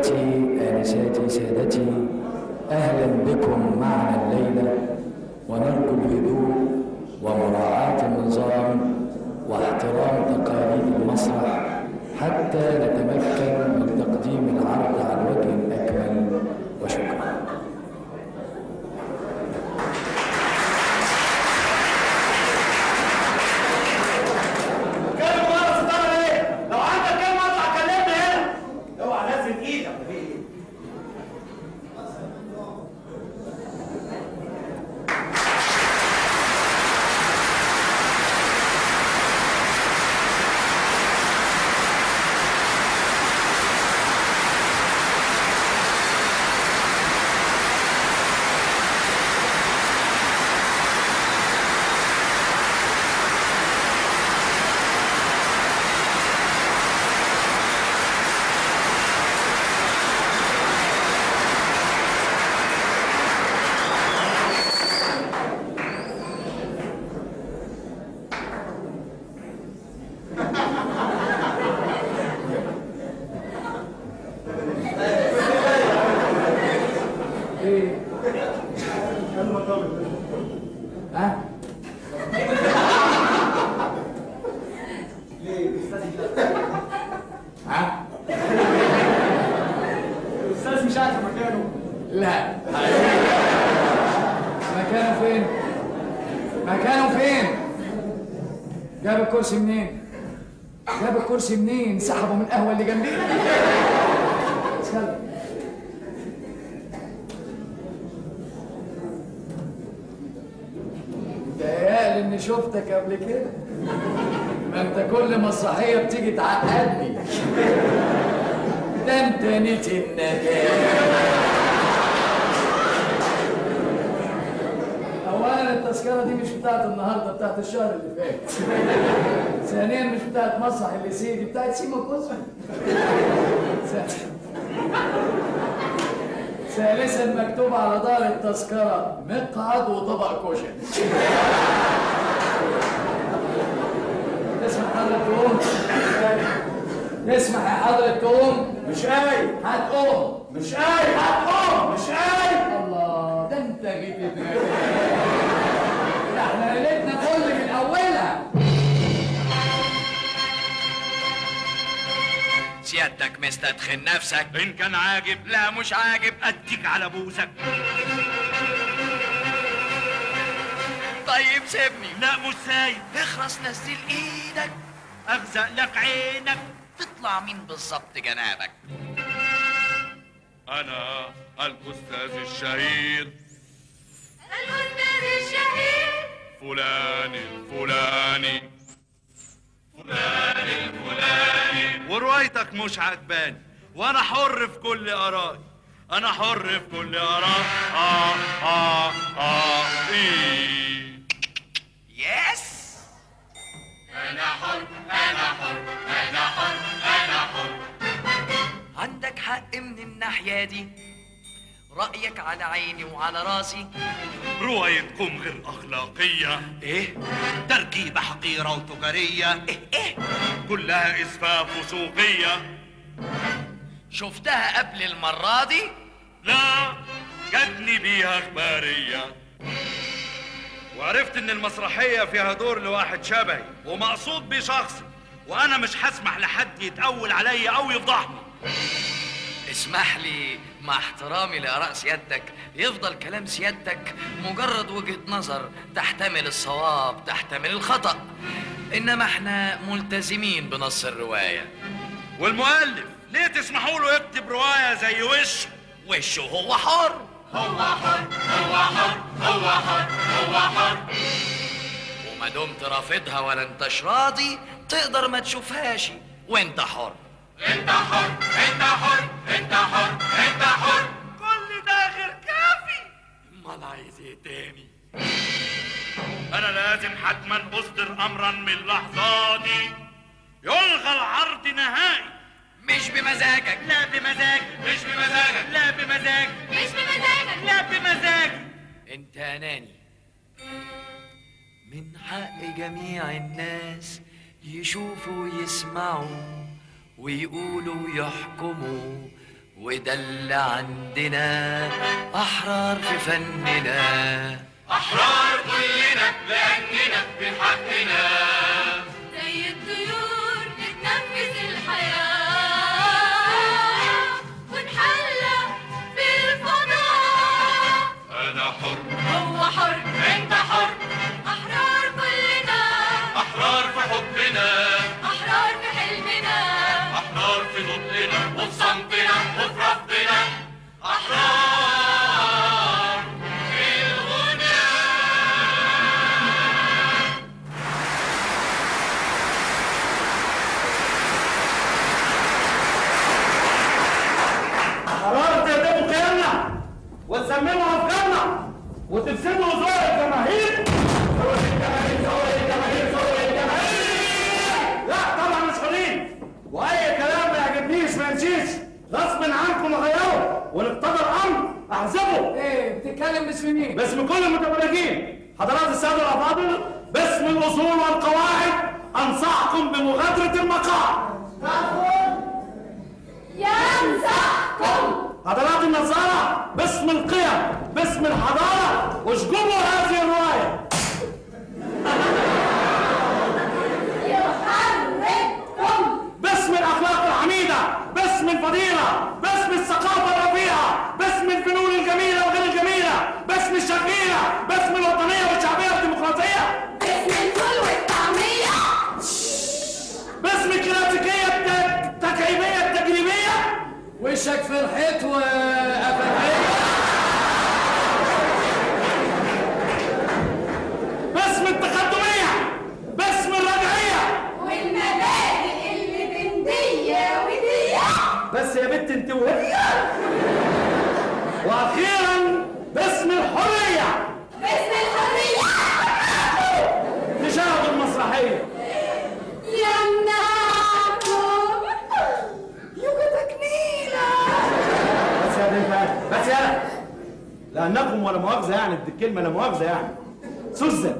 إخوتي آنساتي سادتي أهلا بكم معنا الليلة ونرجو الهدوء ومراعاة النظام واحترام تقاليد المسرح حتى نتمكن من تقديم العرض على وجه أكمل وشكرا كلمة مرة ستارة ايه؟ لو عندك كلمة اطلع كلمني هنا اوعى نزل ايدك في ايه؟ ايه ها ها الاستاذ مش قاعد في مكانه لا مكانه فين مكانه فين جاب الكرسي منين جاب الكرسي منين سحبه من القهوه اللي جنبيه استنى. متهيألي اني شفتك قبل كده ما انت كل مسرحيه بتيجي تعقدني ده انت نيت النجاه اولا التذكره دي مش بتاعت النهارده بتاعت الشهر اللي فات ثانيا مش بتاعت مسرح الليسيه دي بتاعت سيما كوزما ث- ثالثا مكتوب على ظهر التذكره مقعد وطبق كشري تسمع حضرتك تقوم تسمع يا حضرة تقوم مش قايل هتقوم مش قايل هتقوم مش قايل الله ده انت جيت دماغي ده احنا ليلتنا كل من اولها سيادتك مستدخن نفسك ان كان عاجب لا مش عاجب اديك على بوسك طيب سيبني لا مش سايب اخرس نزل ايدك اغزق لك عينك تطلع مين بالظبط جنابك أنا الأستاذ الشهير الأستاذ الشهير فلان الفلاني فلان الفلاني وروايتك مش عجباني وأنا حر في كل آرائي أنا حر في كل آرائي آه آه آه إيه يس أنا حر أنا حر أنا حر أنا حر عندك حق من الناحية دي رأيك على عيني وعلى راسي روايتكم غير أخلاقية ايه تركيبة حقيرة وتجارية ايه ايه كلها إسفاف وسوقية شفتها قبل المرة دي لا جاتني بيها اخباريه وعرفت ان المسرحيه فيها دور لواحد شبهي ومقصود بيه شخصي وانا مش هسمح لحد يتقول عليا او يفضحني اسمح لي مع احترامي لآراء سيادتك يفضل كلام سيادتك مجرد وجهة نظر تحتمل الصواب تحتمل الخطأ إنما احنا ملتزمين بنص الرواية والمؤلف ليه تسمحوا له يكتب روايه زي وش وشه هو حر وما دمت رافضها ولا انتش راضي تقدر ما تشوفهاش وانت حر كل ده غير كافي امال عايز ايه تاني انا لازم حتما اصدر امرا من لحظاتي يلغى العرض نهائي مش بمزاجك لا بمزاجي مش بمزاجك لا بمزاجي مش بمزاجك لا بمزاجي انت اناني من حق جميع الناس يشوفوا ويسمعوا ويقولوا ويحكموا وده اللي عندنا أحرار في فننا أحرار كلنا لأننا بحقنا زي الطيور نتنفس الحياة ونحلى بالفضاء أنا حر هو حر أنت حر أحرار كلنا أحرار في حبنا أحرار في حلمنا أحرار في نطقنا وفي صمتنا وفي رفضنا أحرار في الغنى قرار تهدموا قيمنا وتسمموا افكارنا وتفسدوا صور الجماهير صور الجماهير صور الجماهير صور الجماهير لا طبعا مش حرين واي كلام ما يعجبنيش ما يمشيش غصب عنكم اغيره ونقتضى الامر احذفه ايه بتتكلم باسم مين؟ باسم كل المتبرجين حضرات الساده الافاضل باسم الاصول والقواعد انصحكم بمغادره المقام ينصحكم حضرات النصارى باسم القيم باسم الحضارة اشجبوا هذه الرواية يحرككم باسم الأخلاق الحميدة باسم الفضيلة باسم الثقافة الرفيعة باسم الفنون الجميلة وغير الجميلة باسم الشرقية باسم الوطنية والشعبية والديمقراطية باسم الفول والطعمية باسم الكلاسيكية الت- التكعيبية التجريبية وشك فرحت وقفلت باسم التقدمية باسم الرجعية والمبادئ اللي بين دي ودي بس يا بنت انت وهي واخيرا باسم الحريه باسم الحرية تشاهد المسرحيه يمنعكم يوجا تكميلة بس يا بنت بس يا لانكم ولا مؤاخذه يعني دي الكلمه لا مؤاخذه يعني سوزه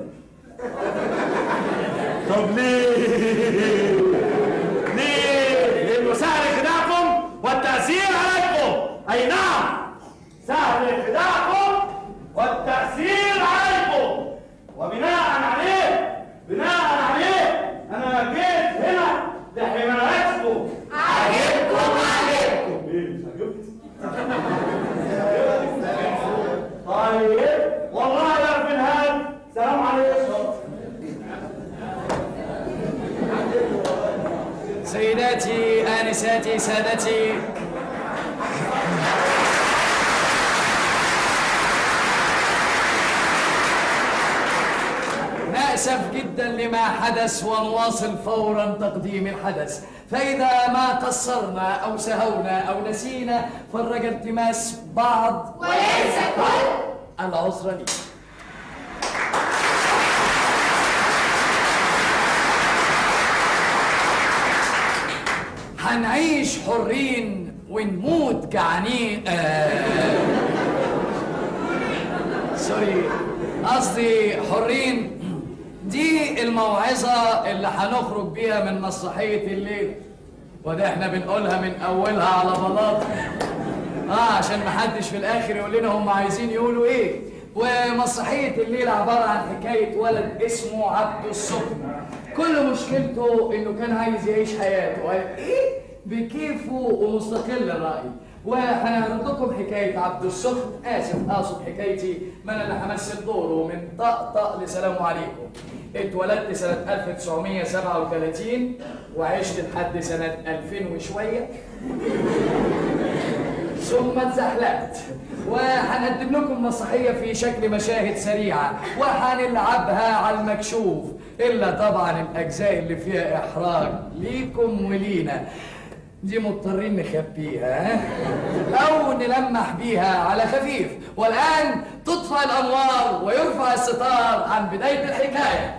طب ليه؟ ليه؟ لانه سهل خداعكم والتاثير عليكم اي نعم سهل خداعكم والتاثير عليكم وبناء عليه بناء عليه انا جيت هنا لحمايتكم عجبكم عجبكم ايه مش عجبت؟ طيب والله يا ابن الهاد سلام عليكم سيداتي آنساتي سادتي نأسف جدا لما حدث ونواصل فورا تقديم الحدث فإذا ما قصرنا أو سهونا أو نسينا فرج التماس بعض وليس كل العذر لي هنعيش حرين ونموت جعانين آه. سوري قصدي حرين دي الموعظة اللي هنخرج بيها من مسرحية الليل وده احنا بنقولها من أولها على بلاط اه عشان محدش في الآخر يقول لنا هم عايزين يقولوا إيه ومسرحية الليل عبارة عن حكاية ولد اسمه عبد السخن كل مشكلته إنه كان عايز يعيش حياته إيه بكيفه ومستقل الرأي وهنعرض لكم حكاية عبد السخن آسف أقصد حكايتي ما أنا اللي همثل دوره من طقطق لسلام عليكم اتولدت سنة 1937 وعشت لحد سنة 2000 وشوية ثم اتزحلقت وهنقدم لكم مسرحية في شكل مشاهد سريعة وهنلعبها على المكشوف إلا طبعا الأجزاء اللي فيها إحراج ليكم ولينا دي مضطرين نخبيها ها؟ أو نلمح بيها على خفيف والآن تطفى الأنوار ويرفع الستار عن بداية الحكاية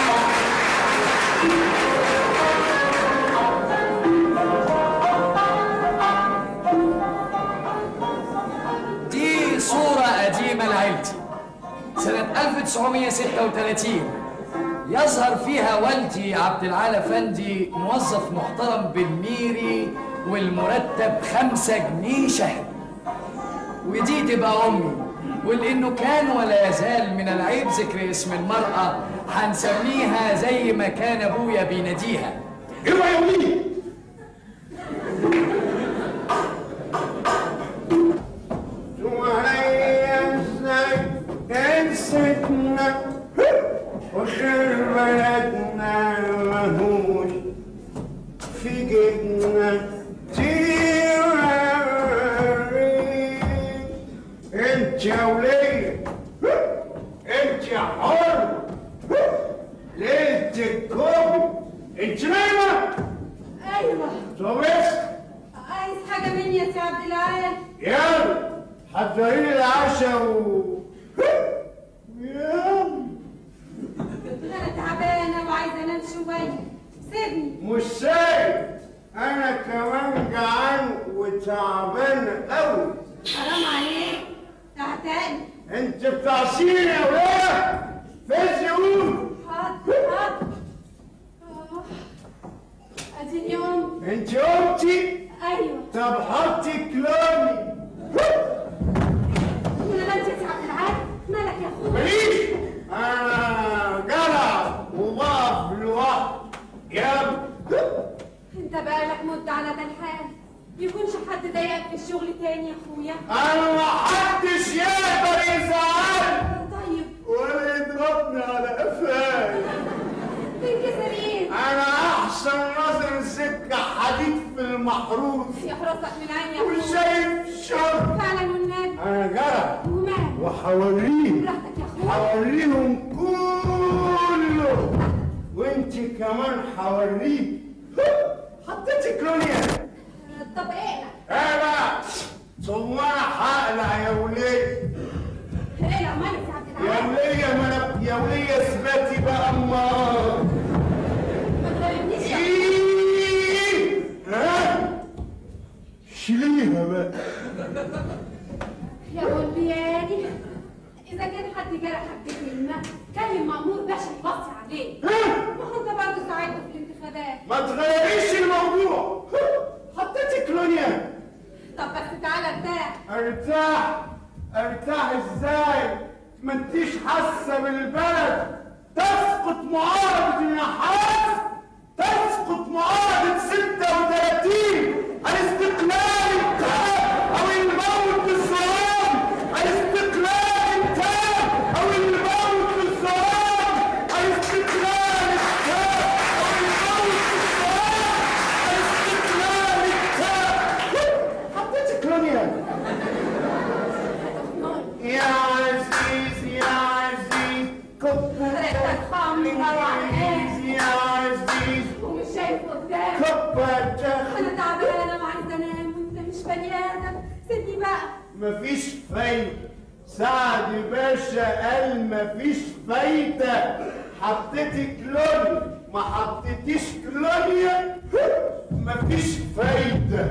دي صورة قديمة لعيلتي سنة 1936 يظهر فيها والدي عبد العال افندي موظف محترم بالميري والمرتب خمسة جنيه شهر ودي تبقى امي ولانه كان ولا يزال من العيب ذكر اسم المرأة هنسميها زي ما كان ابويا بيناديها اوعى يا وليد انستنا وخير بلدنا مهوش في جبنا تيراري انت يا ولية انت يا حر ليلة الكوب انت نايمة ايوه صبحت عايز حاجه مني يا سي عبد العال يلا حضري لي العشاء و يلا انا تعبانه وعايزه انام شويه سيبني مش سايب انا كمان جعان وتعبان قوي حرام عليك تعتقني انت بتعصيني يا ولاد فين يقول حاضر حاضر آه. اديني ام انت قمتي ايوه طب حطي كلامي وانا بنتي يا سي عبد العال مالك يا اخويا ماليش انا جدع وبقف لوحدي يلا انت بقالك مده على ده الحال يكونش حد ضايقك في الشغل تاني يا اخويا انا ما حدش يقدر يزعلني طيب ولا يضربني على قفاي تنكسر ايه انا احسن ناظر سكه حديد في المحروس يحرسك من عيني يا اخويا وشايف شر فعلا والنبي انا جدع ومال وحوريه براحتك يا اخويا حوريهم كله وانت كمان حوريه حطيتي كلونيا طب اقلع انا ثم انا هقلع يا وليه اقلع مالك يا عبد يا العال وليه ما انا يا وليه اثبتي بقى اما ما تغلبنيش يا إيه؟ ها شيليها بقى يا ولياني إذا كان حد جرحك بكلمة كلم مأمور باشا يبصي عليه ها ما هو أنت برضه ساعدته في الانتخابات ما تغيريش الموضوع حطيتي كلونيا طب بس تعالى ارتاح ارتاح ارتاح ازاي ما انتيش حاسه بالبلد تسقط معارضة النحاس تسقط معارضة 36 الاستقلال التام او الموت بالظلام الاستقلال التام او الموت بالظلام الاستقلال التام او الموت بالظلام الاستقلال التام حطيتي كلونيا يا عزيز يا عزيز ريحتك خمرة وعرقان يا عزيز ومش شايف قدام كبرت أنا تعبانة وعايزة أنام وأنت مش بني آدم سيبني بقى مفيش فايدة سعد باشا قال مفيش فايدة حطيتي كلوني ما حطيتيش كلونيا مفيش فايدة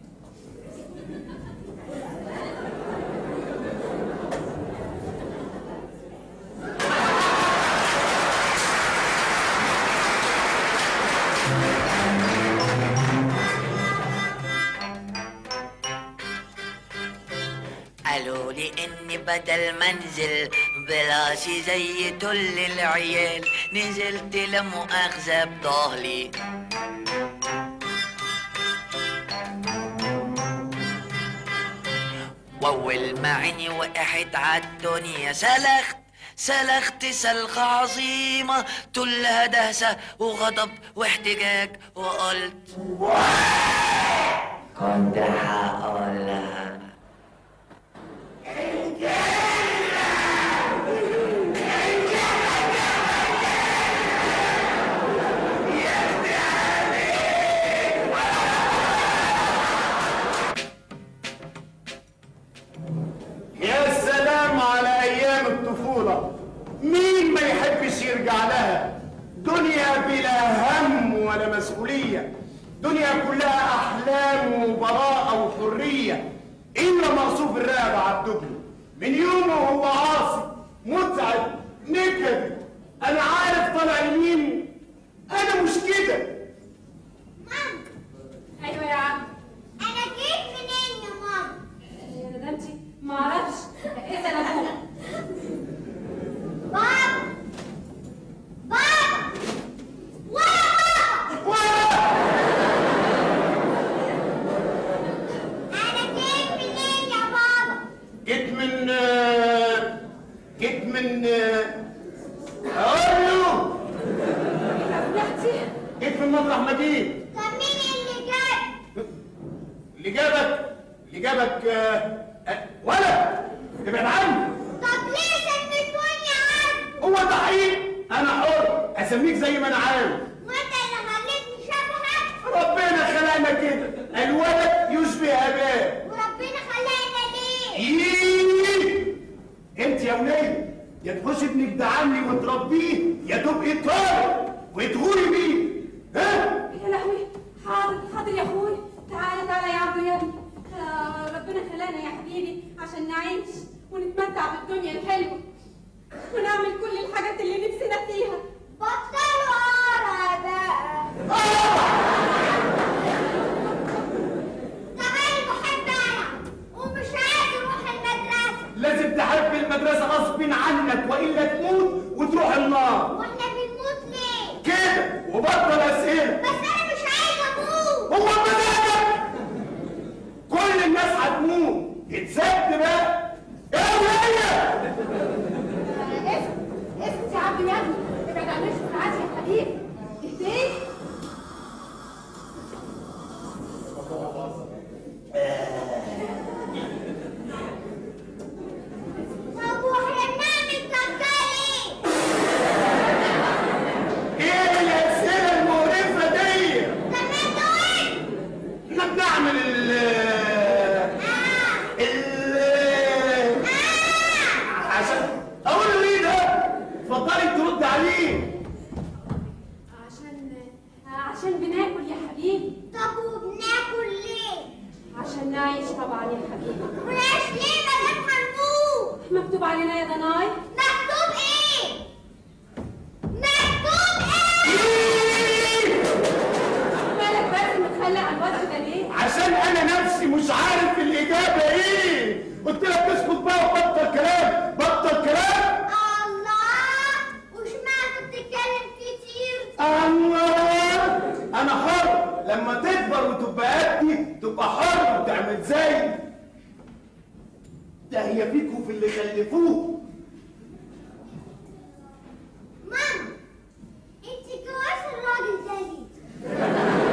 قالوا لي اني بدل ما انزل براسي زي تل العيال نزلت لمؤاخذة بضهلي واول ما عيني وقعت عالدنيا سلخت سلخت سلخة عظيمة تلها دهسة وغضب واحتجاج وقلت كنت هقولها يا سلام على ايام الطفوله مين ما يحبش يرجع لها دنيا بلا هم ولا مسؤوليه دنيا كلها احلام وبراءه وحريه الا مغصوب الرقبه عبده من يومه هو عاصي متعب نكد انا عارف طالع يمين انا مش كده ايوه يا عم انا جيت منين يا ماما يا ندمتي ما اعرفش اذا ابوك بابا بابا بابا انا جيت منين يا بابا جيت من آه، جيت من آه، اقول له ابلحتي جيت من مطرح ما جيت طب مين اللي جاي اللي جابك اللي جابك آه، آه، ولا ابعد عني طب ليه سميتوني عم هو ده حقيقي انا حر اسميك زي ما انا عاوز وانت اللي خليتني شبهك ربنا خلقنا كده الولد يشبه اباه وربنا خلقنا ليه ييه انت يا وليه يا تخش ابنك ده عني وتربيه يا تبقي طالب وتغوري بيه ها يا لهوي حاضر حاضر يا اخوي تعالى تعالى يا عبدو يا ابني آه، ربنا خلانا يا حبيبي عشان نعيش ونتمتع بالدنيا الحلوه ونعمل كل الحاجات اللي نفسنا فيها بطلوا قرا بقى طب انا بحب العب ومش عايز اروح المدرسه لازم تحب المدرسة غصب عنك وإلا تموت وتروح النار واحنا بنموت ليه يا حبيبي ونعيش ليه ما دام هنموت مكتوب علينا يا ضناي مكتوب ايه مكتوب ايه مالك بس متخلى عن الوضع ده ليه؟ عشان انا نفسي مش عارف الاجابه ايه قلت لك اسكت بقى وبطل كلام بطل كلام الله وشمعت بتتكلم كتير الله انا حر لما تكبر وتبقى قدي تبقى حر وتعمل زي ده هي فيكوا في اللي خلفوه ماما انت جواز الراجل ده ليه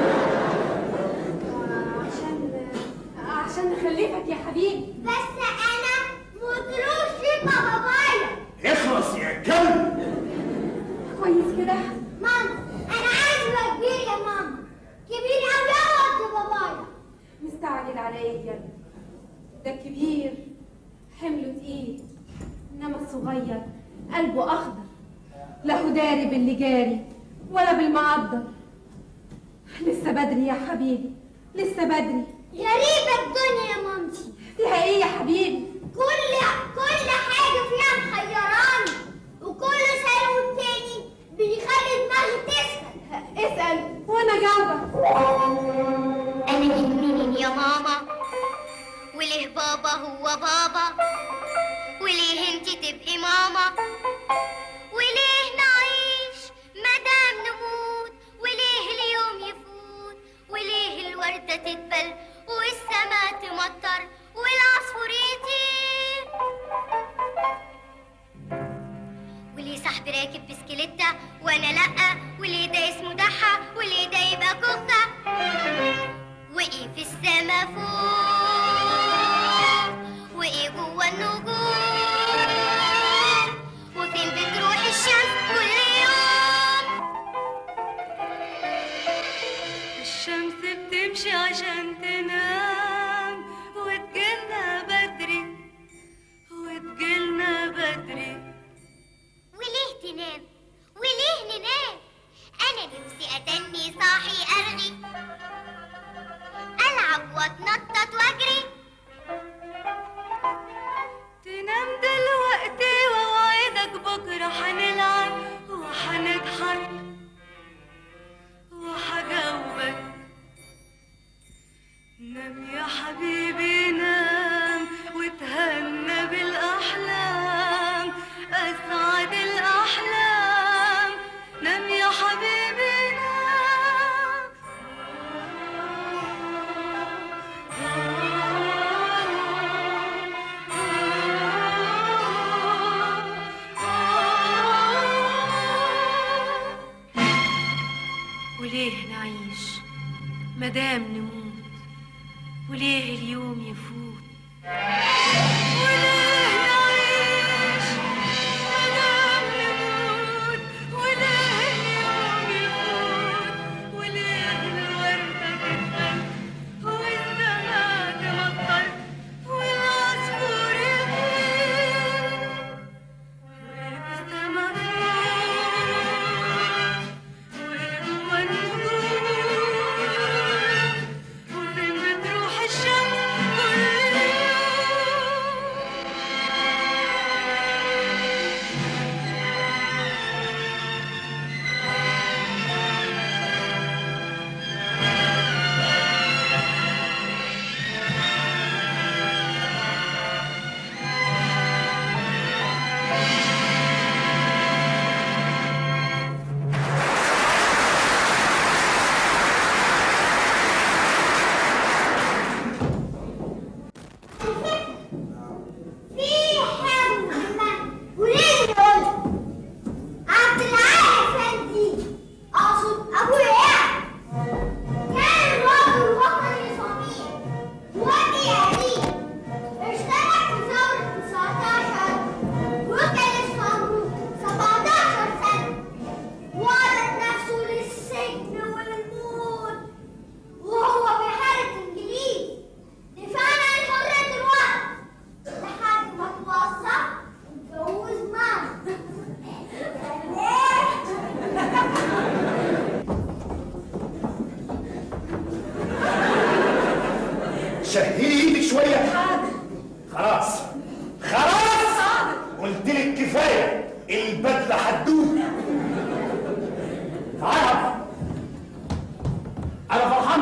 عشان عشان نخلفك يا حبيبي بس انا مطروش يبقى بابايا اخلص يا كلب كويس كده ماما انا عايز ابقى كبير يا ماما كبير قوي قوي قد بابايا مستعجل على ايه يا ابني؟ ده كبير حمله تقيل انما الصغير قلبه اخضر لا هو داري باللي جاري ولا بالمعضل لسه بدري يا حبيبي لسه بدري غريبة الدنيا يا مامتي فيها ايه يا حبيبي كل كل حاجة فيها محيراني وكل سنة والتاني بيخلي دماغي تسخن اسال وانا جاوبك أنا منين يا ماما وليه بابا هو بابا وليه انتي تبقي ماما وليه نعيش مدام نموت وليه اليوم يفوت وليه الوردة تدبل والسما تمطر والعصفور يطير وليه صاحبي راكب بسكليتة وانا لأ وليه ده اسمه دحة وليه ده يبقى كفتة وايه في السما فوق وايه جوا النجوم وفين بتروح الشمس كل يوم الشمس بتمشي عشان تنام وتجيلنا بدري وتجيلنا بدري وليه تنام وليه ننام انا نفسي اتني صاحي ارغي العب واتنطط واجري تنام دلوقتي ووعدك بكرة هنلعب وهنضحك وهجاوبك نام يا حبيبي نام وتهنى بالأحلام أسعد الأحلام نام يا حبيبي نام وليه نعيش مدام نموت وليه اليوم يفوت وليه نعيش مدام نموت وليه اليوم يفوت وليه الوردة تدبل والسما تمطر والعصفور يطير وليه في السما فوق وجوا النجوم وفين بتروح الشمس كل يوم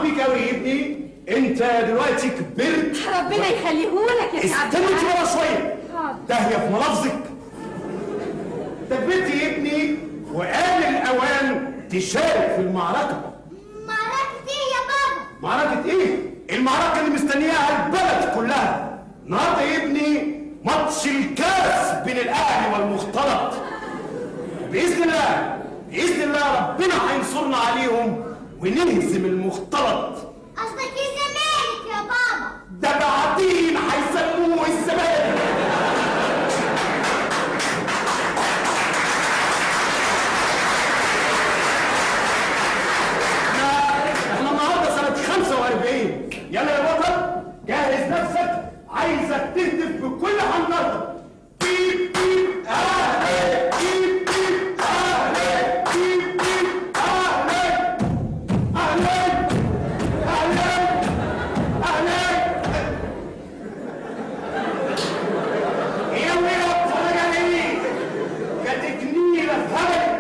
بيك قوي يا ابني انت دلوقتي كبرت ربنا يخليهولك يا سعد استنى انت ورا شويه حاضر. داهيه في ملفظك انت كبرت يا ابني وآن الأوان تشارك في المعركة معركة ايه يا بابا؟ معركة ايه؟ المعركة اللي مستنياها البلد كلها النهارده يا ابني ماتش الكاس بين الأهلي والمختلط بإذن الله بإذن الله ربنا هينصرنا عليهم ونهزم المختلط قصدك الزمالك يا بابا ده بعدين هيسموه الزمالك احنا احنا النهارده سنة 45 يلا يا بطل جهز نفسك عايزك تهتف بكل حنجرتك بيب بيب اهلا بيب بيب اهلا بيب بيب اهلا اهلا اهلا اهلا ايه وين اتفرج عليه كانت جميلة في هبل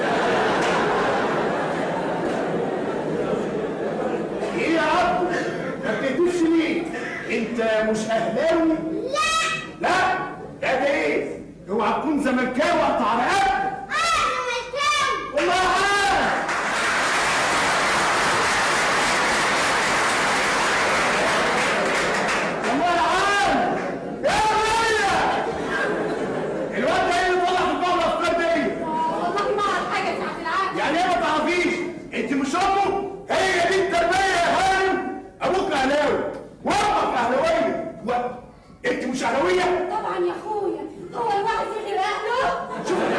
ايه يا عبد ما بتهتفش ليه انت مش اهلاوي لا لا ده ده ايه اوعى تكون زملكاوي قطع رقبتك انا زملكاوي والله عارف والله عارف يا ولية الواد ده ايه اللي طلع في الجو الافكار دي والله ما اعرف حاجه يا سعد العال يعني ايه ما تعرفيش انت مش امه هي دي التربيه يا هانم ابوك اهلاوي وامك اهلاويه و... انت مش اهلاويه طبعا يا اخويا هو الواحد غير اهله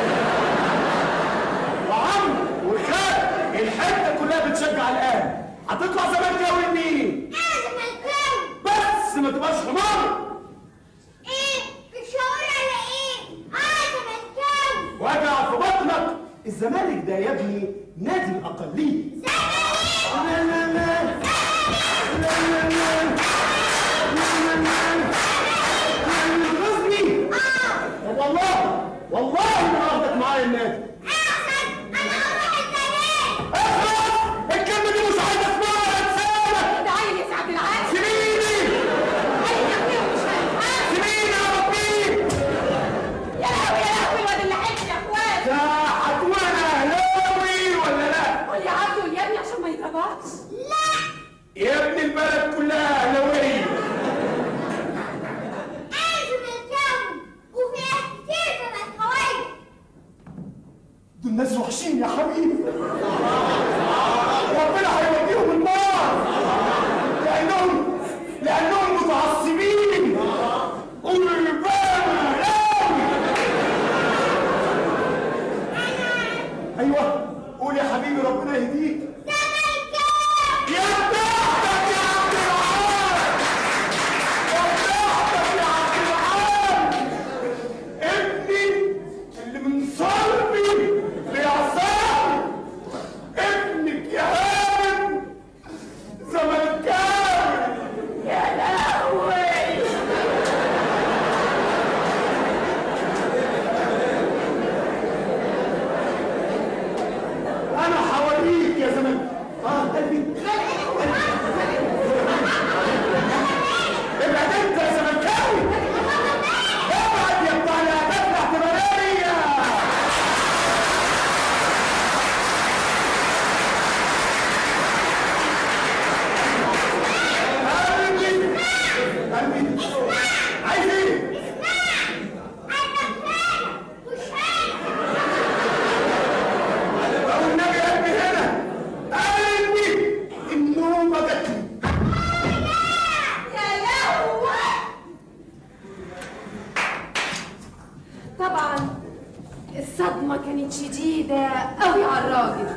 وعم وخال الحته كلها بتشجع الاهلي هتطلع زملكاوي مين انا زملكاوي بس ما تبقاش حمار ايه بتشاور على ايه انا زملكاوي وجع في بطنك الزمالك ده يا ابني نادي الاقليه لا لا لا لا لا لا لا لا لا غزني طب والله والله ما هاخدك معايا النادي انا اروح الزمالك اخلص الكلمه دي مش عايز اسمعها يا رسالة ده عيل يا سعد العال سيبيني عيل يا اخويا مش فاهم حاجه سيبيني يا ربي يا لهوي يا لهوي الواد اللي حلف يا اخوات ده هتقول انا اهلاوي ولا لا قول يا عبده يا ابني عشان ما يضربكش يا ابن البلد كلها اهلاويه انا زملكاوي وفيها كتير زملكاوية دول ناس وحشين يا حبيبي ربنا هيوديهم النار لانهم لانهم متعصبين قول بقى ايوه قول يا حبيبي ربنا يهديك زملكاوي يا بختك يا عبد العال يا بختك يا عبد العال ابني اللي من صلبي بيعصاني ابنك يا هانم زملكاوي يا لهوي انا حواليك يا زمن اه قلبي ابعد انت يا زملكاوي ابعد يا بتاع الاهداف الاعتباريه قلبي قلبي عايز ايه؟ أو النبي قلبي هنا قلبي النوم جاتني يا لهوي طبعا الصدمة كانت شديدة قوي على الراجل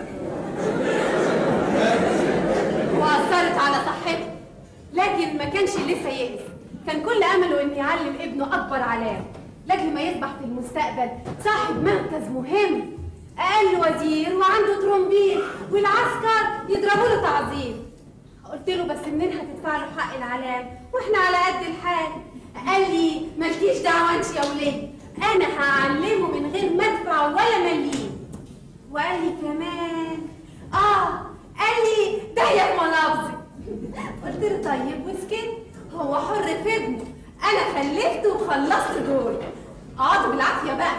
وأثرت على صحته لكن ما كانش لسه يئس كان كل أمله إنه يعلم ابنه أكبر علام لأجل ما يصبح في المستقبل صاحب مركز مهم أقل وزير وعنده ترومبيل والعسكر يضربوا له تعظيم قلت له بس منين هتدفع له حق العلام واحنا على قد الحال قال لي مالكيش دعوه انت يا وليه انا هعلمه من غير ما ادفع ولا مليم وقال لي كمان اه قال لي ده يا منافذك طيب وسكت هو حر في ابنه انا خلفته وخلصت دوري اقعدوا بالعافيه بقى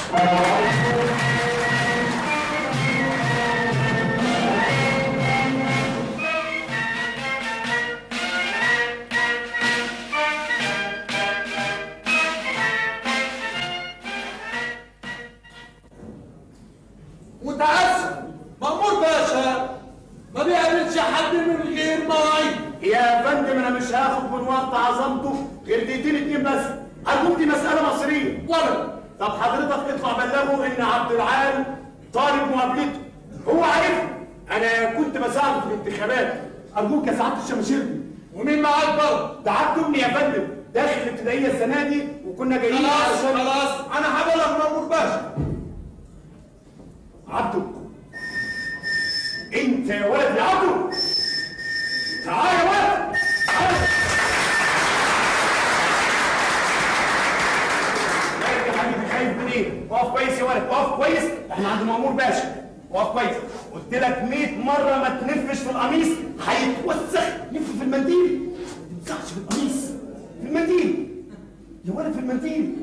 متأسف مأمور باشا ما بيقابلش حد من غير مواعيد يا فندم انا مش هاخد من وقت عظمته غير دقيقتين اتنين بس ارجوك دي مساله مصريه ولا طب حضرتك اطلع بلغه ان عبد العال طالب مقابلته هو عارف انا كنت بساعده في الانتخابات ارجوك يا سعاده الشماشيربي ومين معاك برضه؟ ده عبده ابني يا فندم داخل الابتدائيه السنه دي وكنا جايين خلاص علشان- خلاص انا هبلغ مأمور باشا عبده انت يا ولد يا عبده تعال يا ولد تعال مالك يا حبيبي خايف من ايه؟ اقف كويس يا ولد اقف كويس احنا عند مأمور باشا اقف كويس قلت لك 100 مره ما تنفش في القميص هيتوسخ لف في المنديل ما تمسحش في القميص في المنديل يا ولد في المنديل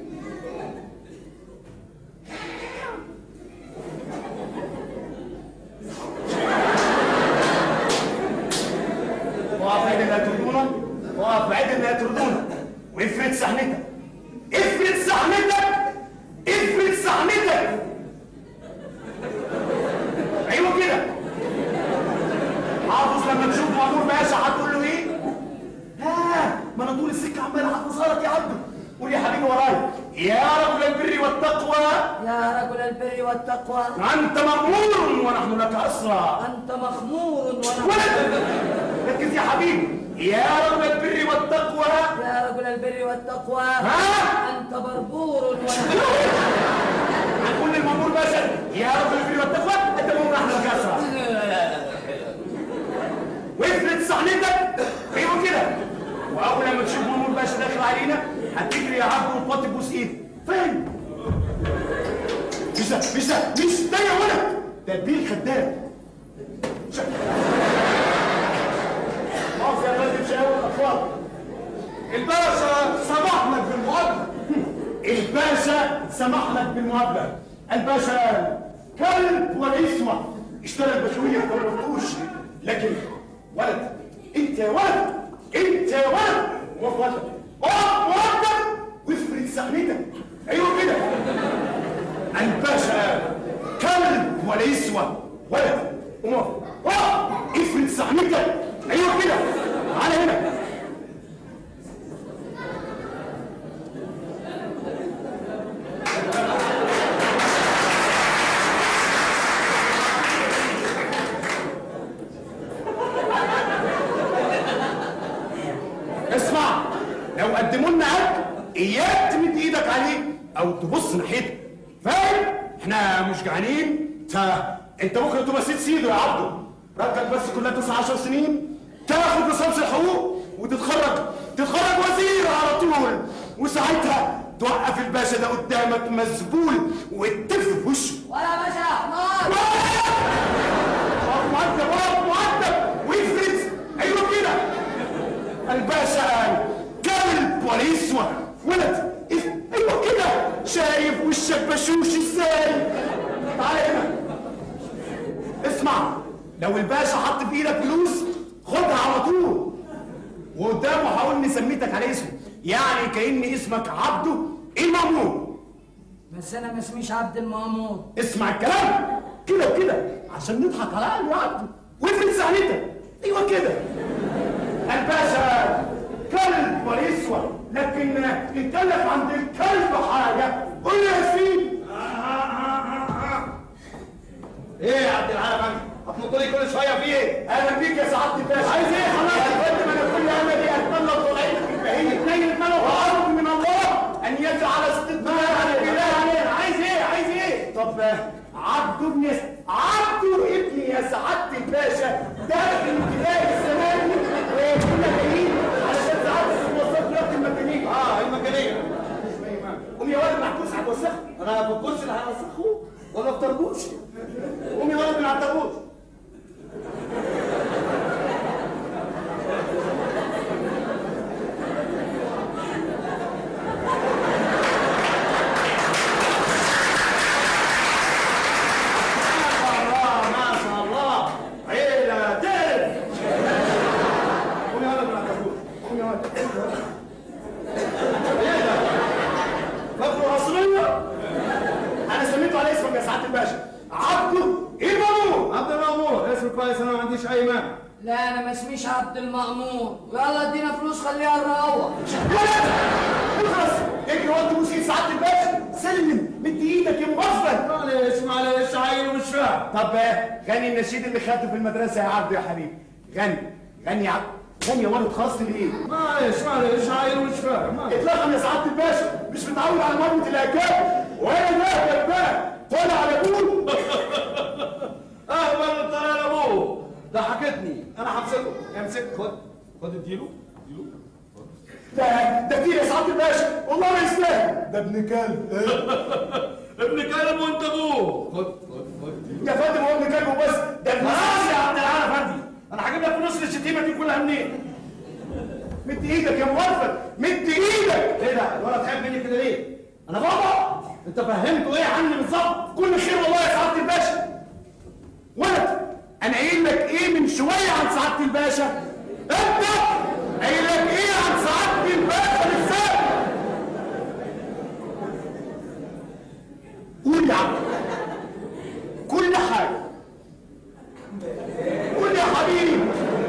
اقف عدل لا تردونا اقف عدل لا تردونا وافرد سحنتك افرد سحنتك افرد سحنتك ايوه كده حافظ لما تشوف مأمور باشا هتقول له ايه؟ ها ما انا طول السكه عمال احفظها لك يا عبده قول يا حبيبي ورايا يا رجل البر والتقوى يا رجل البر والتقوى انت مأمور ونحن لك اسرى أنت مخمور ونحن ولد ركز يا حبيبي يا رجل البر والتقوى يا رجل البر والتقوى ها؟ أنت بربور ونحن هنقول للمأمور باشا يا رجل البر والتقوى انت مأمور نحن لك اسرى وافرد صحنتك ايوه كده واول لما تشوف مأمور باشا داخل علينا هتجري يا عبد وتوطي تبوس ايده فاهم مش ده مش ده مش ده يا ولد ده البيه الخدام شا- مؤاخذة يا فندم شقاوة الأطفال الباشا سمح لك بالمقابلة الباشا سمح لك بالمقابلة الباشا كلب ونسوة اشترى البشوية ما طلبتوش لكن ولد انت يا ولد انت يا ولد وقف ولد اقف مؤدب وافرد سحنتك ايوه كده الباشا كلب ونسوة ولد قوم اقف اقف افرد سحنتك ايوه كده تعالى هنا اسمع لو قدموا لنا اكل اياك تمد ايدك عليه او تبص ناحيته فاهم احنا مش جعانين انت انت ممكن تبقى سيد سيدو يا عبده رجلك بس كلها 19 سنين تاخد ليسانس الحقوق وتتخرج تتخرج وزير على طول وساعتها توقف الباشا ده قدامك مسبول وتف في وشه ولا باشا حمار اقف مؤدب اقف مؤدب وافرز ايوه كده الباشا قال كلب ولا يسوى ولد إيه؟ ايوه كده شايف وشك بشوش ازاي تعالى هنا اسمع لو الباشا حط في ايدك فلوس خدها على طول وقدامه هقول اني سميتك على اسمه يعني كأن اسمك عبده المأمور بس أنا ما اسميش عبد المأمور اسمع الكلام كده وكده عشان نضحك على قلبه عبده وافرد سهلتك ايوه كده الباشا كلب ولا يسوى لكن ان كان لك عند الكلب حاجه قول لي يا سيدي ايه يا عبد العال هتنط لي كل شويه في ايه؟ اهلا بيك يا سعاده الباشا عايز ايه خلاص يا فندم انا كل املي اتمنى طلعتك البهيه تنيل الملك وارجو من الله ان يجعل استثمار البلاد عايز ايه عايز ايه طب عبده ابن عبده ابني يا سعاده الباشا داخل ابتدائي السنه دي وكنا جايين علشان سعاده الموظف ياخد الميكانيك اه المجانيه قوم يا ولد محبوس هتوسخ انا في الكرسي اللي هوسخه ولا في طربوش قوم يا ولد من على الطابور اي مانع لا انا ما اسميش عبد المأمور يلا ادينا فلوس خليها نروح خلاص اجري وانت موسيقى سعاده الباشا سلم مد ايدك يا مغفل معلش معلش عيل مش فاهم طب آه، غني النشيد اللي خدته في المدرسه يا عبد يا حبيبي غني غني يا عبد غني يا ولد خاص بايه؟ معلش معلش عيل مش فاهم اتلغم يا سعاده الباشا مش متعود على مربط الاكاب وانا ده جبان طالع على ابوه اهبل طلع لابوه ضحكتني انا همسكه امسك خد خد اديله اديله ده ده كتير يا سعاده الباشا والله ما يستاهل ده ابن كلب ابن كلب وانت ابوه خد خد خد يا فندم هو ابن كلب وبس ده ابن خلاص يا عبد العال افندي انا هجيب لك فلوس الشتيمه دي كلها منين؟ مد ايدك يا موفق مد ايدك ايه ده؟ الولد خايف مني كده ليه؟ انا بابا انت فهمته ايه عني بالظبط؟ كل خير والله يا سعاده الباشا ولد انا قايل لك ايه من شويه عن سعاده الباشا انت قايل لك ايه عن سعاده الباشا بالذات قول يا عم كل حاجه قول يا حبيبي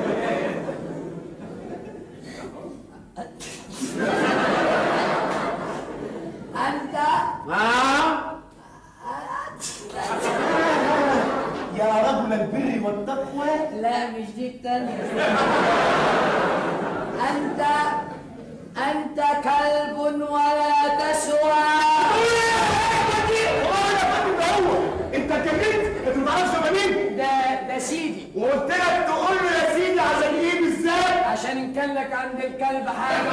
انت ها يا رجل البر والتقوى لا مش دي التانية انت انت كلب ولا تسوى هو يا فندم ده هو انت اتجننت انت ما تعرفش هو مين ده ده سيدي وقلت لك تقول له يا سيدي عشان ايه بالذات عشان ان كان لك عند الكلب حاجه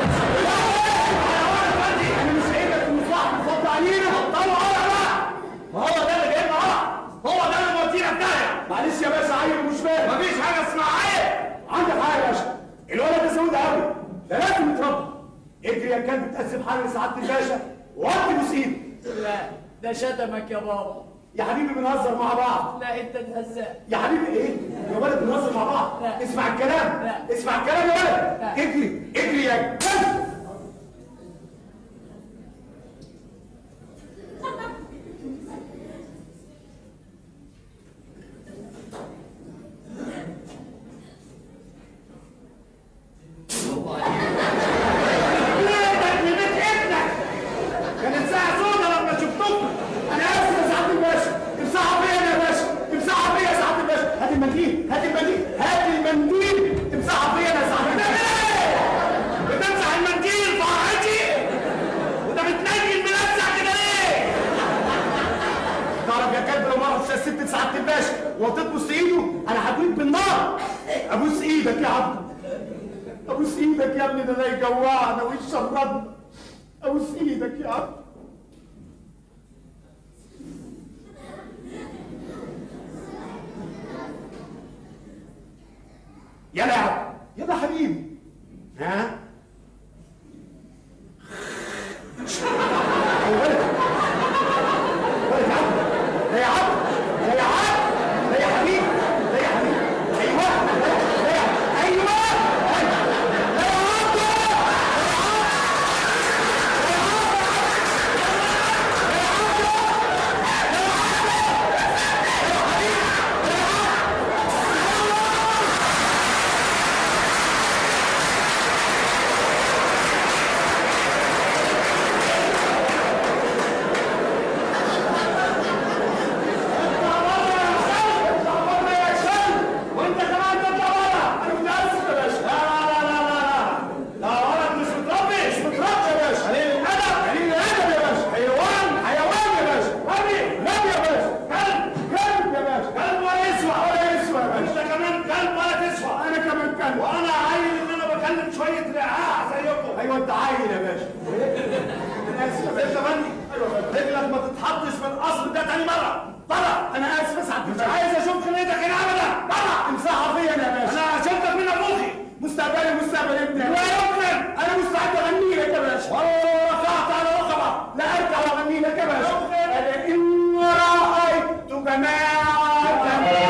انا مش قايل لك المصلحه بتفضل علينا طلعوا ورا بقى ما هو ده اللي جايبنا ورا هو ده اللي مودينا بتاعي معلش يا باشا عيل مش فاهم مفيش حاجه اسمها عيب عندك حاجه يا باشا الولد ده سود قوي ده لازم يتربى اجري يا كلب تقسم حاجه لسعاده الباشا وقت بوس ايده لا ده شتمك يا بابا يا حبيبي بنهزر مع بعض لا انت تهزأ يا حبيبي ايه يا ولد بنهزر مع بعض لا. اسمع الكلام لا. اسمع الكلام يا ولد لا. اجري اجري يا كلب بيتك لبيت ابنك كانت ساعه سودا لما شفتكم انا اسف يا سعاده الباشا امسحها فيا يا باشا امسحها فيا يا سعاده الباشا هات المنديل هات المنديل هات المنديل امسحها فيا يا سعاده الباشا بتمسح المنديل فرحتي وده بتنجي الملزق كده ليه؟ تعرف يا كلب لو ما اعرفش ست سعاده الباشا وتبص ايده انا هدويك بالنار ابوس ايدك يا عبد ابوس ايدك يا ابني ده ده يجوعنا ويشربنا ابوس ايدك يا عبد يلا يا عبد يلا يا حبيبي ها يا ولد ولد يا عبد لا يا عبد لا يا عبد لا يا حبيبي لا يا حبيبي ايوه لا لا يا ايوه لا يا عبد وانت كمان تطلع ورا انا متاسف يا باشا لا لا لا لا لا لا ولد مش متربي مش متربي يا باشا قليل الادب قليل الادب يا باشا حيوان حيوان يا باشا غبي غبي يا باشا كلب كلب يا باشا كلب ولا يسوى ولا يسوى يا انت باشا كمان كلب ولا تسوى انا كمان كلب وانا عايل ان انا بكلم شويه رعاع زيكم ايوه انت عايل يا باشا انا اسف يا انت باشا مني رجلك ما تتحطش في القصر ده تاني مره طلع انا اسف يا سعاده مش الباشا عايز اشوف خليتك هنا ابدا طلع امسحها فيا يا باشا انا شلتك من ابوخي مستقبلي مستقبل ابني لا يمكن انا مستعد اغني لك يا باشا والله رفعت على رقبه لا ارجع واغني لك يا باشا يمكن. انا ان رايت جماعه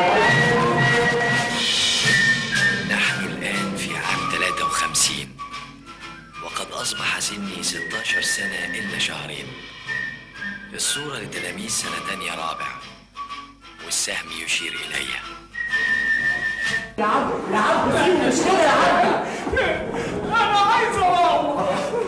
نحن الآن في عام 53 وقد أصبح سني 16 سنة إلا شهرين الصورة لتلاميذ سنة تانية رابع والسهم يشير إلي يا عم يا عم في مشكله يا عم انا عايز اروح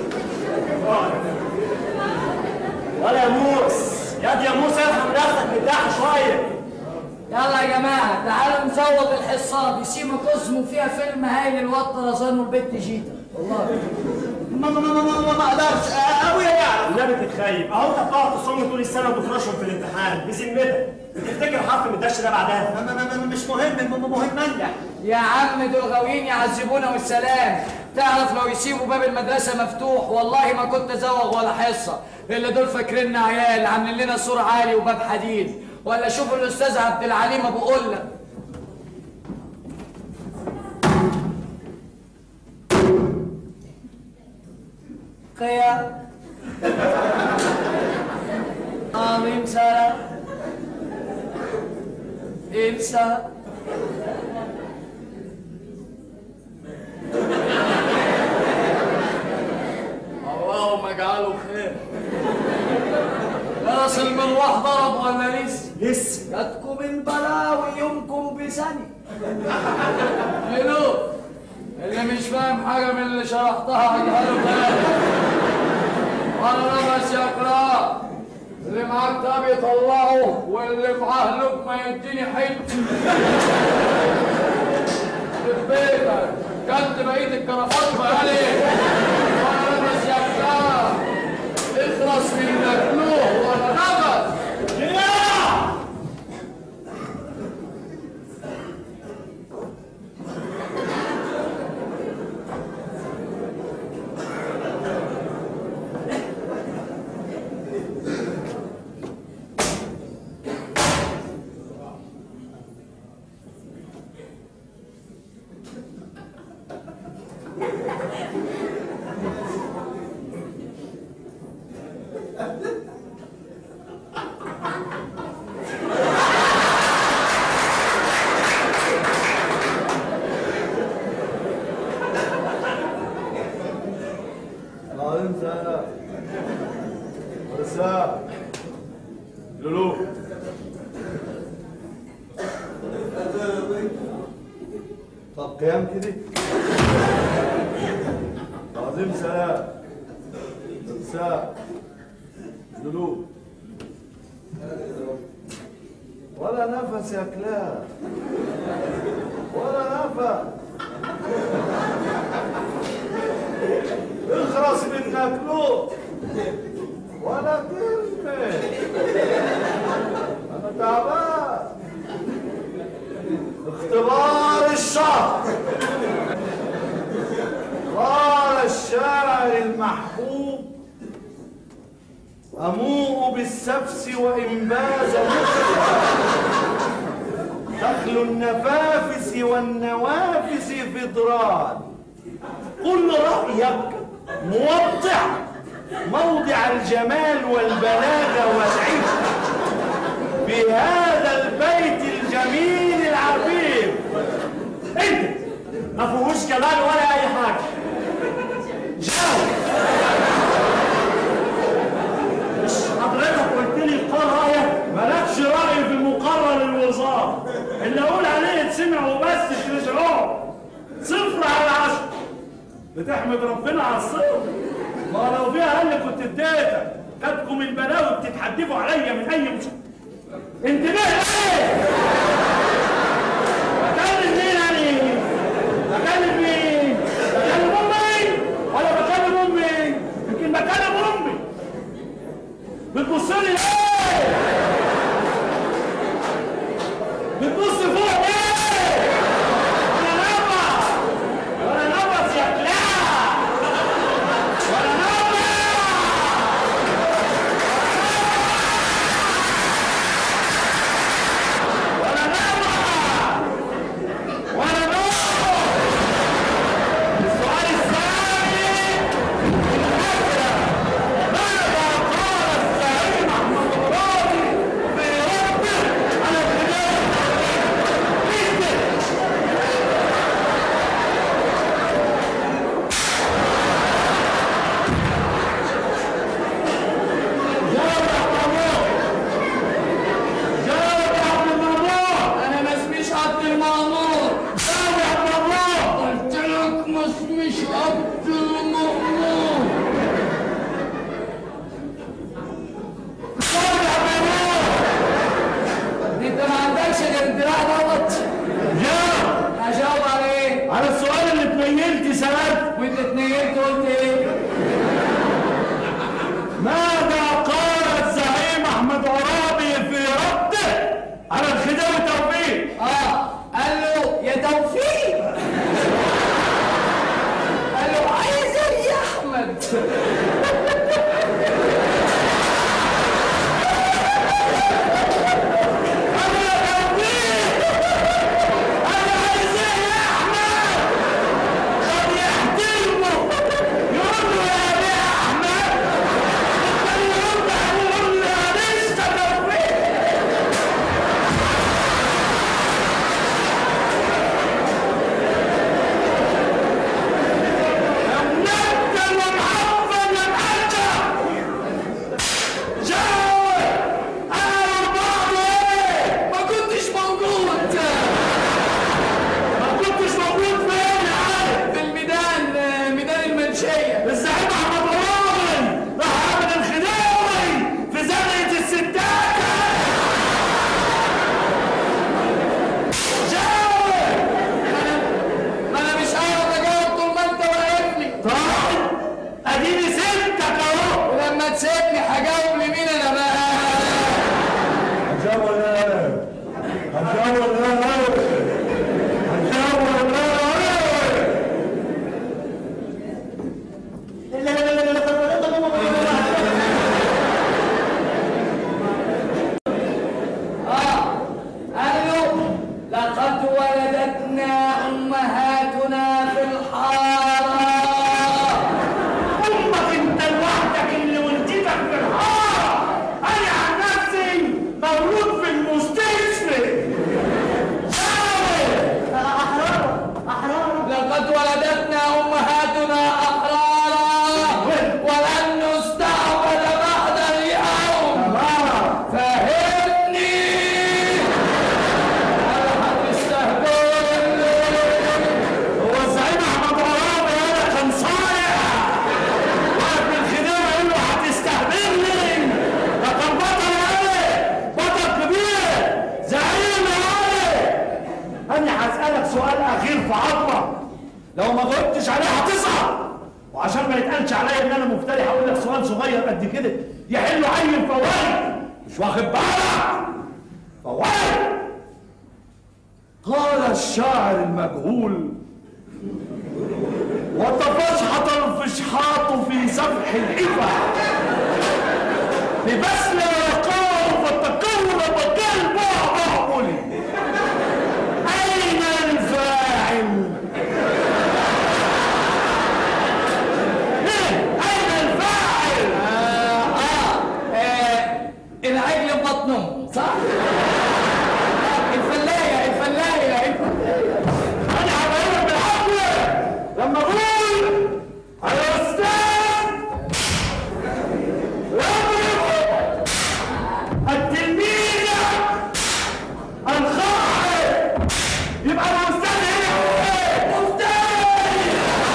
ولا يا موس يا دي يا موس ارحم نفسك من تحت شويه يلا يا جماعة تعالوا نزود الحصة دي سيما كوزمو فيها فيلم هايل الواد طرزان والبت جيتا والله ما ما ما ما ما اقدرش ابويا يعرف النبي تتخيل اهو انت بتقعد تصوم طول السنه وتخرجهم في الامتحان بذمتك تفتكر حرف من الدش ده بعدها ما ما ما مش مهم مهم انجح يا عم دول غاويين يعذبونا والسلام تعرف لو يسيبوا باب المدرسة مفتوح والله ما كنت ازوغ ولا حصة اللي دول فاكريننا عيال عاملين لنا سور عالي وباب حديد ولا شوفوا الاستاذ عبد العليم ابو قلة قيا آمين سلام انسى اللهم اجعله خير راس المروح ضرب ولا لسه؟ لسه جاتكم البلاوي يومكم بثانية شنو؟ اللي مش فاهم حاجة من اللي شرحتها عنها له تاني وانا بس يقرا اللي معاه كتاب يطلعه واللي معاه لقمة يديني حتة في بيتك كلت بقية الكرافات بقالي وانا بس يقرا اخلص من مكلوه ولا نفس بعدين سنة ورساء لولو طب قيام كده عظيم سلام رساء لولو ولا نفس يا كلاب ولا نفس اخرس منك له ولا كلمة أنا تعبان اختبار الشهر قال الشاعر المحبوب أموء بالسفس وإنباز دخل النفافس والنوافس فطران قل رأيك موضع موضع الجمال والبلاغة والعفة في هذا البيت الجميل العفيف انت ما فيهوش كلام ولا اي حاجه جاوب مش حضرتك قلت لي قال رايك مالكش رأي في مقرر الوزارة اللي أقول عليه يتسمع وبس ترجعوه صفر على عشرة بتحمد ربنا على الصفر ما لو فيها أقل كنت اديتك جاتكم البلاوي بتتحدفوا عليا من أي مش انتباه ايه؟ بكلم مين يعني؟ بكلم مين؟ بكلم أمي ولا بكلم أمي؟ يمكن بكلم أمي بتبص لي ليه؟ بتبص فوق ليه؟ ولا نفس ولا نفس يا كلاب ولا نفس لقد ولدتنا أمهاتنا في الحارة امك انت لوحدك اللي ولدتك في الحاره انا عن نفسي مولود في المستشفى لقد ولدتنا أمهاتنا أحرارا ولن نستعبد بعد اليوم فهمني هل هتستهبلني هو الزعيم احمد عرابي انا كان صايع واقف في الخدمه يقول له هتستهبلني ده كان بطل علي بطل كبير زعيم علي انا هسالك سؤال اخير في عظمه لو ما جاوبتش عليه هتصعب وعشان ما يتقالش عليا ان انا مفتري هقول لك سؤال صغير قد كده يحل عين فوائد مش واخد بالك فوائد قال الشاعر المجهول وتفشحط الفشحاط في سفح الحفا ببسل يقار فتكون بكال بعض أين الفاعل؟ إيه؟ أين الفاعل؟ آه آه آه العجل في بطن أمه صح؟ الفلاية الفلاية الفلاية أنا هبقى بالعافية لما أقول يا أستاذ يضرب التلميذ الخاطئ يبقى الأستاذ هنا إيه؟ مفتري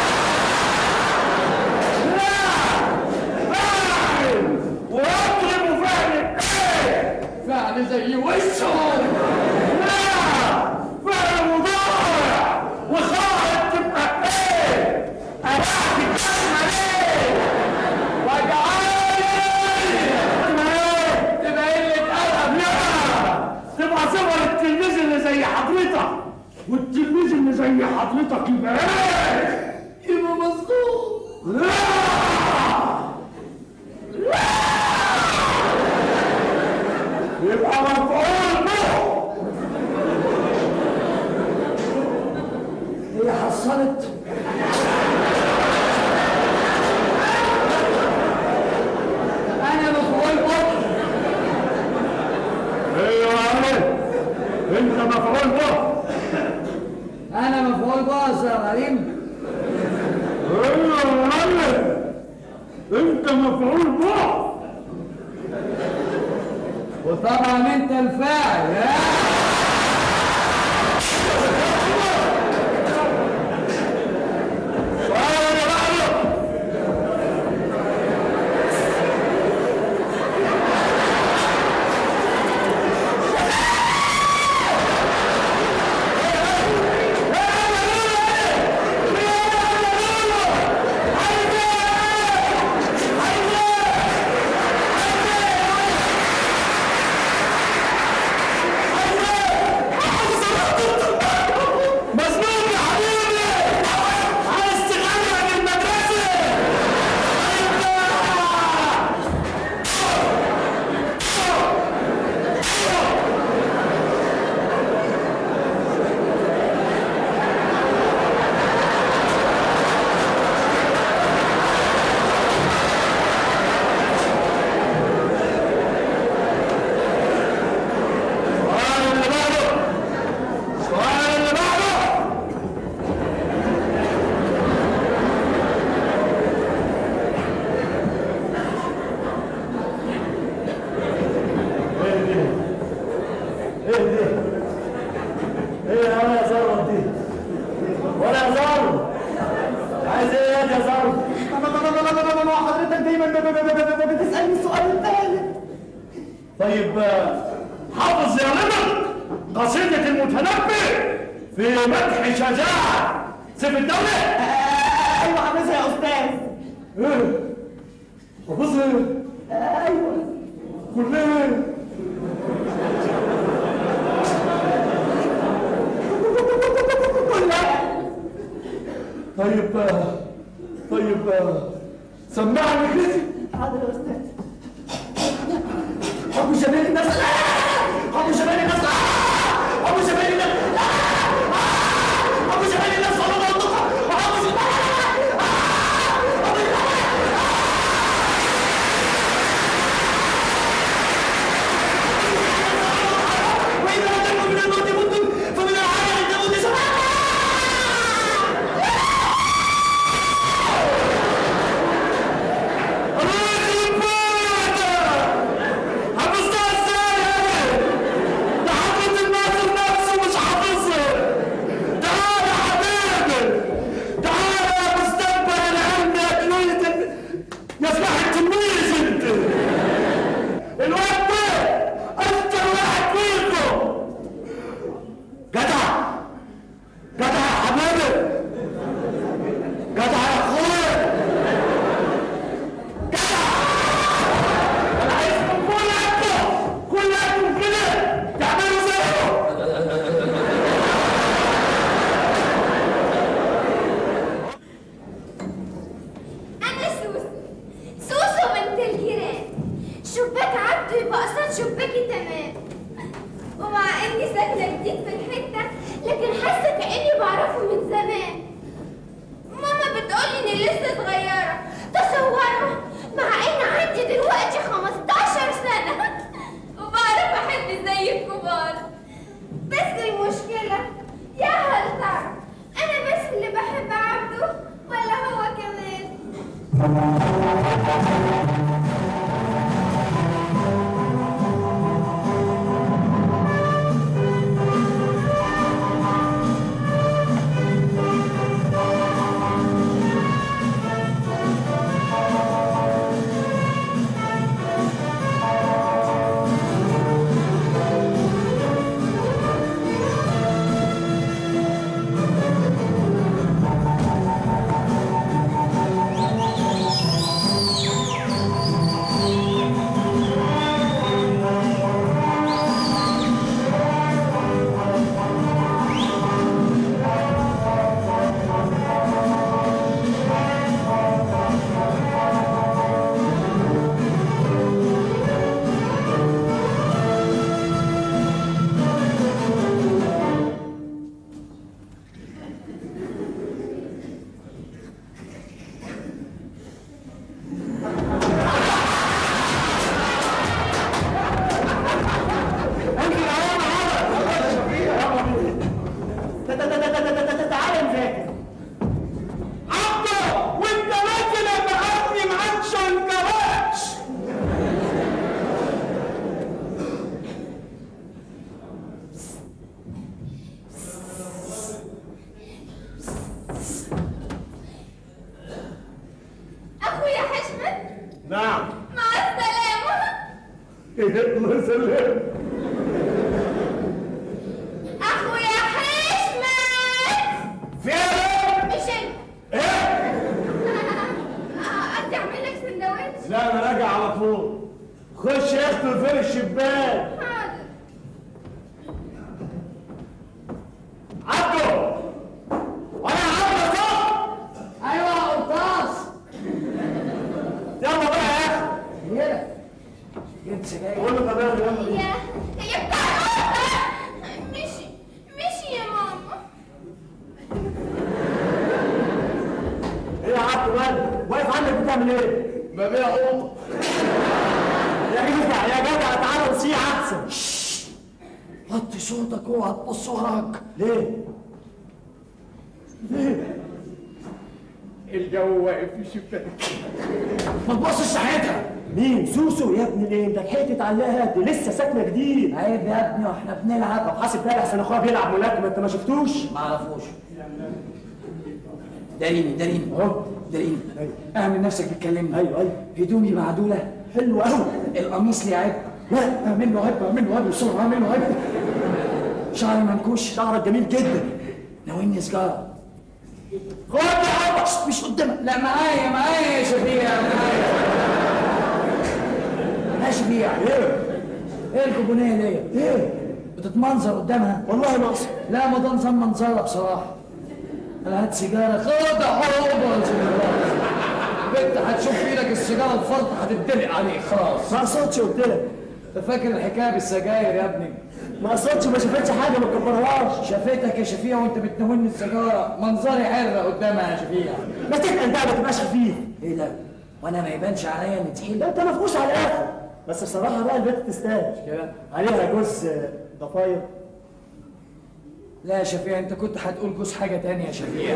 لا فاعل وأضرب فعل إيه؟ فعل زي وشه لا فعل مضارع وخائف تبقى ايه ارعت الكلمه ليه وجعلني تبقى قلة أدب لا تبقى صور التلميذ اللي زي حضرتك والتلميذ اللي زي حضرتك يبقى ايه يبقى مظلوم لا لا يبقى مفعول به هي حصلت أنا مفعول بطن ايوه عليك انت مفعول به أنا مفعول بطن يا غريم ايوه عليك انت مفعول به وطبعا أنت الفاعل ها؟ وانا بعده مزنوق يا حبيبي عايز تغرق المدرسة السؤال اللي بعده السؤال اللي بعده ايه دي؟ ايه يا ولا يا زرع دي؟ ولا يا زرع؟ عايز ايه يا زرع؟ حضرتك دايما بتسألني السؤال الثالث طيب آه، حافظ يا رضا قصيدة المتنبي في مدح شجاعة سيف الدولة ايوه حافظها يا استاذ ايه حافظها ايوه كلها كلها طيب آه، طيب آه، سمعني كده حاضر يا استاذ ابو شباب الناس ابو شباب الناس ابو شباب الناس تعالى نذاكر عبده وانت نازل يا ابني ما عادش انكرهش اخويا حشمت نعم مع السلامة الله يسلمك اخويا حشمت فين مش انت ايه قصدي اعمل لك سندوتش لا انا راجع على طول خش يا اختي فين الشباك حاضر عبده وانا عبده صح ايوه يا قرطاس يلا بقى يا اخي هنا جبت سجاير قول له طب يلا يلا يا يا بتاع القطة. مشي مشي يا ماما ايه يا عبده مالك واقف عندك بتعمل ايه ببيع قطه يا جدع يا جدع تعالى وسيع احسن وطي صوتك اوعى تبص وراك ليه ليه الجو واقف في الشباك ما تبصش ناحيتها مين سوسو يا ابني ليه انت لحقت تعلقها دي لسه ساكنه جديد عيب يا ابني واحنا بنلعب طب حاسب بالك احسن اخويا بيلعب ملاكمه انت ما شفتوش ما اعرفوش داريني داريني اهو داريني أيوة. اعمل نفسك بتكلمني ايوه ايوه هدومي معدوله حلو قوي القميص لي عيب لا اعمل له عيب اعمل له عيب بسرعه اعمل له عيب شعري منكوش شعرك جميل جدا ناويني سجاره خد يا عبد مش قدامك لا معايا معايا يا شفيع معايا يا شفيع ايه ايه الجبونيه ديت؟ ايه بتتمنظر قدامها؟ والله ناقص لا ما ده نظام منظره بصراحه انا هات سيجاره خد حوض بنت هتشوف في ايدك السيجاره الفرد هتدلق عليك خلاص ما قصدش قلت لك انت فاكر الحكايه بالسجاير يا ابني ما قصدش ما شافتش حاجه ما تكبرهاش شافتك يا شفيع وانت بتناولني السيجاره منظري حره قدامها يا شفيع ما تتقل بقى ما تبقاش خفيف ايه ده؟ وانا ما يبانش عليا اني تقيل ده انت مفقوس على الاخر بس بصراحه بقى البنت تستاهل كده عليها جوز آه، ضفاير لا يا شفيع انت كنت هتقول جوز حاجه تانية يا شفيع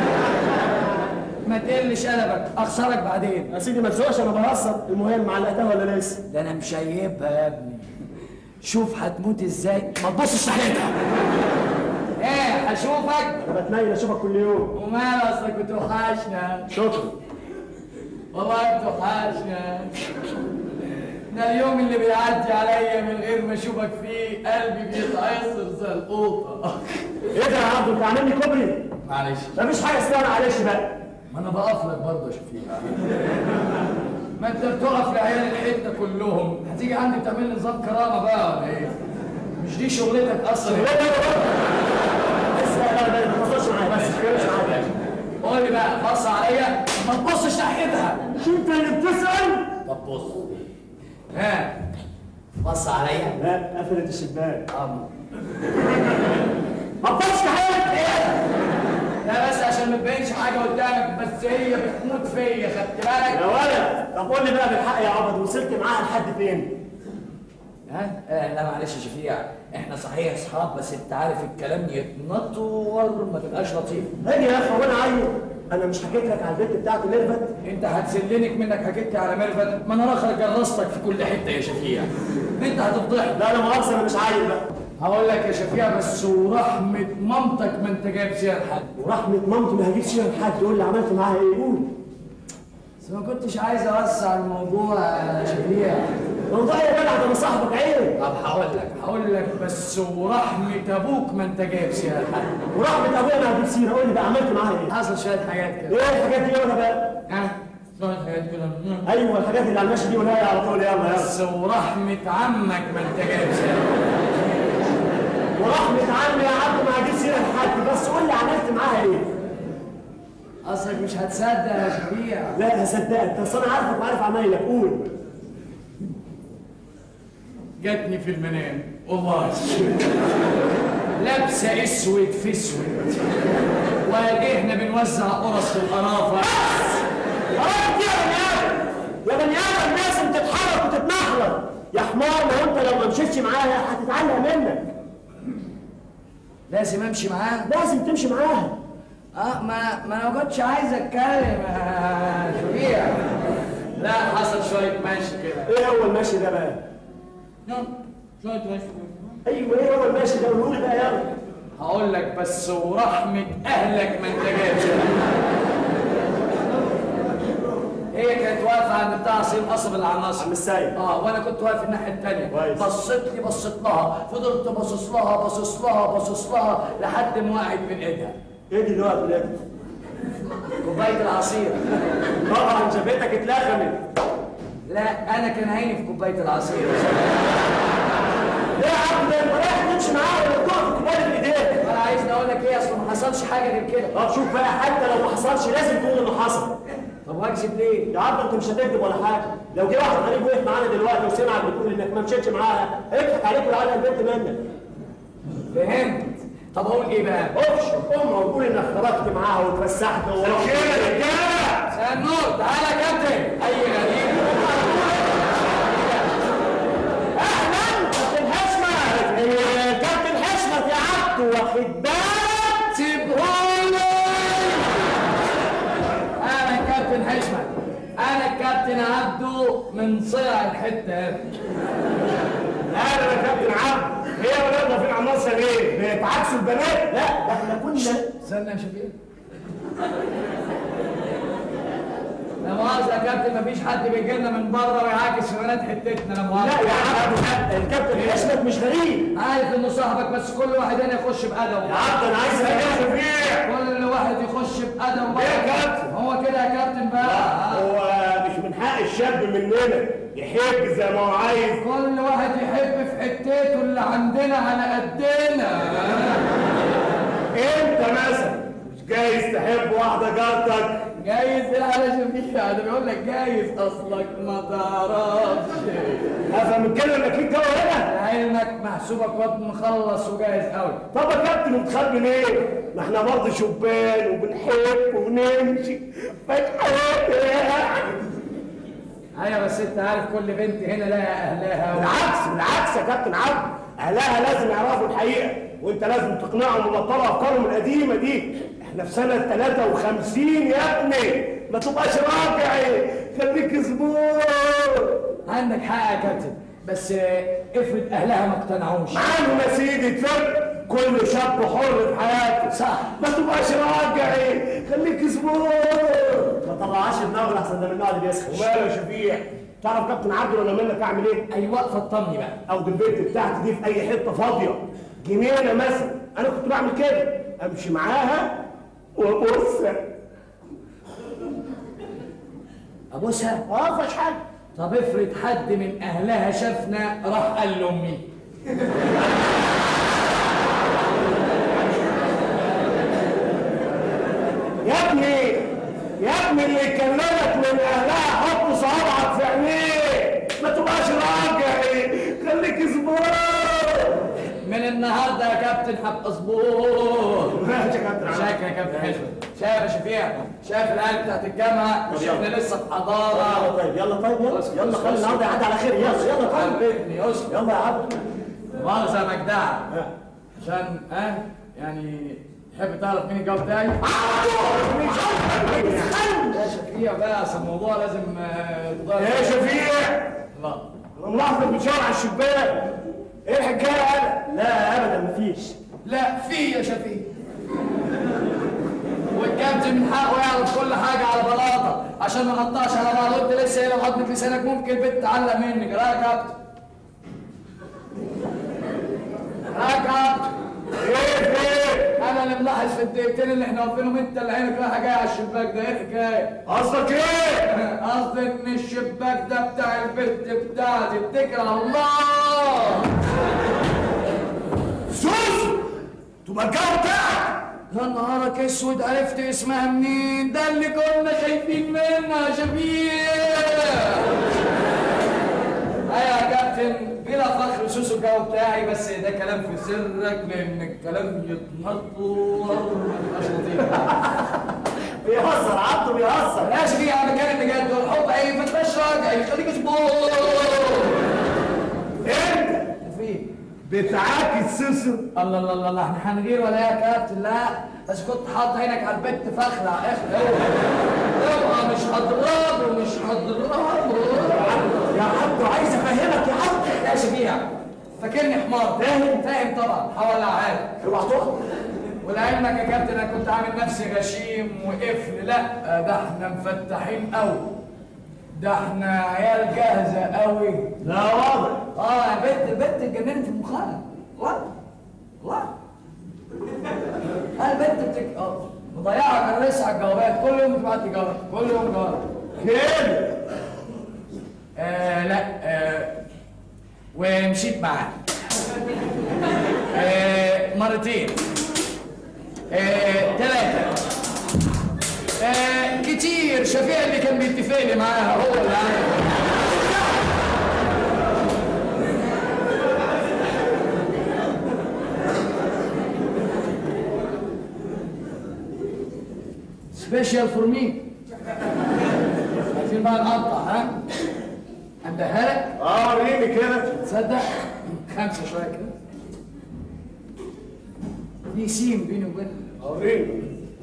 ما تقلش قلبك اخسرك بعدين يا سيدي ما تزوقش انا بهزر المهم معلقتها ولا لسه ده انا مشيبها يا ابني شوف هتموت ازاي ما تبصش ناحيتها ايه هشوفك انا بتنيل اشوفك كل يوم ومال اصلك بتوحشنا شكرا والله بتوحشنا ده اليوم اللي بيعدي عليا من غير ما اشوفك فيه قلبي بيتعصر زي القوطه ايه ده يا عبد انت عامل لي كوبري معلش مفيش حاجه اسمها معلش بقى ما انا بقف لك برضه يا شفيق ما انت بتقف لعيال الحته كلهم هتيجي عندي تعمل لي نظام كرامه بقى ولا ايه؟ مش دي شغلتك اصلا لا لا لا لسه لا لا ما تهزرش معايا بس ما تتكلمش معايا قول لي بقى بص عليا ما تبصش ناحيتها شو انت اللي بتسال طب بص ها بص عليا لا قفلت الشباك اه ما تبصش حاجه لا بس عشان ما تبينش حاجه قدامك بس هي بتموت فيا خدت يا بالك ولد طب قول لي بقى بالحق يا عبد وصلت معاها لحد فين ها آه لا معلش يا شفيع احنا صحيح اصحاب بس انت عارف الكلام يتنطور ما تبقاش لطيف هاجي يا اخي وانا عيل انا مش حكيت لك على البنت بتاعتي ميرفت انت هتسلنك منك حكيت لي على ميرفت ما انا راخر جرستك في كل حته يا شفيع انت هتفضحني لا انا مؤاخذه انا مش عايل بقى هقول لك يا شفيع بس ورحمه مامتك ما انت جايب سيره حد ورحمه مامتي ما هجيب سيره لحد يقول لي عملت معاها ايه قول بس ما كنتش عايز اوسع الموضوع يا شفيع موضوع يا جدع ده انا صاحبك عيب طب هقول لك هقول لك بس ورحمه ابوك ما انت جايب سيره حد ورحمه ابويا ما هجيب سيره قول لي بقى عملت معاها ايه حصل شويه حاجات كده ايه الحاجات دي وانا بقى ها شويه حاجات كده ايوه الحاجات اللي على المشي دي ولا على طول يلا يلا بس ورحمه عمك ما انت جايب سيره ورحمه عمي يا عبد ما هجيب سيره لحد بس قول لي عملت معاها ايه اصلك مش هتصدق يا شفيع لا هصدقك بس انا عارفك وعارف عمايلك قول جاتني في المنام والله لابسه اسود في اسود وقال ايه احنا بنوزع قرص في القرافه خلاص يا بني ادم يا بني ادم لازم تتحرك وتتنحرك يا حمار ما هو انت لو ما مشيتش معاها هتتعلق منك لازم امشي معاه لازم تمشي معاها اه ما ما انا ما كنتش عايز اتكلم يا شفيع لا حصل شويه ماشي كده ايه هو المشي ده بقى نعم شويه ماشي ايوه ايه هو المشي ده قول لي بقى يلا هقول لك بس ورحمه اهلك ما انت جايب شيء. هي كانت واقفه عند بتاع عصير قصب اللي على النصر عم السيد اه وانا كنت واقف الناحيه الثانيه كويس. بصيت لي بصيت لها فضلت باصص لها باصص لها باصص لها لحد ما وقعت من ايدها ايه دي الوقت ده كوبايه العصير طبعا جبهتك اتلخمت لا انا كان عيني في كوبايه العصير ليه يا عم ده انت رايح تمشي معاها ولا تقف في كوبايه بايديك انا عايز اقول لك ايه اصل ما حصلش حاجه غير كده طب شوف بقى حتى لو ما حصلش لازم تقول انه حصل طب واكذب ليه؟ يا عم انت مش هتكذب ولا حاجه لو جه واحد غريب وقف معانا دلوقتي وسمعك بتقول انك ما مشيتش معاها هيضحك عليك ويعلق البنت منك فهمت طب اقول ايه بقى؟ ابشر امه وقول انك خرجت معاها واتفسحت ورحت كده يا رجاله مساء النور تعالى يا كابتن اي غريب اهلا كابتن حشمت إيه، كابتن حشمت يا عبد واخد بالك سيبهولي انا الكابتن حشمت انا الكابتن عبده من صيع الحته اهلا يا كابتن عبد هي ولادنا فين على النصر ليه؟ بيتعكسوا البنات؟ لا ده احنا كنا استنى يا شفيق لا مؤاخذة يا كابتن مفيش حد بيجي لنا من بره ويعاكس في بنات حتتنا لا لا مؤاخذة يا عبد الكابتن حشمت مش غريب عارف انه صاحبك بس كل واحد هنا يخش بأدبه يا عبد انا عايز اجازه فيه كل واحد يخش بأدبه ليه يا كابتن؟ هو كده يا كابتن بقى هو مش من حق الشاب مننا يحب زي ما هو عايز كل واحد يحب في حتته اللي عندنا على قدنا انت مثلا مش جايز تحب واحده جارتك جايز ايه على شفيع ده بيقول لك جايز اصلك ما تعرفش افهم من كده انك ليك جو هنا علمك محسوبك واد مخلص وجاهز قوي طب يا كابتن وبتخبي ليه؟ ما احنا برضه شبان وبنحب ونمشي فتحب ايوه بس انت عارف كل بنت هنا لها اهلها و... بالعكس بالعكس يا كابتن عبد اهلها لازم يعرفوا الحقيقه وانت لازم تقنعهم وتبطلوا افكارهم القديمه دي احنا في سنه 53 يا ابني ما تبقاش راجعي خليك اسبوع عندك حق يا كابتن بس آه، افرض اهلها ما اقتنعوش عنهم يا سيدي تفرق كل شاب حر في حياته صح ما تبقاش راجعي خليك اسبوع ما طلعهاش دماغه لحسن ده من النوع اللي بيسخن وماله يا شفيع تعرف كابتن عبد ولا منك اعمل ايه؟ ايوه فطمني بقى او دي البنت بتاعتي دي في اي حته فاضيه جنينه مثلا انا كنت بعمل كده امشي معاها وابص ابوسها اه فيش حاجه طب افرض حد من اهلها شافنا راح قال لامي يا ابني يا ابني اللي يكلمك من اهلها حط صوابعك في عينيه ما تبقاش راجعي خليك اسبوع من النهارده يا كابتن هبقى اسبوع ماشي يا كابتن عبد. شايف يا كابتن حشمت شايف يا شفيع شايف العيال بتاعت الجامعه مش احنا لسه في يلا حضاره طيب يلا طيب يلا يلا خلي النهارده يعدي على خير يلا يلا طيب حبيبني اسكت يلا يا عبد مؤاخذة مجدعة عشان اه يعني تحب تعرف مين الجواب بتاعي؟ يا شفيع بقى اصل الموضوع لازم آه، تضيع يا شفيع لا انا ملاحظك بتشاور على الشباك ايه الحكايه انا لا ابدا مفيش لا في يا شفيع والكابتن من حقه يعرف كل حاجه على بلاطه عشان ما نقطعش على بعض وانت لسه هنا بحضنة لسانك ممكن البنت تعلق منك لا يا كابتن لا يا كابتن ايه ايه انا اللي ملاحظ في الدقيقتين اللي احنا واقفينهم انت اللي عينك رايحه جايه على الشباك ده ايه الحكايه؟ قصدك ايه قصدي ان الشباك ده بتاع البنت بتاعتي اتكل على الله سوسو تبقى الجو بتاعك يا نهارك اسود عرفت اسمها منين؟ ده اللي كنا خايفين منها يا شفيع ايوه يا كابتن بلا فخر سوسو الجو بتاعي بس ده كلام في سرك لان الكلام يتنطور مش لطيف بيهزر عبده بيهزر يا شفيع انا بتكلم بجد والحب ايه ما تبقاش راجع خليك اسبوع انت في بتعاكس سوسو الله الله الله الله احنا هنغير ولا ايه يا كابتن لا بس كنت حاطط عينك على البت فخرة على الاخر اوعى اوعى مش هضربه مش هضربه يا عبده عايز افهمك يا عبده يا شفيع فاكرني حمار فاهم فاهم طبعا حول عادي اوعى تقع ولعلمك يا كابتن انا كنت عامل نفسي غشيم وقفل لا ده احنا مفتحين قوي ده احنا عيال جاهزه قوي لا واضح اه يا بنت البنت اتجننت في مخها والله والله اه البنت بتك اه مضيعه كان لسه على الجوابات كل يوم بتبعت لي جواب كل يوم جواب كده آه لا آه ومشيت معاه آه مرتين آه ثلاثة آه كتير شفيع اللي كان بيتفق لي معاها هو اللي عارف سبيشال فور مي عايزين بقى نقطع ها اديها لك اه وريني كده تصدق خمسه شويه كده في سين بيني وبينك وريني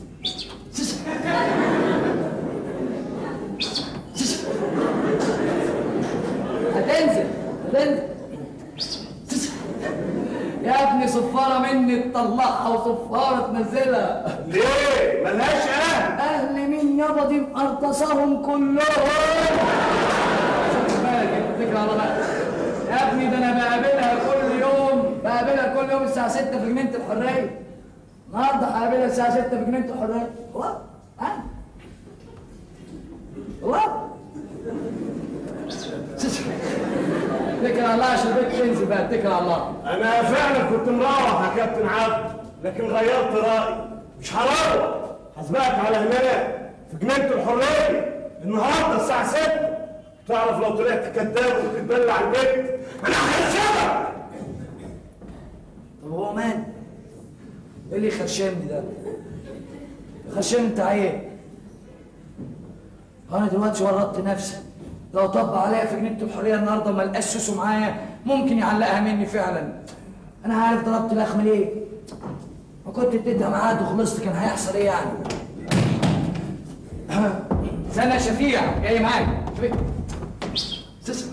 هتنزل هتنزل يا ابني صفارة مني تطلعها وصفارة تنزلها ليه ملهاش اهل اهل مين يابا دي مقرطصاهم كلهم خد بالك انت فكرة على بقى يا ابني ده انا بقابلها كل يوم بقابلها كل يوم الساعة 6 في جنينة الحرية النهارده هقابلها الساعة 6 في جنينة الحرية والله ها والله اتكل على الله عشان البيت تنزل بقى اتكل على الله انا فعلا كنت مروح يا كابتن عبد لكن غيرت رايي مش هروح هسبقك على هناك في جنينه الحريه النهارده الساعه 6 تعرف لو طلعت كذاب وتتبلع البيت انا هكسبك طب هو مال ايه اللي خرشمني ده خرشمني انت عيب انا دلوقتي ورطت نفسي لو طب عليا في جنينه الحريه النهارده وما لقاش سوسو معايا ممكن يعلقها مني فعلا انا عارف ضربت الاخ من ايه ما كنت اديتها ميعاد وخلصت كان هيحصل ايه يعني استنى يا شفيع جاي معاك شفيع. سوسو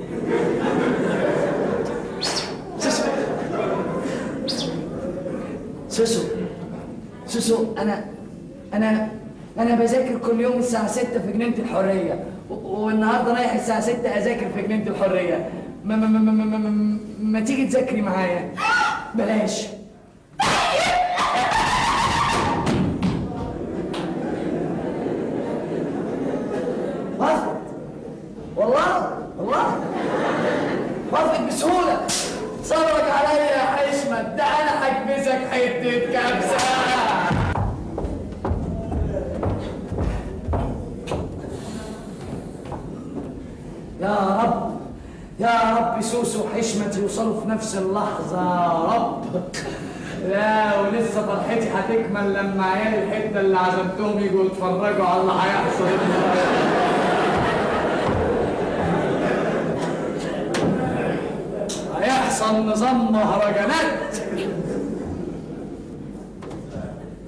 سوسو سوسو سوسو انا انا انا بذاكر كل يوم الساعة 6 في جنينة الحرية و- والنهارده رايح الساعة 6 اذاكر في جنينة الحرية ما ما ما ما ما, ما, ما, ما تيجي تذاكري معايا بلاش وافقت والله والله وافقت بسهولة صبرك عليا يا حشمت ده انا هكبسك حتة كبسة يا رب يا رب سوسو وحشمت يوصلوا في نفس اللحظة يا رب لا ولسه فرحتي هتكمل لما عيال الحتة اللي عزمتهم يجوا يتفرجوا على اللي هيحصل هيحصل نظام مهرجانات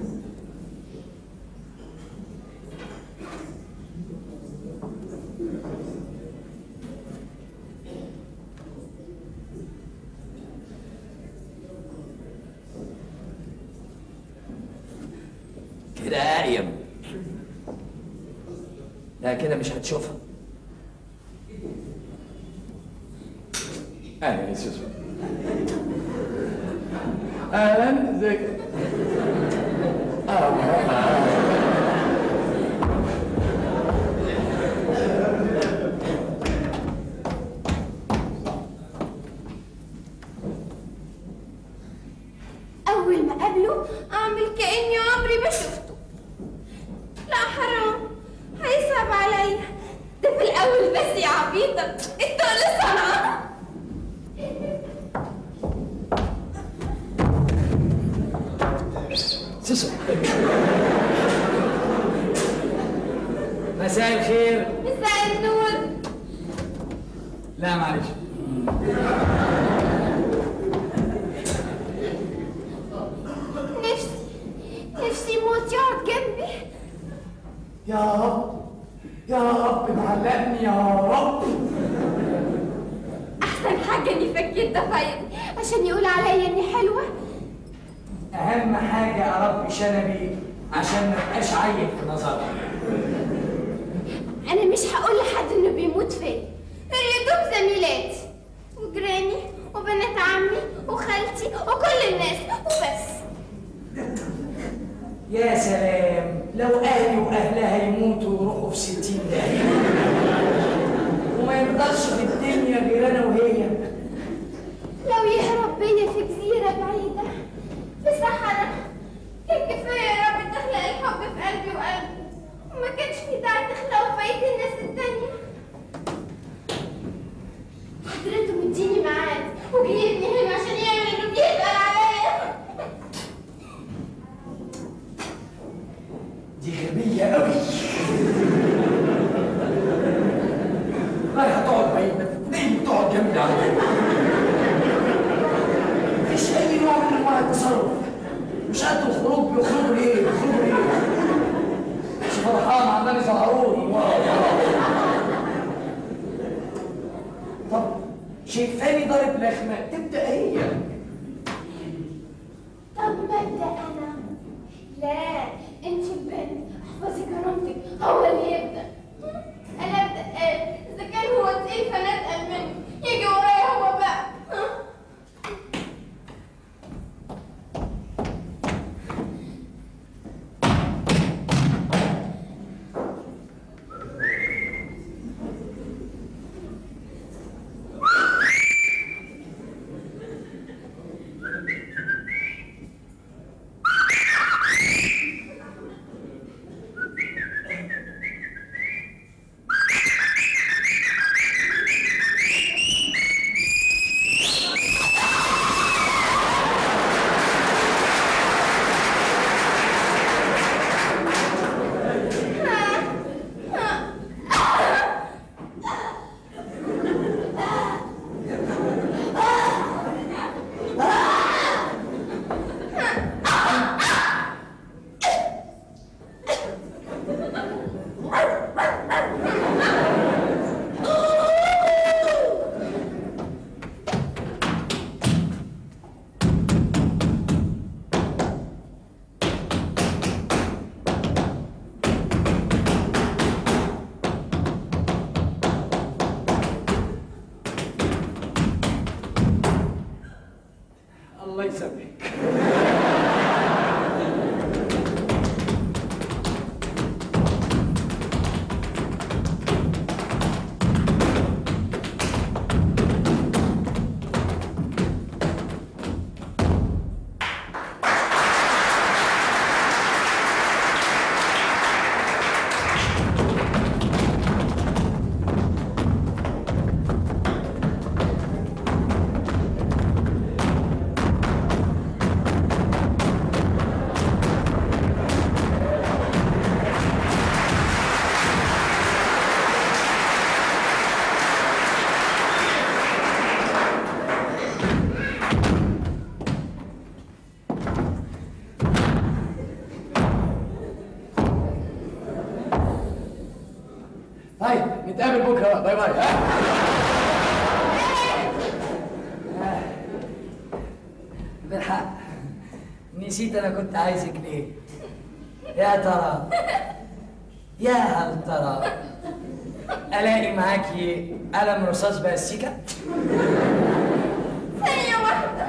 كده قايم لا كده مش هتشوفها اهلا يا سوسو اهلا ازيك أول ما أقابله أعمل كأني عمري ما شفته لا حرام هيصعب عليا ده في الأول بس يا عبيطة التقل صنعة سوسو مساء الخير مساء النور لا معلش نفسي نفسي يموت يقعد جنبي يا رب يا رب معلقني يا رب أحسن حاجة إني فكيت ضفايري عشان يقول عليا إني حلوة اهم حاجه اربي شنبي عشان ما ابقاش عيل في نظرك أنا مش هقول لحد إنه بيموت فيا غير يا دوب زميلاتي وجيراني وبنات عمي وخالتي وكل الناس وبس يا سلام لو اهلي واهلها يموتوا ويروحوا في ستين داهيه وما يقدرش في الدنيا غير انا وهي لو يهرب بيا في جزيرة بعيدة في صحراء كان كفاية يا رب تخلق الحب في قلبي وقلبه وما كانش في داعي تخلقه في بقية الناس التانية حضرته مديني ميعاد وجايبني هنا عشان يعمل انه بيسأل عليا دي غبيه قوي رايحه تقعد بعيد ليه تقعد جنبي على طول مفيش اي نوع من انواع التصرف مش قد الخروج بيخرجوا ليه بيخرجوا ليه مش فرحان عمال يزهروني طب شايفاني ضارب لخمه تبدا هي طب ما ابدا انا لا انت البنت احفظي كرامتك هو اللي يبدا انا ابدا ايه اذا كان هو تقيل فانا اتقل منه يجي ورايا هو بقى ها؟ الله يسامحك طيب نتقابل بكره باي باي ها بالحق نسيت انا كنت عايزك ليه يا ترى يا هل ترى الاقي معاكي قلم رصاص باستيكه ثانية واحدة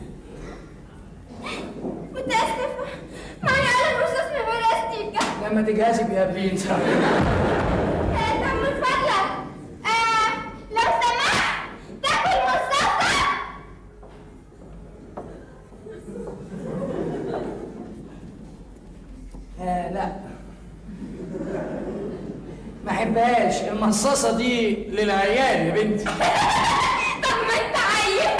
متأسفة معي قلم رصاص من بلاستيكة لما تجهزي بيقابليني آه، طب من فضلك آه لو سمحت تاكل مصاصة آه لا ما احبهاش المصاصه دي للعيال يا بنتي طب ما انت عيل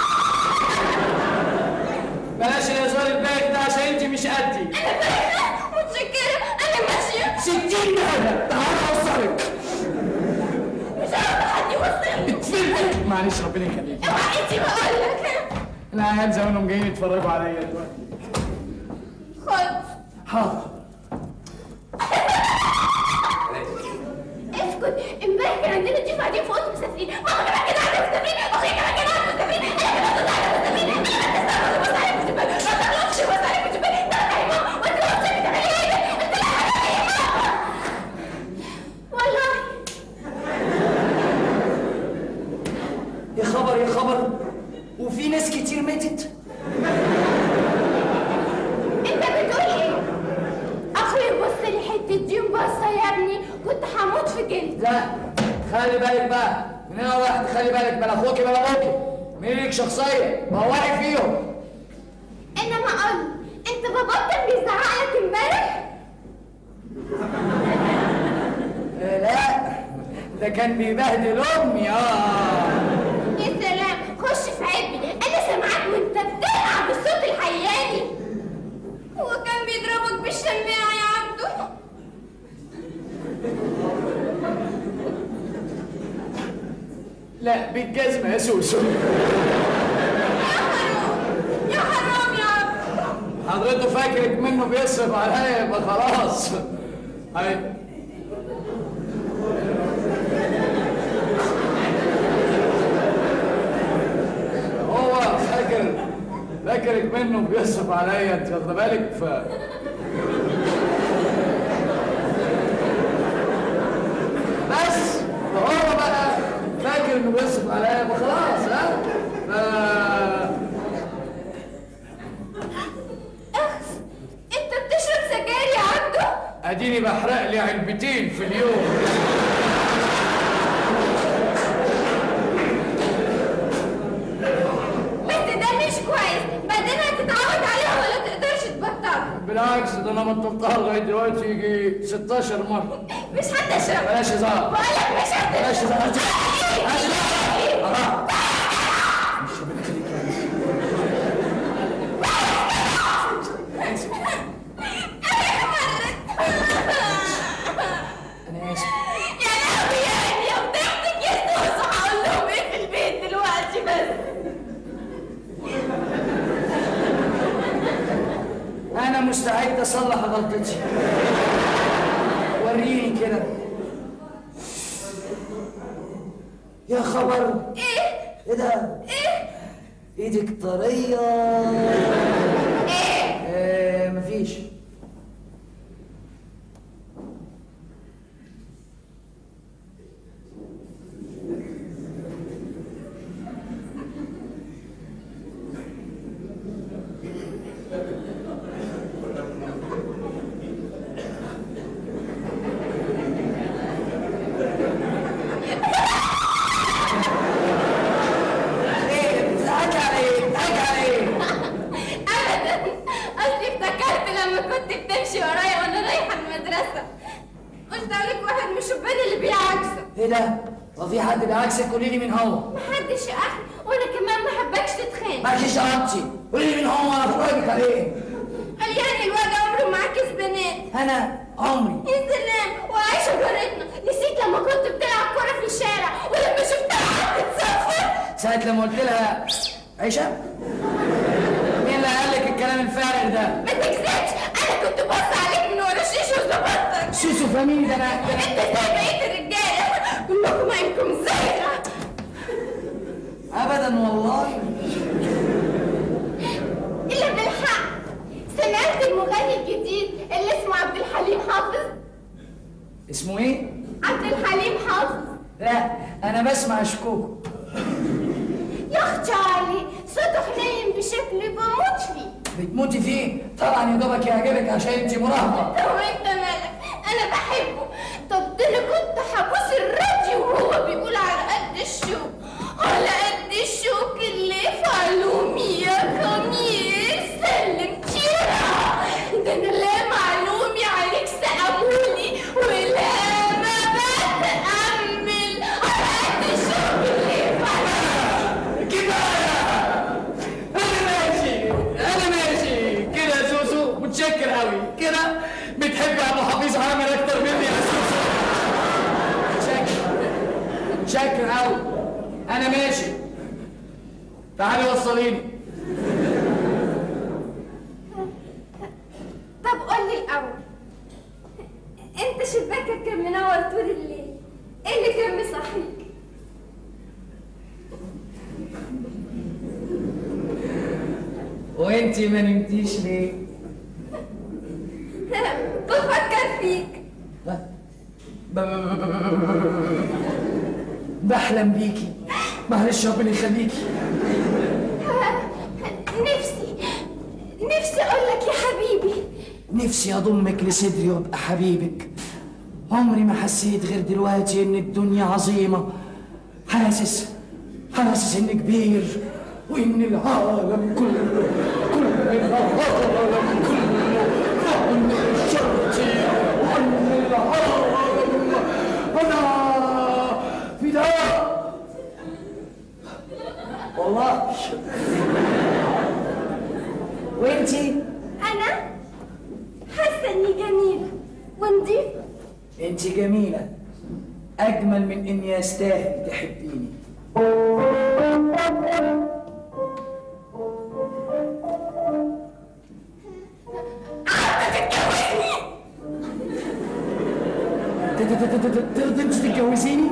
بلاش الهزار البايخ ده عشان انت مش قدي متشكرة أنا ماشية ستين مهلة تعالى اوصلك مش عارفة حد يوصلني اتفلت معلش ربنا يخليك اوعى انتي بقول لك العيال زمانهم جايين يتفرجوا عليا دلوقتي خد حاضر اسكت امبارح كان عندنا ضيوف قاعدين في اوضه مسافرين ماما كمان كده قاعده مسافرين اخويا كمان كده قاعده مسافرين انا كمان كنت قاعده مسافرين انا بس بص عليك في البال ما تغلطش بص عليك في البال ده انا ماما وانت لو بتعملي تعملي ايه انت لا حاجه يا ماما والله يا خبر يا خبر وفي ناس كتير ماتت انت بتقول ايه اخويا بص لي حته دين بصه يا ابني كنت هموت في جلد لا خلي بالك بقى من هنا واحد خلي بالك بلا اخوكي بلا ابوكي مين ليك شخصيه بوعي فيهم انما قول انت باباك كان بيزعق لك امبارح آه، لا ده كان بيبهدل امي اه يا سلام خش في عبي انا سامعاك وانت بتلعب بالصوت الحياني هو كان بيضربك بالشماعه يا عبدو لا بالجزمه يا سوسو يا حرام يا عبدو حضرته فاكرك منه بيصرف عليا يبقى خلاص هاي هو فاكر فاكرك منه بيصرف عليا انت واخد بالك ف بس فهو بقى فاكر انه بيصرف عليا يبقى خلاص ها ف اخس انت بتشرب سجاير يا عبدو اديني بحرق لي علبتين في اليوم بس ده مش كويس بعدين هتتعود عليها ولا تقدرش تبطلها بالعكس ده انا بطلتها لغايه دلوقتي يجي 16 مره مش هتشرب بلاش هزار بقولك مش هتشرب بلاش هزار بلاش هزار آه. انا اسف يا لهوي يعني يا بتاعتك يا سوسو هقول لهم ايه في البيت دلوقتي بس انا مستعد اصلح غلطتي وريني كده يا خبر ايه ايه ده ايه ايدك طريه ايه آه مفيش ايه بتضحكي على ايه بتضحكي على ايه ابدا اصلي افتكرت لما كنت بتمشي ورايا وانا رايحه المدرسه قلت عليك واحد من الشبان اللي بيعكسك ايه ده هو في حد بيعكسك قولي لي مين هو محدش يا اخي وانا كمان ما حبكش تتخانق مالكيش شرطي قولي لي مين هو وانا افرجك عليه قال يعني الواد عمره معاكس بنات انا عمري يا سلام وعايشه جارتنا نسيت لما كنت بتلعب كوره في الشارع ولما شفتها قعدت تصفر ساعة لما قلت لها عيشة مين اللي قال لك الكلام الفارغ ده؟ ما تكذبش انا كنت بص عليك من ورا الشيشه وظبطتك سوسو فمين ده انا ده انت أنا- زي بقيه الرجاله كلكم عينكم زيغه ابدا والله الا بالحق سمعت المغني الجديد اللي اسمه اسمه ايه؟ عبد الحليم حافظ لا انا بسمع شكوكو يا اختي علي صوته حنين بشكل بموت فيه بتموتي فيه طبعا يا دوبك يعجبك عشان انت مراهقه طب انت مالك انا بحبه طب ده انا كنت حبوس الراديو وهو بيقول على قد الشوك على قد الشوك اللي في علومي يا كمير سلمتيها ده انا لا معلومي عليك سأمولي ولا ما بتأمل على قد الشوك اللي في علومي كفايه انا ماشي انا ماشي كده يا سوسو متشكر قوي كده بتحب ابو حفيظ عامر اكتر مني يا سوسو متشكر متشكر قوي انا ماشي تعالي وصليني طب قول لي الأول أنت شباكك كان منور طول الليل إيه اللي كان مصحيك؟ وانتي ما نمتيش ليه؟ بفكر فيك ب- ب- ب- ب- بحلم بيكي معلش ربنا يخليكي نفسي نفسي أقول لك يا حبيبي نفسي اضمك لصدري وابقى حبيبك عمري ما حسيت غير دلوقتي ان الدنيا عظيمة حاسس حاسس اني كبير وان العالم كله كل العالم كله وان شرطي وان العالم انا فداء والله وانتي أنا حاسة إني جميلة ونضيفة انت جميلة أجمل من إني أستاهل تحبيني ت- ت- ت- ت- ت- ترضي انت تتجوزيني؟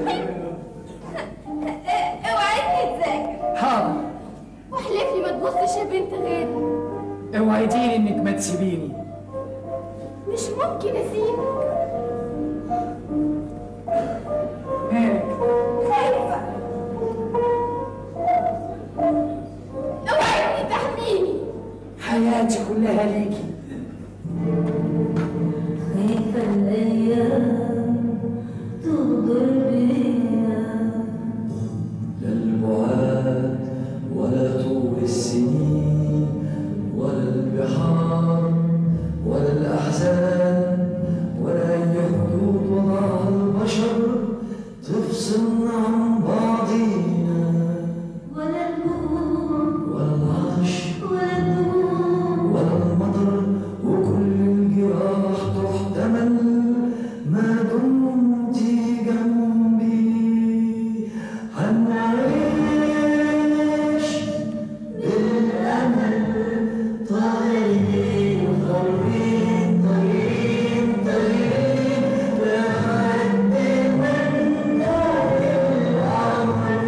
اوعدني تذاكر حاضر واحلفي ما تبصش يا بنت غيري اوعديني انك ما تسيبيني مش ممكن اسيبك مالك خايفة اوعدني تحميني حياتي كلها ليكي خايفة الأيام تغدر بيا لا البعاد ولا طول السنين ولا البحار ولا الأحزان ولا أي حدود وضعها البشر تفصلنا عن بعضينا ولا الهموم ولا العطش ولا الدموع ولا المطر وكل الجراح تحتمل ما دمت جنبي هنعيش بالأمل طايرين طايرين طايرين طايرين لحد ما نلاقي الأمل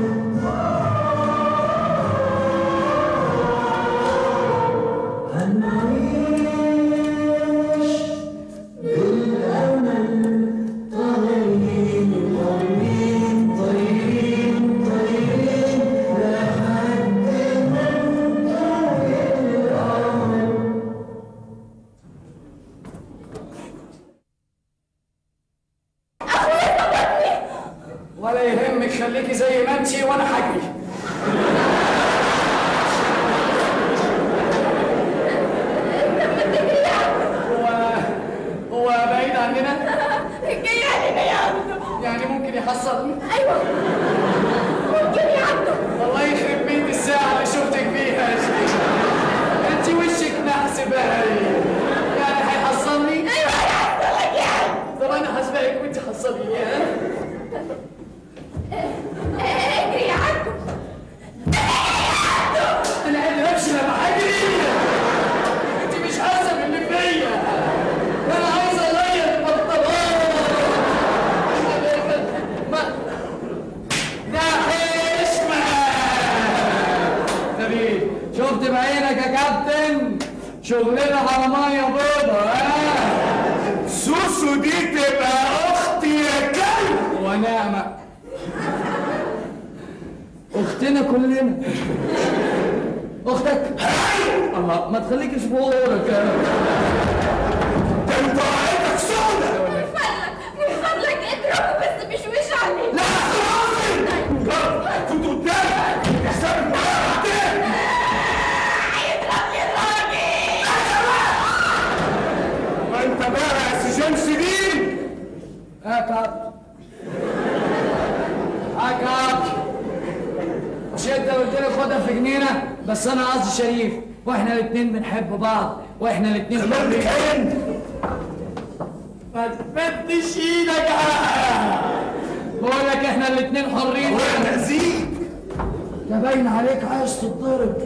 هنعيش بالأمل طايرين طايرين طايرين طايرين لحد ما نلاقي الأمل ولا يهمك خليكي زي ما انتي وانا حجري هو هو بعيد عننا جاي علينا يا عبدو يعني ممكن يحصلني ايوه ممكن يا عبدو الله يخرب بيت الساعة اللي شفتك فيها يا شيخ انت وشك نحس بهري يعني هيحصلني ايوه هيحصلك يا عبدو طب انا هسبقك وانت حصليني ها اجري يا عبدو انا قادر امشي لما هجري انت مش حاسه باللي فيا انا عايز اغير البنطلون ما ده حشمه نبيل شفت بعينك يا كابتن شغلنا على ميه بيضة ها سوسو دي تبقى اختنا كلنا اختك الله ما تخليك اسبوعك انت عينك سودة من فضلك من فضلك اضربه بس بشويش عليه لا كنت قدامك حسابك معايا بعدين هيضربني الراجل ما انت بقى يا سي شمس دين ها كاب ها كاب مش انت قلت لي خدها في جنينه بس انا قصدي شريف واحنا الاثنين بنحب بعض واحنا الاثنين كمان بتحن ما تمدش ايدك بقول لك احنا الاثنين حرين وانا ازيك ده باين عليك عايز تتضرب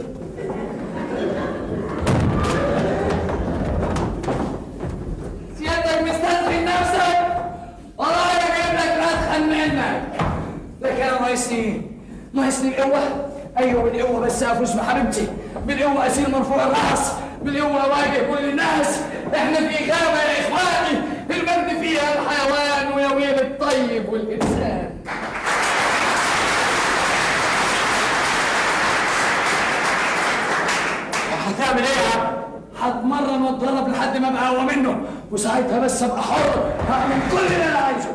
سيادتك مستسلم نفسك والله انا جايب لك ادخل منك لكن انا ناقصني ناقصني القوه ايوه بالقوه بس افوز بحبيبتي بالقوه اسير مرفوع الراس بالقوه اواجه كل الناس احنا في غابه يا اخواني المجد فيها الحيوان ويا ويل الطيب والانسان هتعمل ايه يا عم هتمرن واتدرب لحد ما ابقى اقوى منه وساعتها بس ابقى حر هعمل كل اللي انا عايزه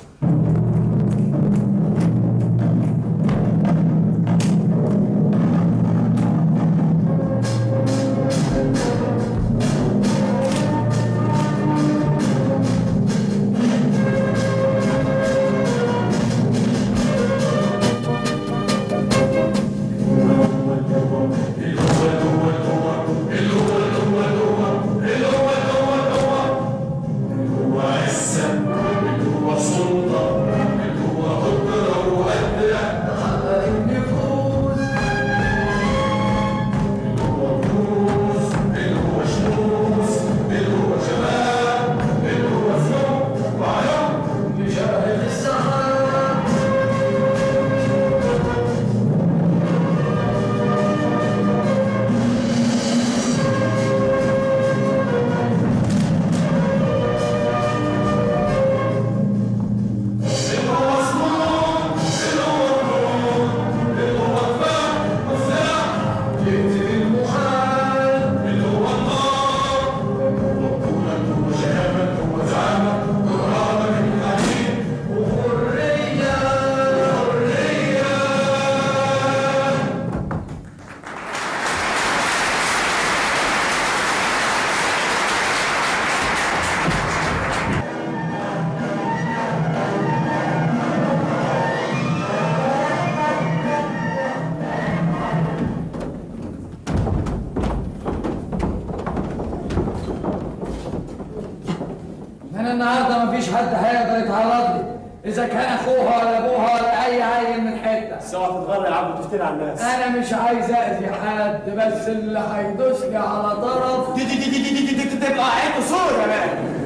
من النهارده مفيش حد هيقدر يتعرض لي اذا كان اخوها ولا ابوها ولا اي عيل من حته سواء تتغرى يا عم وتفتري على الناس انا مش عايز اذي حد بس اللي هيدوس لي على طرف دي دي دي دي دي دي دي تبقى عينه سودة بقى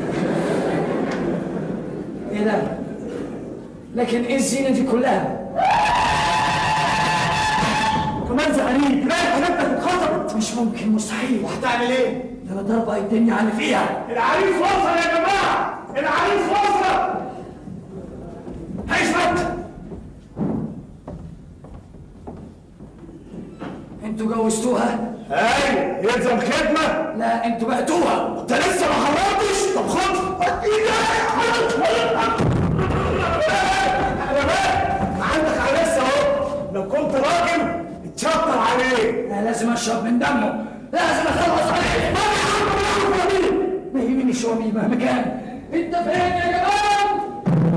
ايه ده لكن ايه الزينه دي كلها كمان زعلانين تلاقي حبيبتك اتخطبت مش ممكن مستحيل وهتعمل ايه؟ ده انا ضربه الدنيا على اللي فيها العريس وصل يا جماعة العريس وصل حشمت انتوا جوزتوها ايوه يلزم خدمة لا انتوا بعتوها انت لسه ما خرجتش طب خد انا بقى عندك عريس اهو لو كنت راجل اتشطر عليه لا لازم اشرب من دمه لازم اخلص عليه ما ما يهمنيش هو مين مهما كان انت فين يا جماعه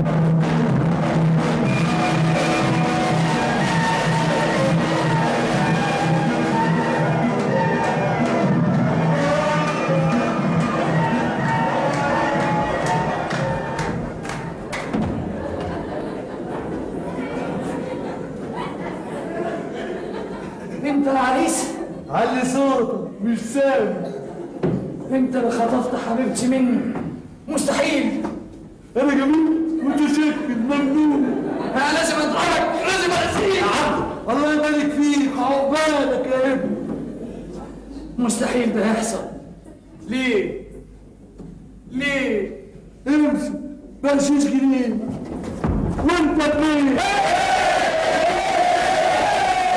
انت العريس علي صوتك مش سامع انت اللي خطفت حبيبتي مني مستحيل انا جميل متشكل ممنون انا لازم اضربك لازم اذيك الله يبارك فيك عقبالك يا ابني مستحيل ده يحصل ليه؟ ليه؟ امشي بقشيش جنيه وانت بمين؟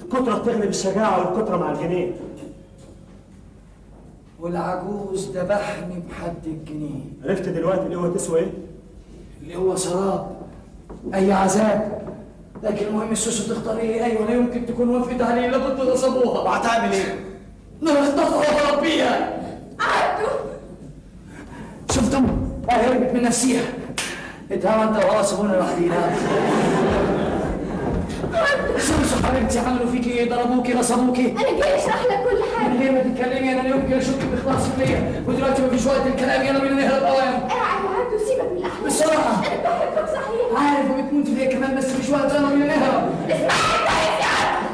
الكترة تغلب الشجاعة والكترة مع الجنين والعجوز ذبحني بحد الجنيه عرفت دلوقتي القوة تسوى ايه؟ اللي هو سراب اي عذاب لكن المهم السوسو تختار ايه ايوه لا يمكن تكون وافقت عليه لابد نصبوها وهتعمل ايه؟ نخطفها وهرب بيها عدو شفتم؟ اه هربت من نفسيها اتهوى انت وهو سيبونا لوحدينا سوسو حبيبتي عملوا فيكي ايه ضربوكي نصبوكي انا جاي اشرح لك كل حاجه من غير ما تتكلمي انا لا يمكن اشك باخلاصك ليا ودلوقتي مفيش وقت الكلام يلا بينا نهرب اوام اوعى يا عدو سيبك من الاحلام بسرعه انا بحبك صحيح عارف وبتموت فيا كمان بس مش وقت يلا بينا نهرب اسمعني كويس يا عدو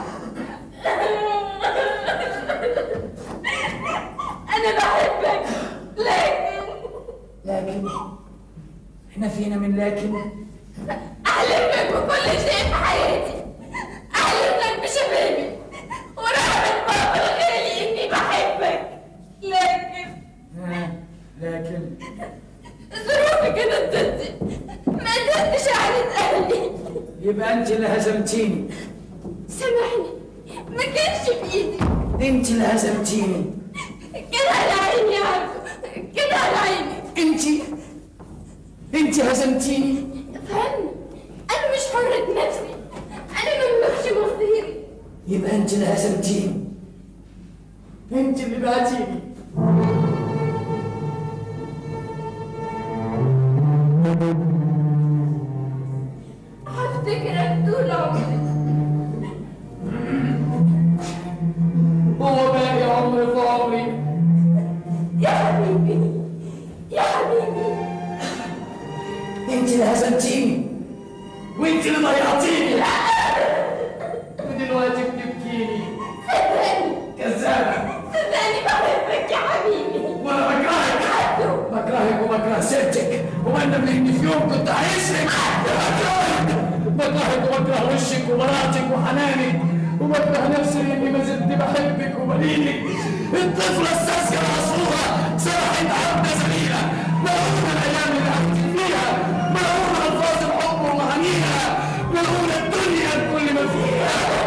انا بحبك لكن لكن احنا فينا من لكن احلم لك بكل شيء في حياتي احلم لك بشبابي ورغم بابا الغالي اني بحبك لكن ها، لكن ظروفي كانت ضدي ما قدرتش اعاند اهلي يبقى انت اللي هزمتيني سامحني ما كانش بايدي انت اللي هزمتيني كده على عيني يا عبد كده على عيني انت انت هزمتيني فهمني انا مش حرة نفسي انا مملكش مصيري يبقى انت اللي هزمتيني انت اللي بعتيني هفتكرك طول عمري هو باقي عمري في عمري يا حبيبي يا حبيبي انت اللي هزمتيني وانت اللي ضيعتيني ودلوقتي بتبكيني صدقني كذابة صدقني بحبك يا حبيبي وانا بكرهك عدو بكرهك وبكره سيرتك وانا من في يوم كنت عايشك بكرهك بكرهك وبكره وشك وبراءتك وحنانك وبكره نفسي اني ما زلت بحبك وبلينك الطفله الساذجه العصفوره سرحت عبده زميله ملعونه الايام اللي عشت فيها ملعونه الفاظ الحب ومعانيها ملعونه الدنيا بكل ما فيها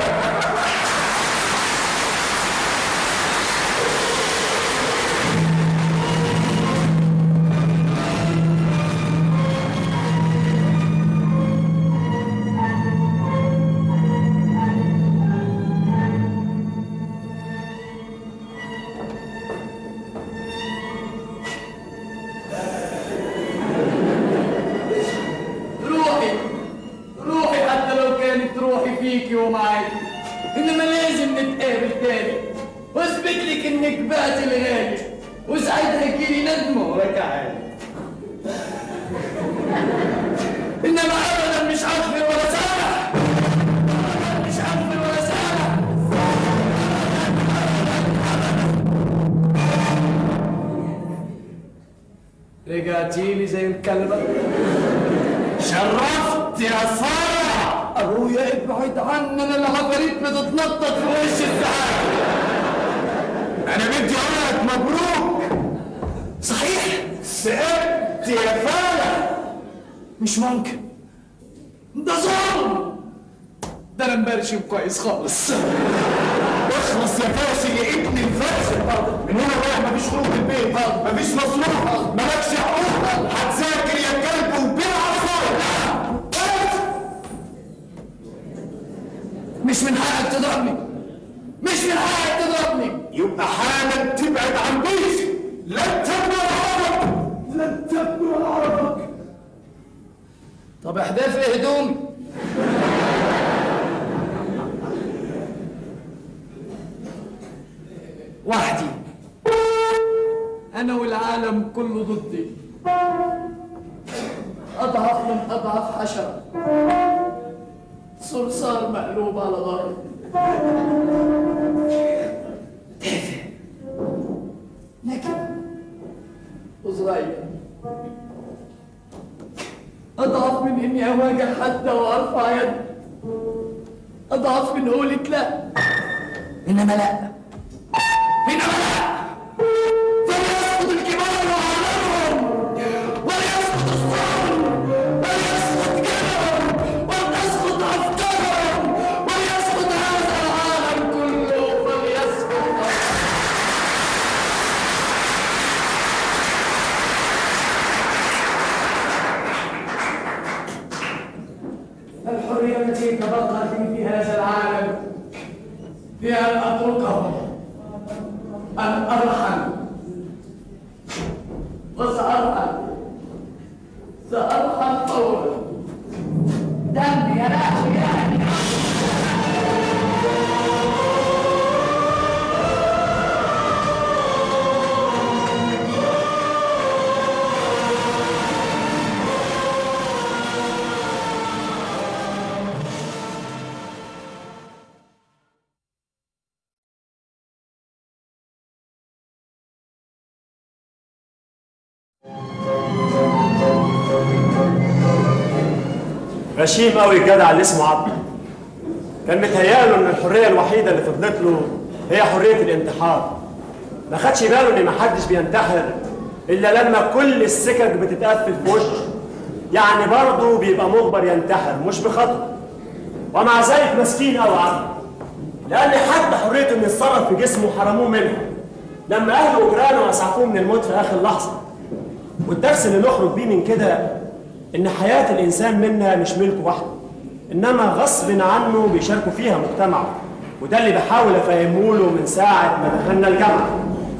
روحي روحي حتى لو كانت روحي فيكي ومعاكي انما لازم نتقابل تاني واثبت لك انك بعت الغالي وساعتها يجيلي ندمه ورجعالي انما ابدا مش هغفر ولا سامح أبداً مش هغفر ولا سامح رجعتيلي زي الكلبه شرفت يا سارة ابويا ابعد عني انا العفاريت بتتنطط في وش السحاب انا بدي اقول لك مبروك صحيح سقطت يا فالح مش ممكن ده ظلم ده انا مبرشم كويس خالص اخلص يا فاشل يا ابن الفاشل من هنا رايح مفيش خروج من البيت مفيش مصروف مالكش حقوق هتذاكر يا كلب وبيع عصاية مش من حقك تضربني مش من حقك تضربني يبقى حالا تبعد عن بيتي لن تبنى العرب لن تبنى العرب طب احداف لي هدومي وحدي انا والعالم كله ضدي اضعف من اضعف حشره صرصار مقلوب على ظهري تافه لكن وصغير أضعف من إني أواجه حد وأرفع يد أضعف من قولة لا إنما لا إنما لا فليسقط الكبار وعلمهم وليسقط الصون وليسقط جبلهم ولتسقط أفكارهم وليسقط هذا العالم في أن أتركه أن أرحل وسأرحل سأرحل فورا دم يا لهوي يا غشيم قوي الجدع اللي اسمه عبد كان متهيأله ان الحريه الوحيده اللي فضلت له هي حريه الانتحار ما خدش باله ان محدش بينتحر الا لما كل السكك بتتقفل في وشه يعني برضه بيبقى مجبر ينتحر مش بخطأ ومع ذلك مسكين قوي عبد لان حتى حريته انه يتصرف في جسمه حرموه منها لما اهله وجيرانه اسعفوه من الموت في اخر لحظه والدرس اللي نخرج بيه من كده ان حياه الانسان منا مش ملك وحده انما غصب عنه بيشاركوا فيها مجتمعه وده اللي بحاول افهمه له من ساعه ما دخلنا الجامعه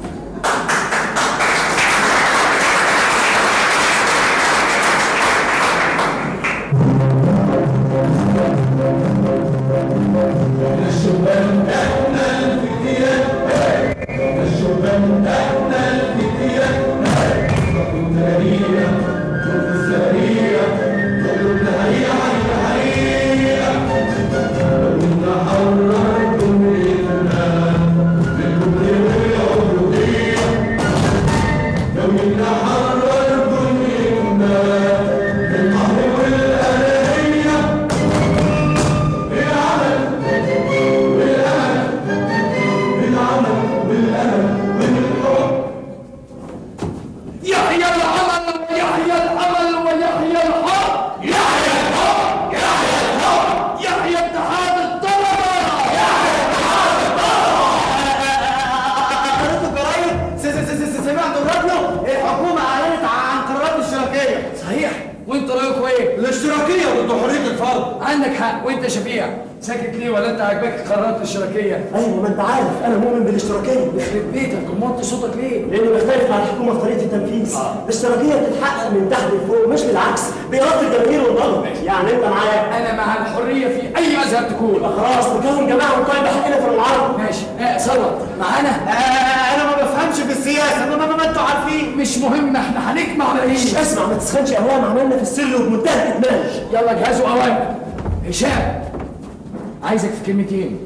الشبان احنا الفتيان الشبان احنا الفتيان كنت هريئة شوف السرية قلنا هيا هيا هيا كنا حرر دنيتنا بالكبر والعبودية كنا حرر دنيتنا بالقهر والأنانية بالعمل بالأمل بالعمل بالأمل وبالحب يحيى العمل ويحيى الأمل ويحيى الحق يحيى الحق يحيى الحق يحيى اتحاد الطلبة يحيى اتحاد قررتوا الجرايد سمعتوا الراديو الحكومة أعلنت عن قرارات الاشتراكية صحيح وانت رايكم ايه؟ الاشتراكية ضد حرية الفرد عندك حق وانت شفيع ساكت ليه ولا انت عاجباك القرارات الاشتراكيه؟ ايوه ما انت عارف انا مؤمن بالاشتراكيه يخرب بيتك وموطي صوتك ليه؟ لانه بيختلف عن الحكومه في طريقه التنفيذ الاشتراكيه بتتحقق من تحت لفوق مش بالعكس باراده الجماهير والنظر يعني انت معايا انا مع الحريه في اي مذهب تكون خلاص نكون جماعه ونطيب حقنا في المعارضه ماشي اه ثروت معانا أنا ما بفهمش في السياسة ما, ما, ما أنتوا عارفين مش مهم احنا هنجمع ولا ايه؟ اسمع ما تسخنش اهواء عملنا في السر وبمنتهى الادمان يلا جهزوا اوامر هشام عايزك في كلمتين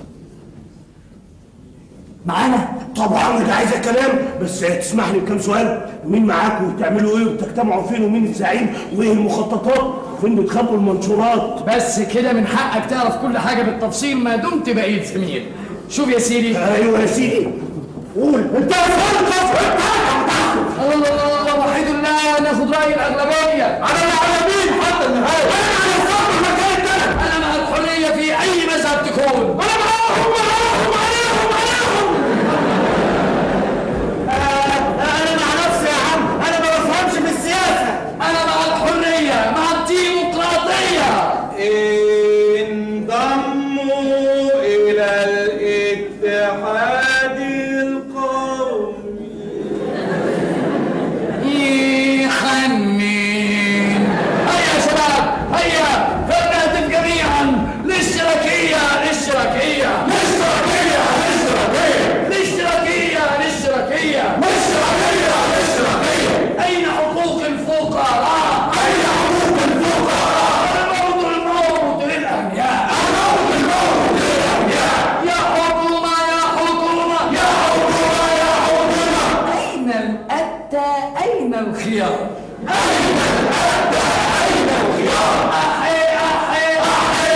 معانا طبعا انت عايز الكلام بس تسمح لي بكام سؤال مين معاكم وبتعملوا ايه وبتجتمعوا فين ومين الزعيم وايه المخططات وفين بتخبوا المنشورات بس كده من حقك تعرف كل حاجه بالتفصيل ما دمت بعيد زميل شوف يا سيدي ايوه يا سيدي قول انت الله الله الله الله وحيد الله ناخد راي الاغلبيه أنا على مين حتى النهاية انا مع الحريه في اي مذهب تكون أنا معاهم معاهم عليهم عليهم أنا مع نفسي يا عم أنا ما بفهمش في السياسة انا مع الحريه مع الديمقراطيه انضموا إلى الاتحاد القومي يحنن هيا يا شباب هيا فلنهتف جميعا للاشتراكيه للاشتراكيه للاشتراكيه للاشتراكيه للاشتراكيه للاشتراكيه للاشتراكيه للاشتراكيه اين حقوق الفقراء اين حقوق الفقراء الموت الموت للاغنياء الموت الموت للاغنياء يا حكومه يا حكومه يا حكومه يا حكومه اين الاتى اين الخيار اين الاتى اين الخيار احي احي احي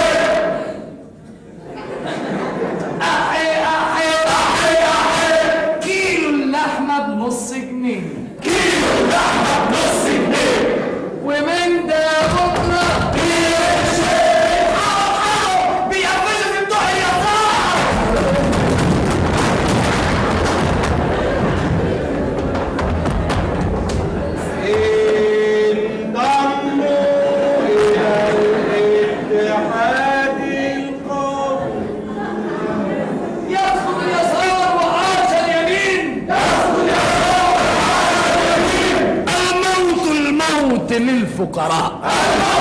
احي احي احي احي كيلو اللحمه بنص جنيه كيلو اللحمه بنص جنيه ومن ده بكره بيقفزوا في بتوع اليسار للفقراء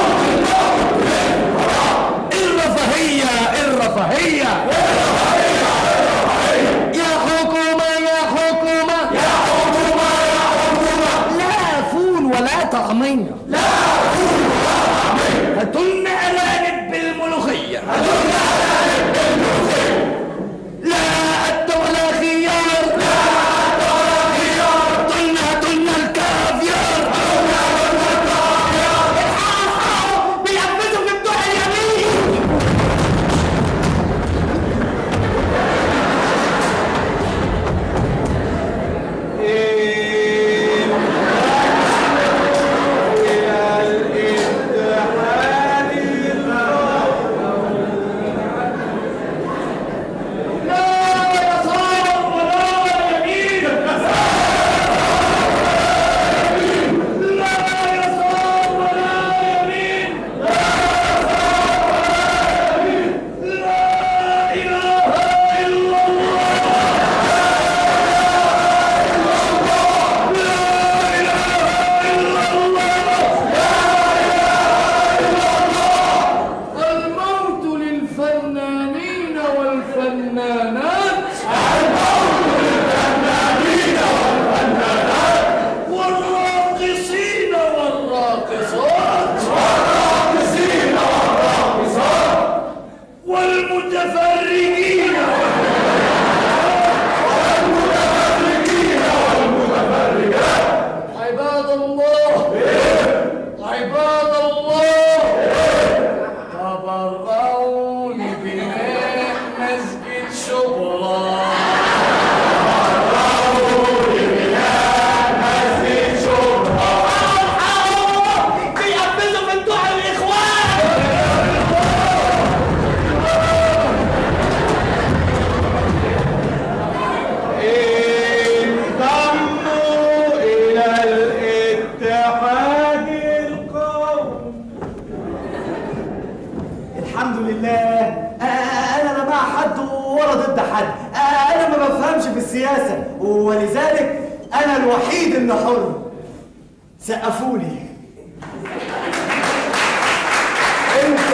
الرفاهية الرفاهية يا حكومة يا حكومة يا حكومة يا حكومة لا فول ولا طعمية لا فول ولا طعمية هاتوا لنا أرانب بالملوخية هاتوا لنا أرانب بالملوخية لا أتى ولا خيار لا أتى ولا خيار هاتوا لنا هاتوا لنا الكافيار هاتوا لنا هاتوا لنا الكافيار الحقوا بيلبسوا في بتوع اليمين الموت للفنانين والفنانات والراقصين والراقصات والراقصين والراقصات والمتفرجين والمتفرجين والمتفرجات عباد الله عباد الله تبرعوا لبناء مسجد شبرا تبرعوا لبناء مسجد شبرا بيقبضوا من دعاء الاخوان انضموا إلى الاتحاد القومي الحمد لله آه، انا لا مع حد ولا ضد حد آه، انا ما بفهمش في السياسه ولذلك انا الوحيد اللي حر سقفولي انت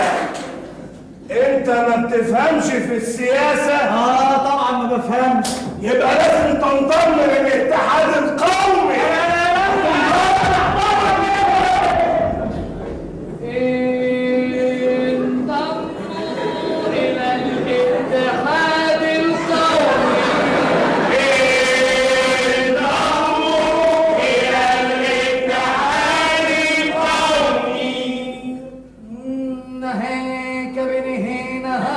انت ما بتفهمش في السياسة اه طبعا ما بفهمش يبقى لازم تنضم للاتحاد القومي انضموا إلى الاتحاد القومي انضموا إلى الاتحاد القومي نهيك بنهينها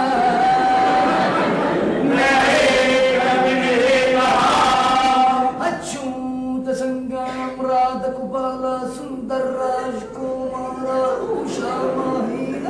نهيك بنهينها ಅಚ್ಚು ಸಂಗಮ ರಾಧ ಕುಬಾಲ ಸುಂದರ ರಾಜ್ಕುಮಾರ ಉಷಾ ಮಹಿಳಾ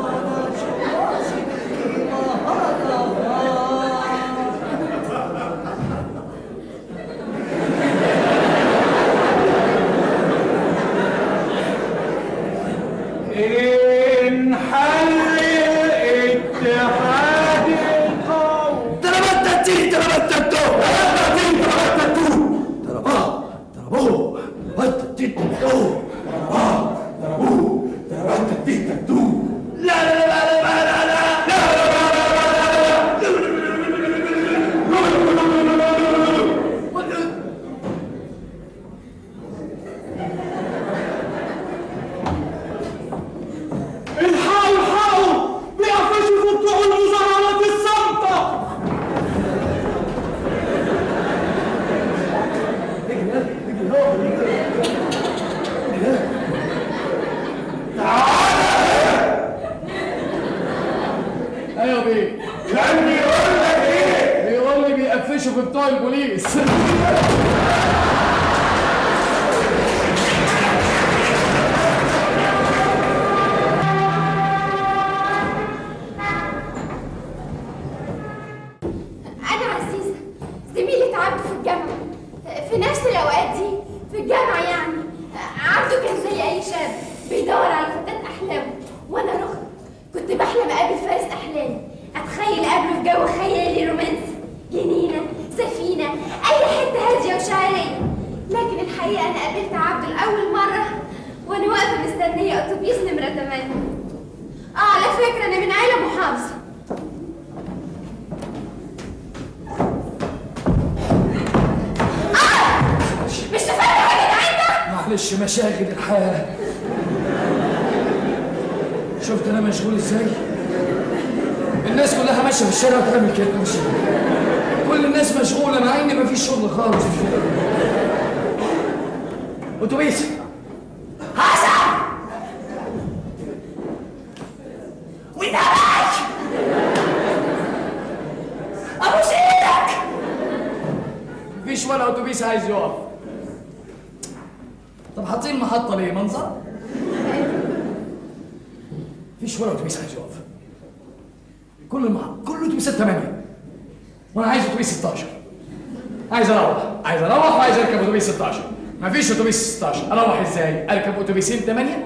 انحل الاتحاد القومي تربتتي تربتتو تربتتي تربتتو تربا تربو تربتتي تربو تربا تربو تربتتي تربو لا لا لا لا لا لا لا الحقوا الحقوا بيقفشوا في بتوع المظاهرات الصامتة ايوه بيه كان بيقول لك ايه بيقول لي بيقفشوا في بتوع البوليس أنا عزيزة زميلة عبده في الجامعة في نفس الأوقات دي في الجامعة يعني عبده كان زي أي شاب بيدور على فتاة أحلامه وأنا رخر كنت بحلم أقابل فارس أحلامي أتخيل أقابله في جو خيالي رومانسي جنينة سفينة أي حتة هادية وشاعرية لكن الحقيقة أنا قابلت عبده لأول مرة 8 اه على فكره انا من عيله محافظه مش تفهم حاجه انت معلش مشاغل الحياة شفت انا مشغول ازاي؟ الناس كلها ماشية في الشارع بتعمل كده مش كل الناس مشغولة مع ان مفيش شغل خالص اتوبيس حسن ونبات ابوس ايدك مفيش ولا اتوبيس عايز يقف طب حاطين محطة ليه منظر؟ مفيش ولا اتوبيس عايز يقف كل المحطة كل اتوبيسات 8 وانا عايز اتوبيس 16 عايز اروح عايز اروح وعايز اركب اتوبيس 16 مفيش اتوبيس 16 اروح ازاي؟ اركب اتوبيسين 8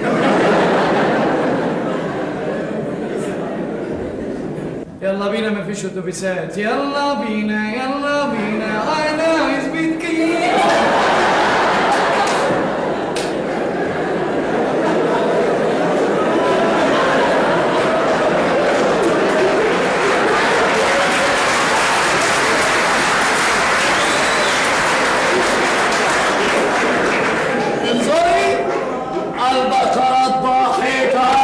يلا بينا مفيش اتوبيسات يلا بينا يلا بينا انا عايز بيت كيف انظري البقرة الضاحكة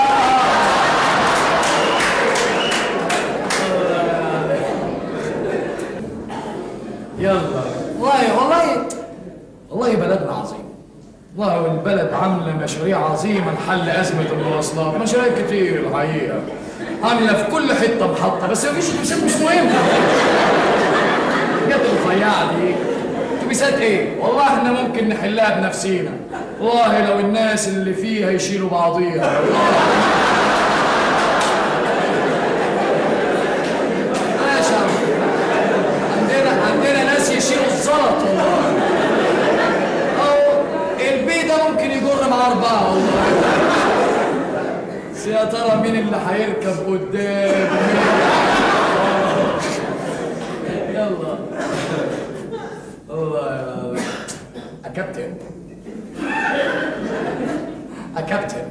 يلا والله والله والله بلدنا عظيم والله والبلد عاملة مشاريع عظيمة لحل أزمة المواصلات مشاريع كتير الحقيقة عاملة في كل حتة محطة بس مفيش اتوبيسات مش مهم جت الرفيعة دي اتوبيسات ايه؟ والله احنا ممكن نحلها بنفسينا والله لو الناس اللي فيها يشيلوا بعضيها ماشي يا عم. عندنا عندنا ناس يشيلوا الزلط والله أو البي ده ممكن يجر مع أربعة والله بس يا ترى مين اللي هيركب قدام يلا الله يا يا كابتن يا كابتن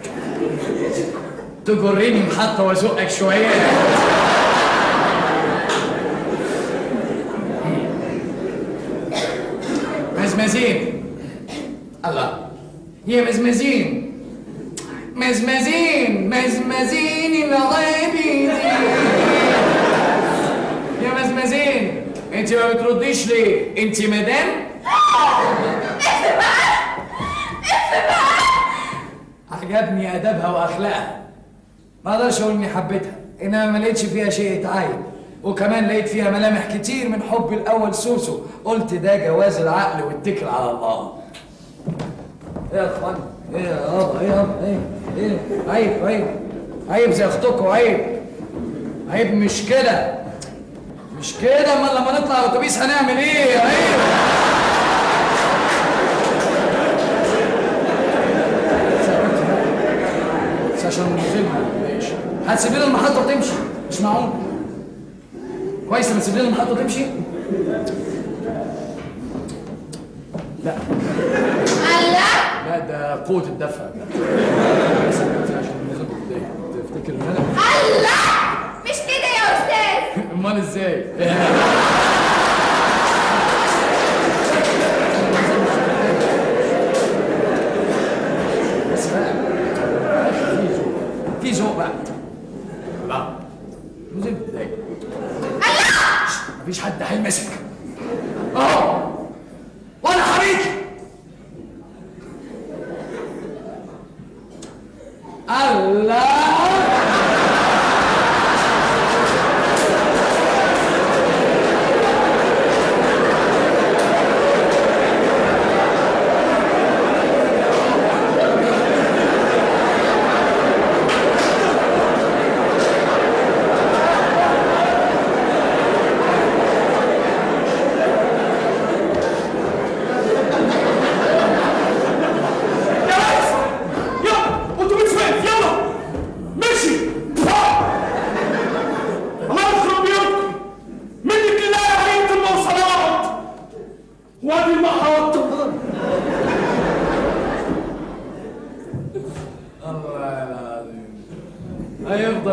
تجرني محطة وازقك شوية مزمزين الله يا مزمزين مزمزين مزمزين العابدين يا مزمزين انت ما بترديش ليه انت مدام عجبني ادبها واخلاقها ما اقدرش اقول اني حبيتها انما ما لقيتش فيها شيء يتعايب وكمان لقيت فيها ملامح كتير من حب الاول سوسو قلت ده جواز العقل واتكل على الله ايه يا اخوان ايه يا يابا ايه يابا ايه ايه عيب عيب عيب زي اختكم عيب عيب مش كده مش كده امال لما نطلع الاتوبيس هنعمل ايه عيب بس عشان نفهم ماشي هتسيب لنا المحطه وتمشي مش معقول كويس لما تسيب لنا المحطه وتمشي لا الله لا ده قوه الدفع بس عشان تفتكر ان انا الله مش كده يا استاذ امال ازاي بس بقى في ذوق في ذوق بقى لا نزلت ازاي مفيش حد هيمسك اهو وانا حبيبي الله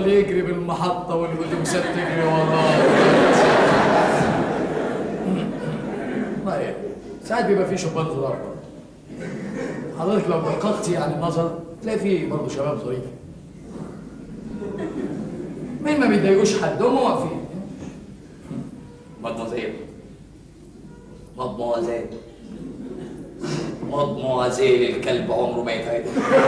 يفضل يجري بالمحطة والأتوبيسات تجري وراه طيب ساعات بيبقى في شبان ظراف حضرتك لو دققتي يعني النظر تلاقي فيه برضه شباب ظريف مين ما بيضايقوش حد هم واقفين مدموزيل مدموزيل مدموزيل الكلب عمره ما يتعب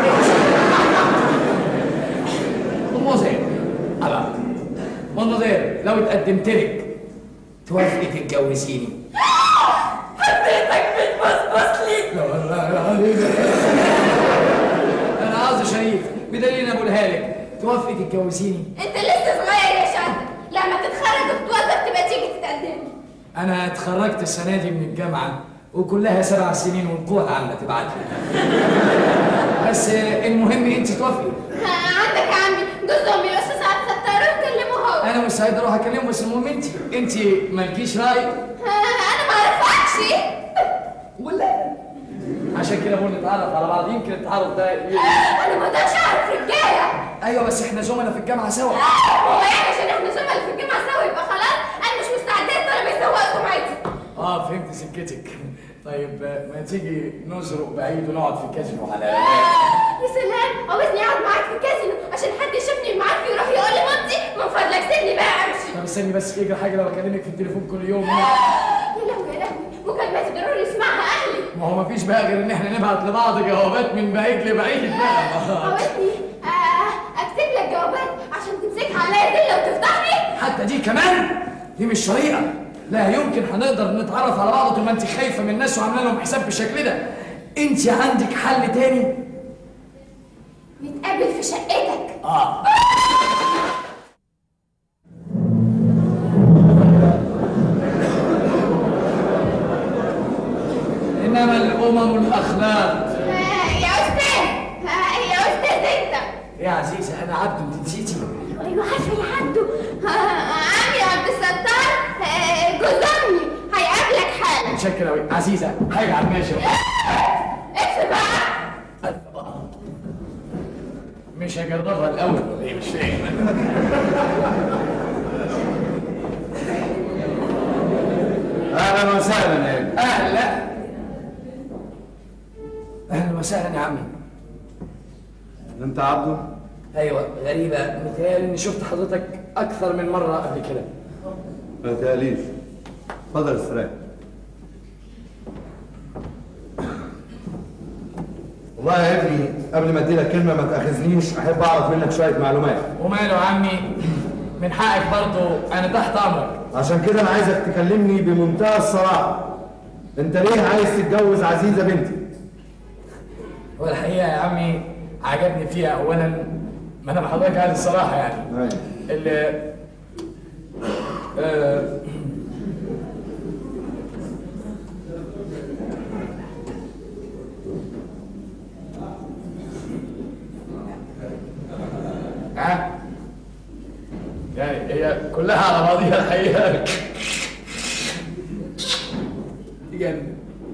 مدموزيل على مدموزيل لو اتقدمت لك توافقي تتجوزيني حبيتك بتبصبص لي لا لا لا عليك. انا قصدي شريف بدليل انا بقولها لك توافقي تتجوزيني انت لسه صغير يا شاطر لما تتخرج وتتوظف تبقى تيجي تتقدم لي انا اتخرجت السنه دي من الجامعه وكلها سبع سنين والقوة عامة تبعت لي بس المهم انت توافقي ها، عندك يا عمي جوز امي الاستاذ عبد الستار وكلمه هو انا مستعد اروح اكلمه بس المهم انت انت مالكيش راي ها، انا ما اعرفكش ولا عشان كده بقول نتعرف على بعض يمكن التعرف ده ي- انا ما اقدرش اعرف رجاله ايوه بس احنا زملاء في الجامعه سوا هو يعني عشان احنا زملاء في الجامعه سوا يبقى خلاص انا مش مستعده انا بيسوق سمعتي اه فهمت سكتك طيب آه، ما تيجي نزرق بعيد ونقعد في الكازينو على يا سلام عاوزني اقعد معاك في الكازينو عشان حد يشوفني معاك يروح يقول لي مامتي من فضلك سيبني بقى امشي طب استني بس يجري حاجه لو اكلمك في التليفون كل يوم يا لهوي يا لهوي مكالماتي ضروري يسمعها اهلي ما هو مفيش بقى غير ان احنا نبعت لبعض جوابات من بعيد لبعيد بقى عاوزني آه، اكتب لك جوابات عشان تمسكها عليا دي لو تفضحني حتى دي كمان دي مش طريقه لا يمكن هنقدر نتعرف على بعض طول ما انت خايفه من الناس وعامله لهم حساب بالشكل ده انت عندك حل تاني نتقابل في شقتك اه انما الامم الاخلاق آه، يا استاذ آه، يا استاذ انت يا عزيزه انا عبد انت نسيتي ايوه عارفه يا عبدو آه، عمي عبد الستار آه، جوز امي هيقابلك حالا متشكر قوي عزيزه حاجه على الماشي اقفل بقى مش هجربها الاول ولا ايه مش فاهم اهلا وسهلا يا ابني اهلا اهلا وسهلا يا عمي انت عبده ايوه غريبه متهيألي اني شفت حضرتك اكثر من مره قبل كده ما تقليش اتفضل استريح والله يا ابني قبل ما ادي لك كلمه ما تاخذنيش احب اعرف منك شويه معلومات وماله يا عمي من حقك برضه انا تحت امرك عشان كده انا عايزك تكلمني بمنتهى الصراحه انت ليه عايز تتجوز عزيزه بنتي والحقيقه يا عمي عجبني فيها اولا ما انا حضرتك عايز الصراحه يعني اللي آه ها يعني هي كلها على بعضيها الحقيقه تجنن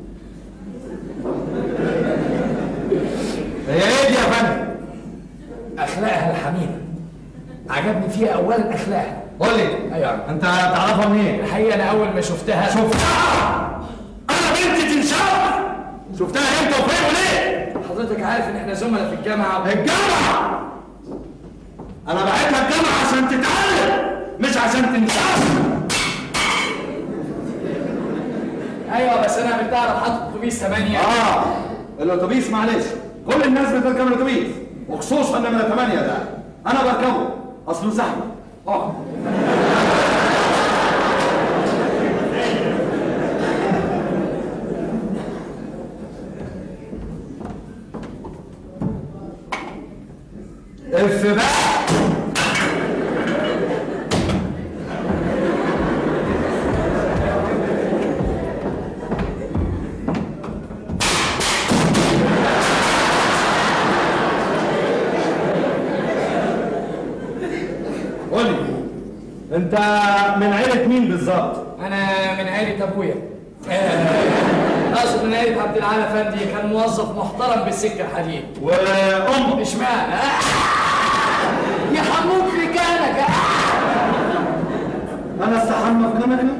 هي ايه دي يا فندم اخلاقها الحميده عجبني فيها اولا اخلاقها قول لي ايوه انت تعرفها منين الحقيقه انا اول ما شفتها شفتها انا بنتي تنشاف شفتها امتى وفين وليه حضرتك عارف ان احنا زملاء في الجامعه الجامعه انا بعتها الجامعه عشان تتعلم مش عشان تنشاف ايوه بس انا بتعرف حاطط اتوبيس 8 اه الاتوبيس معلش كل الناس بتركب الاتوبيس وخصوصا نمره 8 ده انا بركبه اصله زحمه اه اف بقى قول لي انت من عيله مين بالظبط انا من عيله ابويا آه، اقصد من عيله عبد العال افندي كان موظف محترم بالسكه الحديد وامك اشمعنى آه، يحموك في مكانك انا استحمى في نمكنا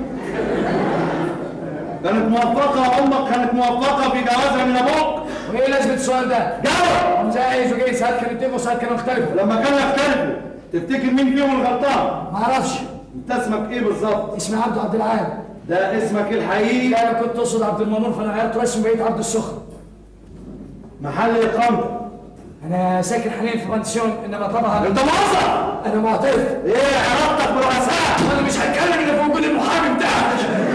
كانت موفقة امك كانت موفقة في جوازها من ابوك وايه لازمه السؤال ده؟ جاوب مش عايز وجاي ساعات كانوا يتفقوا ساعات كانوا يختلفوا لما كانوا يختلفوا تفتكر مين فيهم الغلطان ما اعرفش انت اسمك ايه بالظبط اسمي عبد عبد العال ده اسمك الحقيقي لا انا كنت اقصد عبد المنور فانا غيرت رسمي بقيت عبد السخن محل اقامتك انا ساكن حاليا في بنسيون انما طبعا انت موظف انا معترف ايه علاقتك برؤساء انا مش هتكلم الا في وجود المحامي بتاعك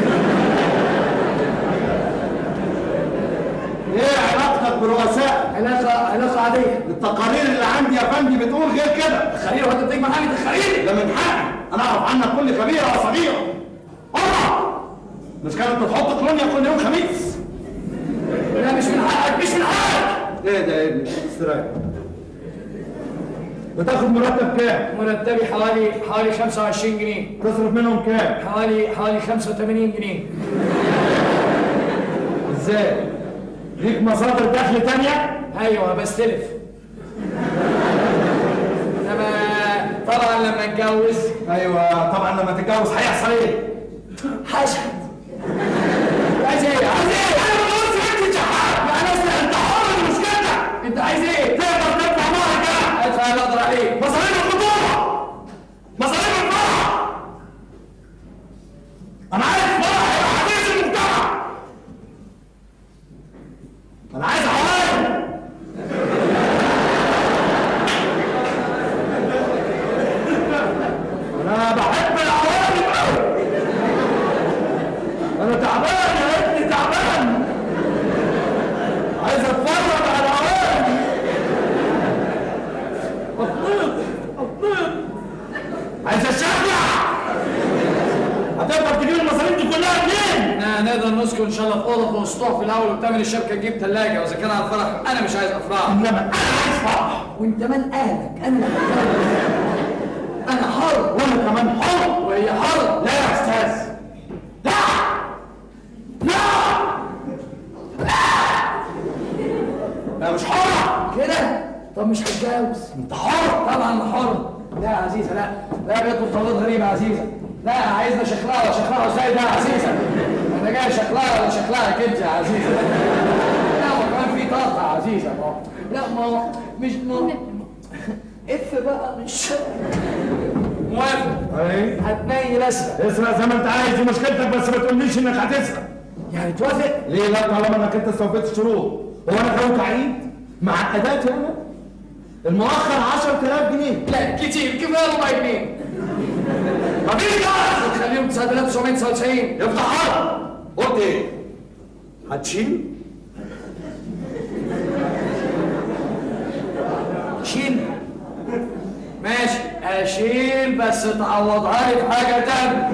ايه علاقتك برؤساء علاقه علاقه عاديه التقارير اللي عندي يا فندي بتقول غير كده تخيل وانت بتيجي محامي تخيل ده من حقي انا اعرف عنك كل كبيره وصغيره الله مش كانت بتحط كلونيا كل يوم خميس لا مش من حقك مش من حقك ايه ده يا ابني استريح بتاخد مرتب كام؟ مرتبي حوالي حوالي 25 جنيه تصرف منهم كام؟ حوالي حوالي 85 جنيه ازاي؟ ليك مصادر دخل تانية؟ ايوه بستلف انما طبعا لما اتجوز ايوه طبعا لما تتجوز هيحصل ايه؟ حشد عايز ايه؟ عايز ايه؟ انا ما بقولش انت شحات انا اسمع انت حر مش كده انت عايز ايه؟ تقدر تدفع مهر كام؟ ادفع اللي اقدر عليه مصاريف الخطوبة مصاريف الفرح انا عايز فرح يبقى حديث المجتمع انا عايز عوائل انا بحب العوائل قوي انا تعبان يا ابني تعبان عايز اتفرج على العوائل اطلق اطلق عايز اشجع هتقدر تجيب المصاريف دي كلها منين؟ احنا نقدر نسكن ان شاء الله في اوضه في اسطوح في الاول وبتعمل الشركه تجيب ثلاجه واذا كان على الفرح انا مش عايز افراح انما انا عايز فرح وانت من اهلك انا اللي هتجوز. انا حر وانا كمان حر وهي حر لا يا استاذ لا لا لا مش حر كده طب مش هتجوز انت حر طبعا انا حر لا يا عزيزه لا لا بيطلب طلبات غريبه يا عزيزه لا عايزنا شكلها شكلها ازاي ده يا عزيزه انا جاي شكلها ولا شكلها كده يا عزيزه لا ما كمان في طاقه يا عزيزه ما هو- لا ما هو مش ما اف بقى مش موافق ايه هتنيل اسرق اسرق زي ما انت عايز دي مشكلتك بس ما تقوليش انك هتسرق يعني توافق ليه لا طالما انك انت استوفيت الشروط هو انا كنت عيد مع اداتي انا المؤخر 10000 جنيه لا كتير كفايه ربع جنيه مفيش جواز خليهم 9999 افتح حرب قلت ايه هتشيل شيل ماشي اشيل بس تعوضها لي بحاجه تانية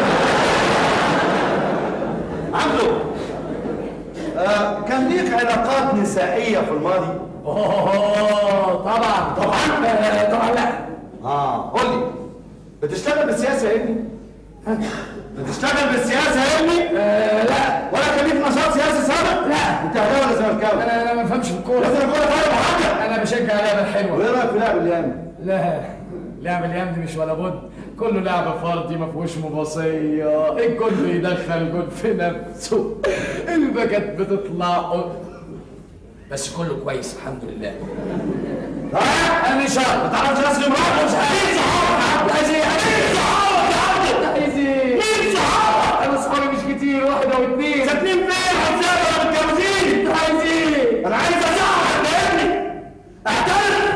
عبده آه كان ليك علاقات نسائيه في الماضي اوه طبعا طبعا آه، طبعا لا اه قول لي بتشتغل بالسياسه يا ابني بتشتغل بالسياسه يا ابني آه، لا ولا كان ليك نشاط سياسي سابق لا. انت اهلاوي ولا زملكاوي انا انا ما بفهمش في الكوره لازم الكوره طيب حاجه انا بشجع اللعبه الحلوه وايه رايك في لعب اليمن لا لعب الايام دي مش ولا بد كله لعبه فردي ما فيهوش مباصيه الكل يدخل جول في نفسه الباكات بتطلع بس كله كويس الحمد لله انا مش عارف ما تعرفش ناس امرأة مش عايز صحابك عايز ايه عايز صحابك يا عم عايز ايه مين صحابك؟ انا صحابي مش كتير واحد او اتنين ساكنين فين؟ هتسافر ولا متجوزين؟ انت عايز ايه انا عايز اساعدك يا ابني اعترف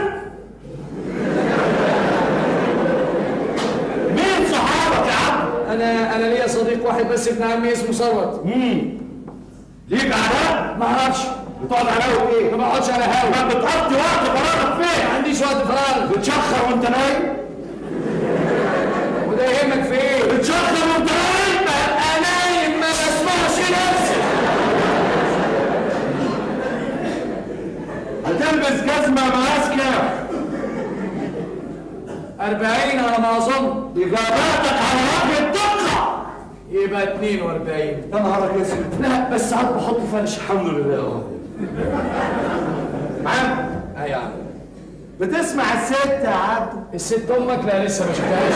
مين صحابك يا عم؟ انا انا ليا صديق واحد بس ابن عمي اسمه ثروت امم ليك اعداء؟ ما اعرفش بتقعد على قهوة ايه؟ ما بقعدش على هوا ما بتقضي وقت فراغك فين؟ ما عنديش وقت فراغ بتشخر وانت نايم؟ وده يهمك في ايه بتشخر وانت نايم؟ ببقى نايم ما بسمعش نفسي هتلبس جزمة مقاس كام؟ 40 على ما اظن إجاباتك على وجه الدقة يبقى 42 يا نهارك اسود لا بس ساعات بحط فرش الحمد لله اهو معاك اي يا عم بتسمع الست يا عبده الست امك لا لسه ما شفتهاش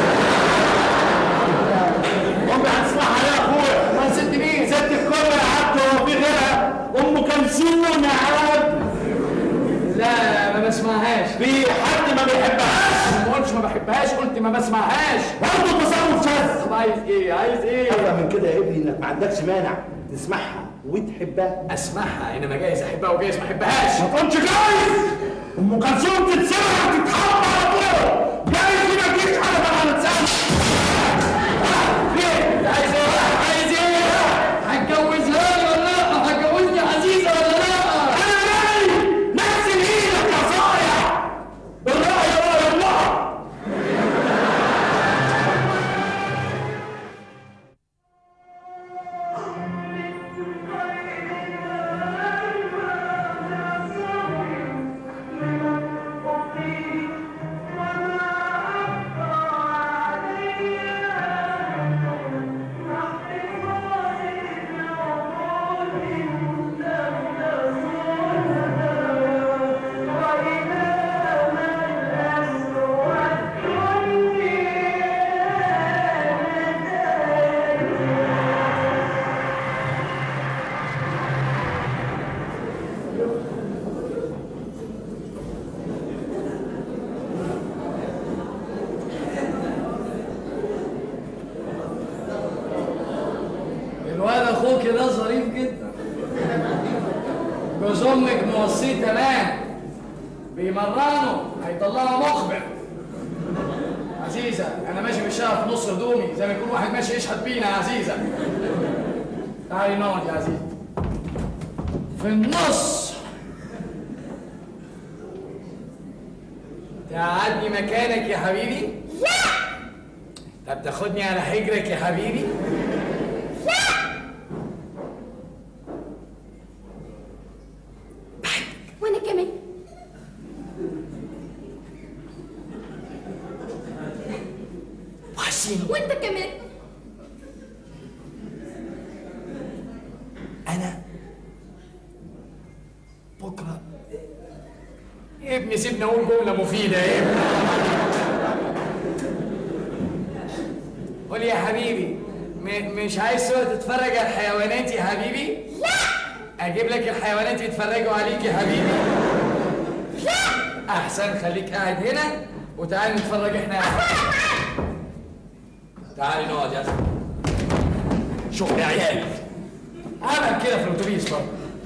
امي هتسمعها يا اخويا ما ست مين؟ ست الكل يا عبده هو في غيرها ام كلثوم يا عبده لا ما بسمعهاش في حد ما بيحبهاش ما قلتش ما بحبهاش قلت ما بسمعهاش برضه تصرف شاذ طب عايز ايه عايز ايه افهم من كده يا ابني انك ما عندكش مانع تسمعها وتحبها اسمعها انما جايز احبها وجايز ما احبهاش ما تقولش جايز ام كلثوم تتسمع تتحب على طول جايز دي ما تجيش حاجه طبعا تسمع انت عايز ايه عايز ايه هتجوزها لي ولا لا هتجوزني عزيزه ولا لا انا جاي نزل ايدك يا صايع الراي راي الله الواد اخوك ده ظريف جدا جوز امك موصيه تمام بيمرنه هيطلعه مخبر عزيزة أنا ماشي في الشارع في نص هدومي زي ما يكون واحد ماشي يشحت بينا يا عزيزة تعالي نقعد يا عزيزة في النص تقعدني مكانك يا حبيبي؟ لا طب تاخدني على حجرك يا حبيبي؟ وانا كمان وحشيني وانت كمان أنا بكرة يا ابني سيبني أقول جملة مفيدة يا ابني قول يا حبيبي م- مش عايز تقعد تتفرج على الحيوانات يا حبيبي؟ لا أجيب لك الحيوانات يتفرجوا عليك يا حبيبي؟ لا أحسن خليك قاعد هنا وتعال نتفرج إحنا يا حبيبي تعالي نقعد يا أخي شغل يا عيال عمل كده في الأتوبيس برضه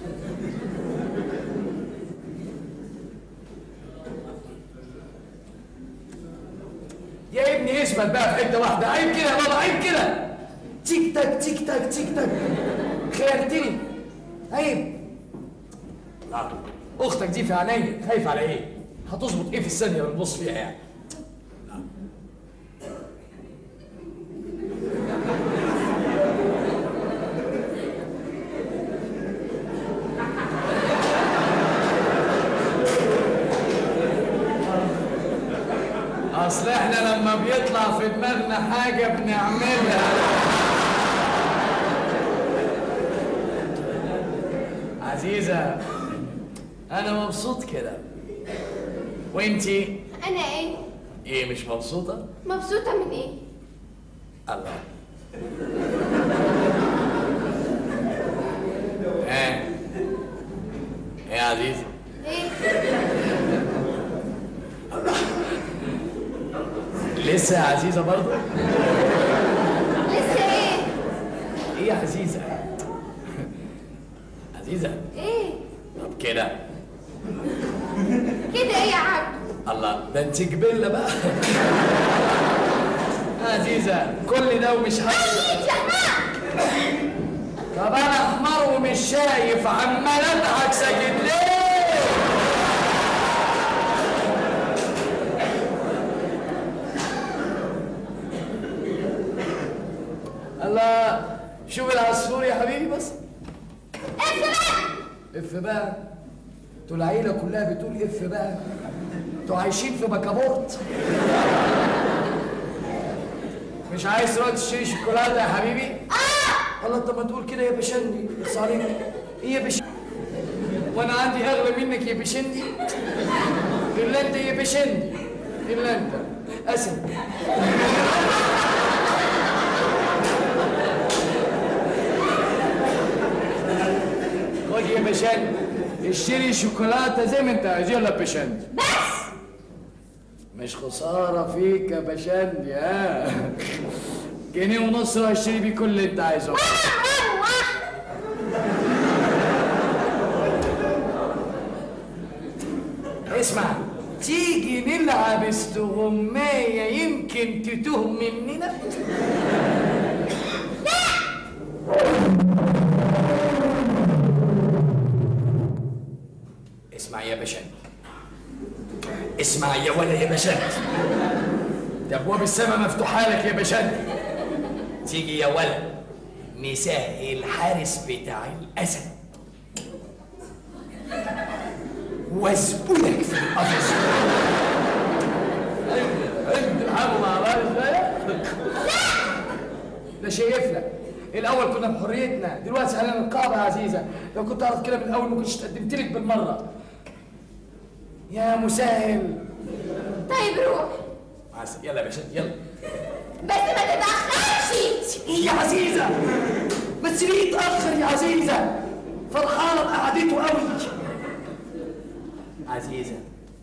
يا ابني اثبت بقى في حته واحده عيب كده يا بابا عيب كده تيك تاك تيك تاك تيك تاك خيرتني عيب لا، اختك دي في عينيا خايف على ايه هتظبط ايه في الثانيه اللي بنبص فيها يعني اصل احنا لما بيطلع في دماغنا حاجه بنعملها عزيزه انا مبسوط كده وانتي انا ايه ايه مش مبسوطه مبسوطه من ايه الله ايه ايه يا عزيزه ايه لسه يا عزيزه برضه لسه ايه ايه يا عزيزه عزيزه ايه طب كده كده ايه يا عبد الله ده انت جبله بقى عزيزه كل ده ومش هقدر يا حمار طب انا احمر ومش شايف عمال اضحك ساكت ليه الله شوف العصفور يا حبيبي بس اف بقى اف بقى انتوا العيله كلها بتقول اف بقى انتوا عايشين في بكابورت مش عايز تروح تشتري شوكولاته يا حبيبي؟ اه الله طب ما تقول كده يا بشندي بس عليك ايه يا بشندي؟ وانا عندي اغلى منك يا بشندي؟ الا انت يا بشندي الا انت اسد خد يا بشندي اشتري شوكولاته زي ما انت عايز يلا بشندي بس مش خساره فيك يا بشندي ها جنيه ونص واشتري بيه كل اللي انت عايزه اسمع تيجي نلعب استغماية يمكن تتوه مننا اسمع يا بشند اسمع يا ولا يا بشند ده ابواب السماء مفتوحه لك يا بشند تيجي يا ولا نساء الحارس بتاع الاسد وازبلك في القفص تلعبوا مع بعض ازاي؟ ده شايف لك الاول كنا بحريتنا دلوقتي علينا القاعده يا عزيزه لو كنت اعرف كده من الاول ما كنتش قدمت لك بالمره يا مسهل طيب روح عسل يلا يا باشا يلا بس ما تتأخرش يا عزيزه بس ليه اتاخر يا عزيزه فرحانه بقعدته قوي عزيزه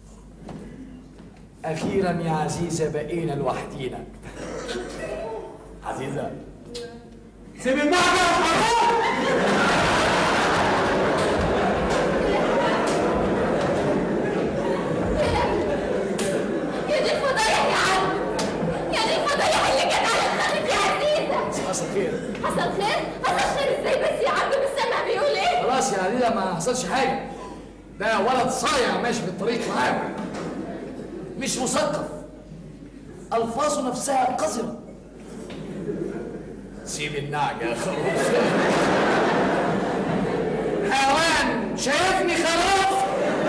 اخيرا يا عزيزه بقينا لوحدينا عزيزه سيب المعجل حرام يا دي الفضايح يا عم يا دي الفضايح اللي جت على دماغك يا عزيزة حصل خير حصل خير؟ حصل خير ازاي بس يا عم بالسمع بيقول ايه؟ خلاص يا عزيزه ما حصلش حاجه ده ولد صايع ماشي في الطريق معاكم مش مثقف الفاظه نفسها قذره سيب النعجه يا خروف حيوان شايفني خروف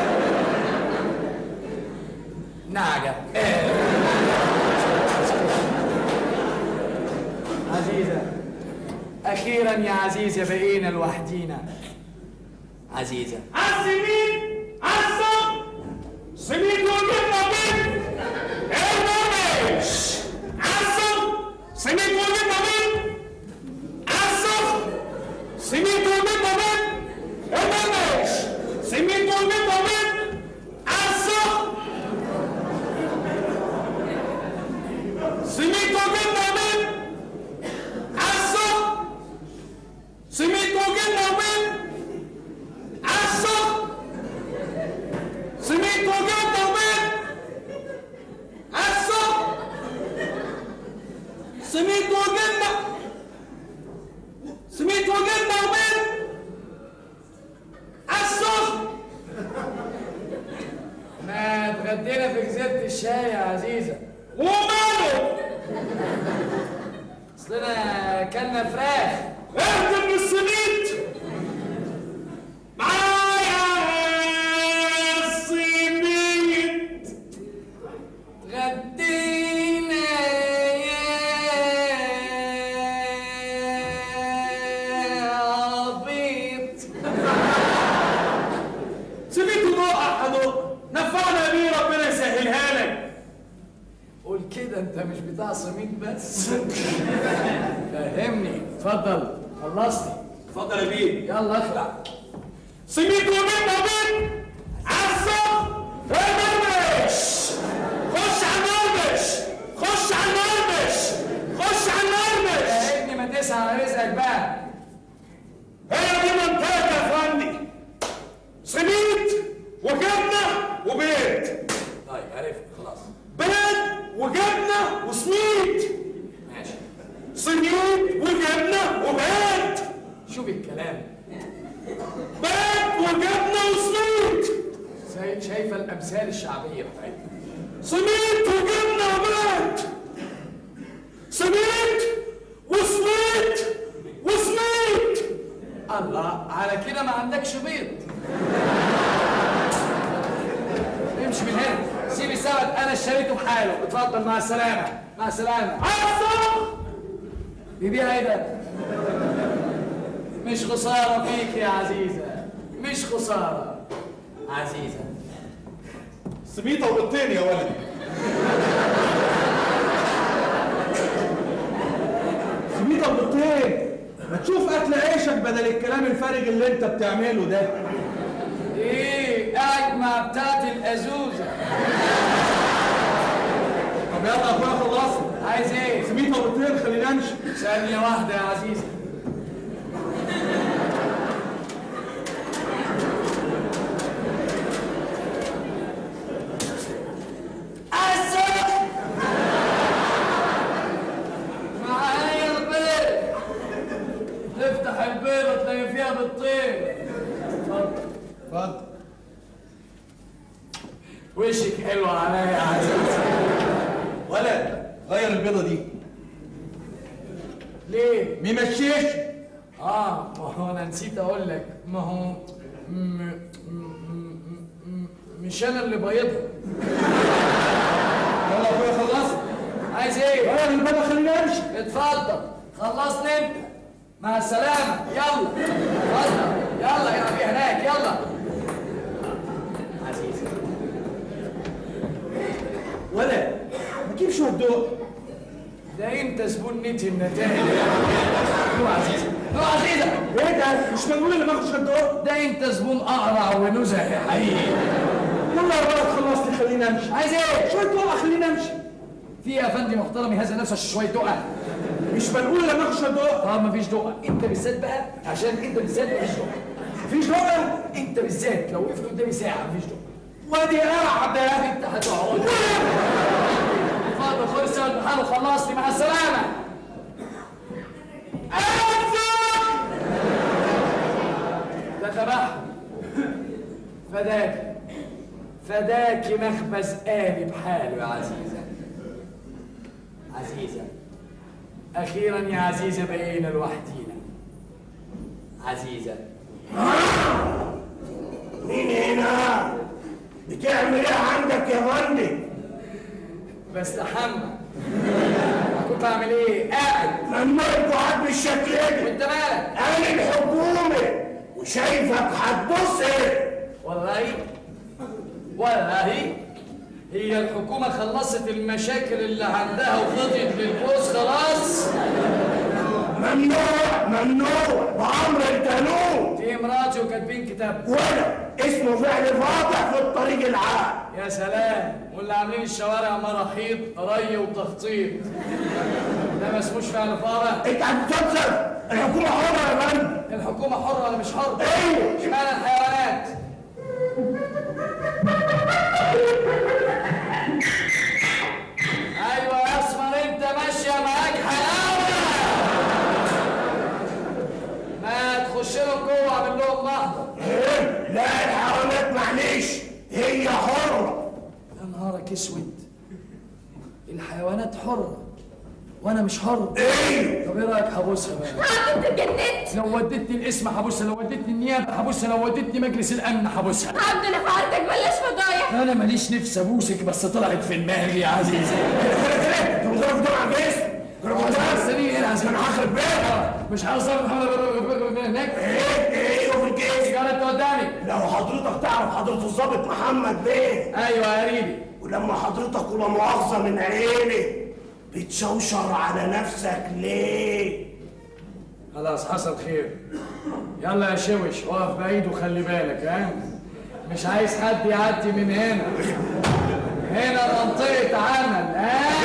نعجه عزيزه اخيرا يا عزيزه بقينا لوحدينا عزيزه عالسمين عالصب سمين وجبنا بيت المرمش عالصب سمين وجبنا بيت عالصب سمين وجبنا بيت المرمش سمين وجبنا بيت عالصب سمين وجبنا بيت عالصب سمين وجبنا بيت عالصب سميت وجبنا وبيت عالصب سميت وجبنا سميت وجبنا وبيت عالصب ما اتغدينا في جزيره الشاي يا عزيزه وماله اصلنا كلنا فراخ اهدم من السميت معايا السميت غدينا يا عبيط سميت ضوء حضور نفعنا بيه ربنا يسهلها لك قول كده انت مش بتاع سميت بس فهمني اتفضل خلصني اتفضل يا بيه يلا اخلع سميت ومين ومين عالصب المرمش خش على المرمش خش على المرمش خش على المرمش يا ابني ما تسعى على رزقك بقى هي دي منطقة يا فندي سميت وجبنة وبيت طيب عرفت خلاص بيت وجبنة وسميت ماشي سميت وجبنة وبيت شوف الكلام بيت وجبنة وسميت زي- شايفه الامثال الشعبيه بتاعتنا سميت وجبنة وبيت سميت وسميت وسميت الله على كده ما عندكش بيض امشي من هنا سيب السبت انا اشتريته بحاله اتفضل مع السلامه مع السلامه عالصب يبيع ايه ده مش خساره فيك يا عزيزه مش خساره عزيزه سميطه وبالطين يا ولد سميطه وبالطين ما تشوف اكل عيشك بدل الكلام الفارغ اللي انت بتعمله ده ايه قاعد مع بتاعت الازوزه طب يلا يا اخويا خلصنا عايز ايه سميطه وبالطين خلينا نمشي ثانيه واحده يا عزيزي السوق معايا البيض تفتح البيضة تلاقي فيها بيضتين اتفضل اتفضل وشك حلو عليا يا عزيزي ولد غير البيضه دي ليه؟ ممشيش اه ما هو انا نسيت اقول لك ما هو م- م- م- م- مش انا اللي بيضها يلا يا اخويا خلصنا عايز ايه؟ غير البيضه خلينا نمشي اتفضل خلصني انت مع السلامة يلا اتفضل يلا يا ابي هناك يلا عزيزي ولد ما تجيبش هدوء ده انت زبون نتي النتائج نو عزيزي نو عزيزة ايه ده مش منقول اللي ماخدش هدوء ده انت زبون اقرع ونزهي حقيقي يلا يا ولد خلصني خلينا نمشي عايز ايه؟ شويه دقه خلينا نمشي في يا فندم محترم يهز نفسه شوية دقة مش منقول اللي ماخدش هدوء اه مفيش دقة انت بالذات بقى عشان انت بالذات مفيش دقة مفيش دقه انت بالذات لو وقفت قدامي ساعة مفيش دقة وادي قاعد انت هتقعد اتفضل خد السؤال بحاله خلصني مع السلامة ده تبعهم فداك فداك مخبز آلي بحاله يا عزيزة عزيزة أخيرا يا عزيزة بقينا لوحدينا عزيزة مين هنا؟ بتعمل ايه عندك يا فندم؟ بستحمى كنت بعمل ايه؟ قاعد ممنوع القعاد بالشكل ده وانت مالك؟ انا الحكومة وشايفك هتبص ايه؟ والله والله هي الحكومة خلصت المشاكل اللي عندها وفضيت للبوس خلاص ممنوع ممنوع بأمر القانون دي مراتي وكاتبين كتاب ولا اسمه فعل فاضح في الطريق العام يا سلام واللي عاملين الشوارع مراحيض ري وتخطيط ده ما اسموش فعل فارغ انت هتتصل الحكومة حرة يا فندم الحكومة حرة ولا مش حرة؟ ايوه اشمعنى الحيوانات؟ ايوه يا اسمر انت ماشية معاك حلاوة ما تخش لهم جوه اعمل لهم محضر ايه؟ لا الحيوانات معلش هي حرة يا نهارك اسود الحيوانات حرة وانا مش حر ايه طب ايه رايك هبوسها بقى عم انت اتجننت لو ودتني الاسم هبوسها لو ودتني النيابه هبوسها لو ودتني مجلس الامن هبوسها عبد انا فعلتك بلاش فضايح انا ماليش نفسي ابوسك بس طلعت في دماغي يا عزيزي تنظروا في دمع جسم استني هنا عشان هخرب بيتها مش هوصل محمد من هناك ايه ايه وفي الكيس سيجاره انت قدامي لو حضرتك تعرف حضرة الظابط محمد بيه ايوه يا قريبي ولما حضرتك ولا مؤاخذة من عيني بتشوشر على نفسك ليه؟ خلاص حصل خير يلا يا شوش اقف بعيد وخلي بالك ها مش عايز حد يعدي من هنا هنا منطقة عمل ها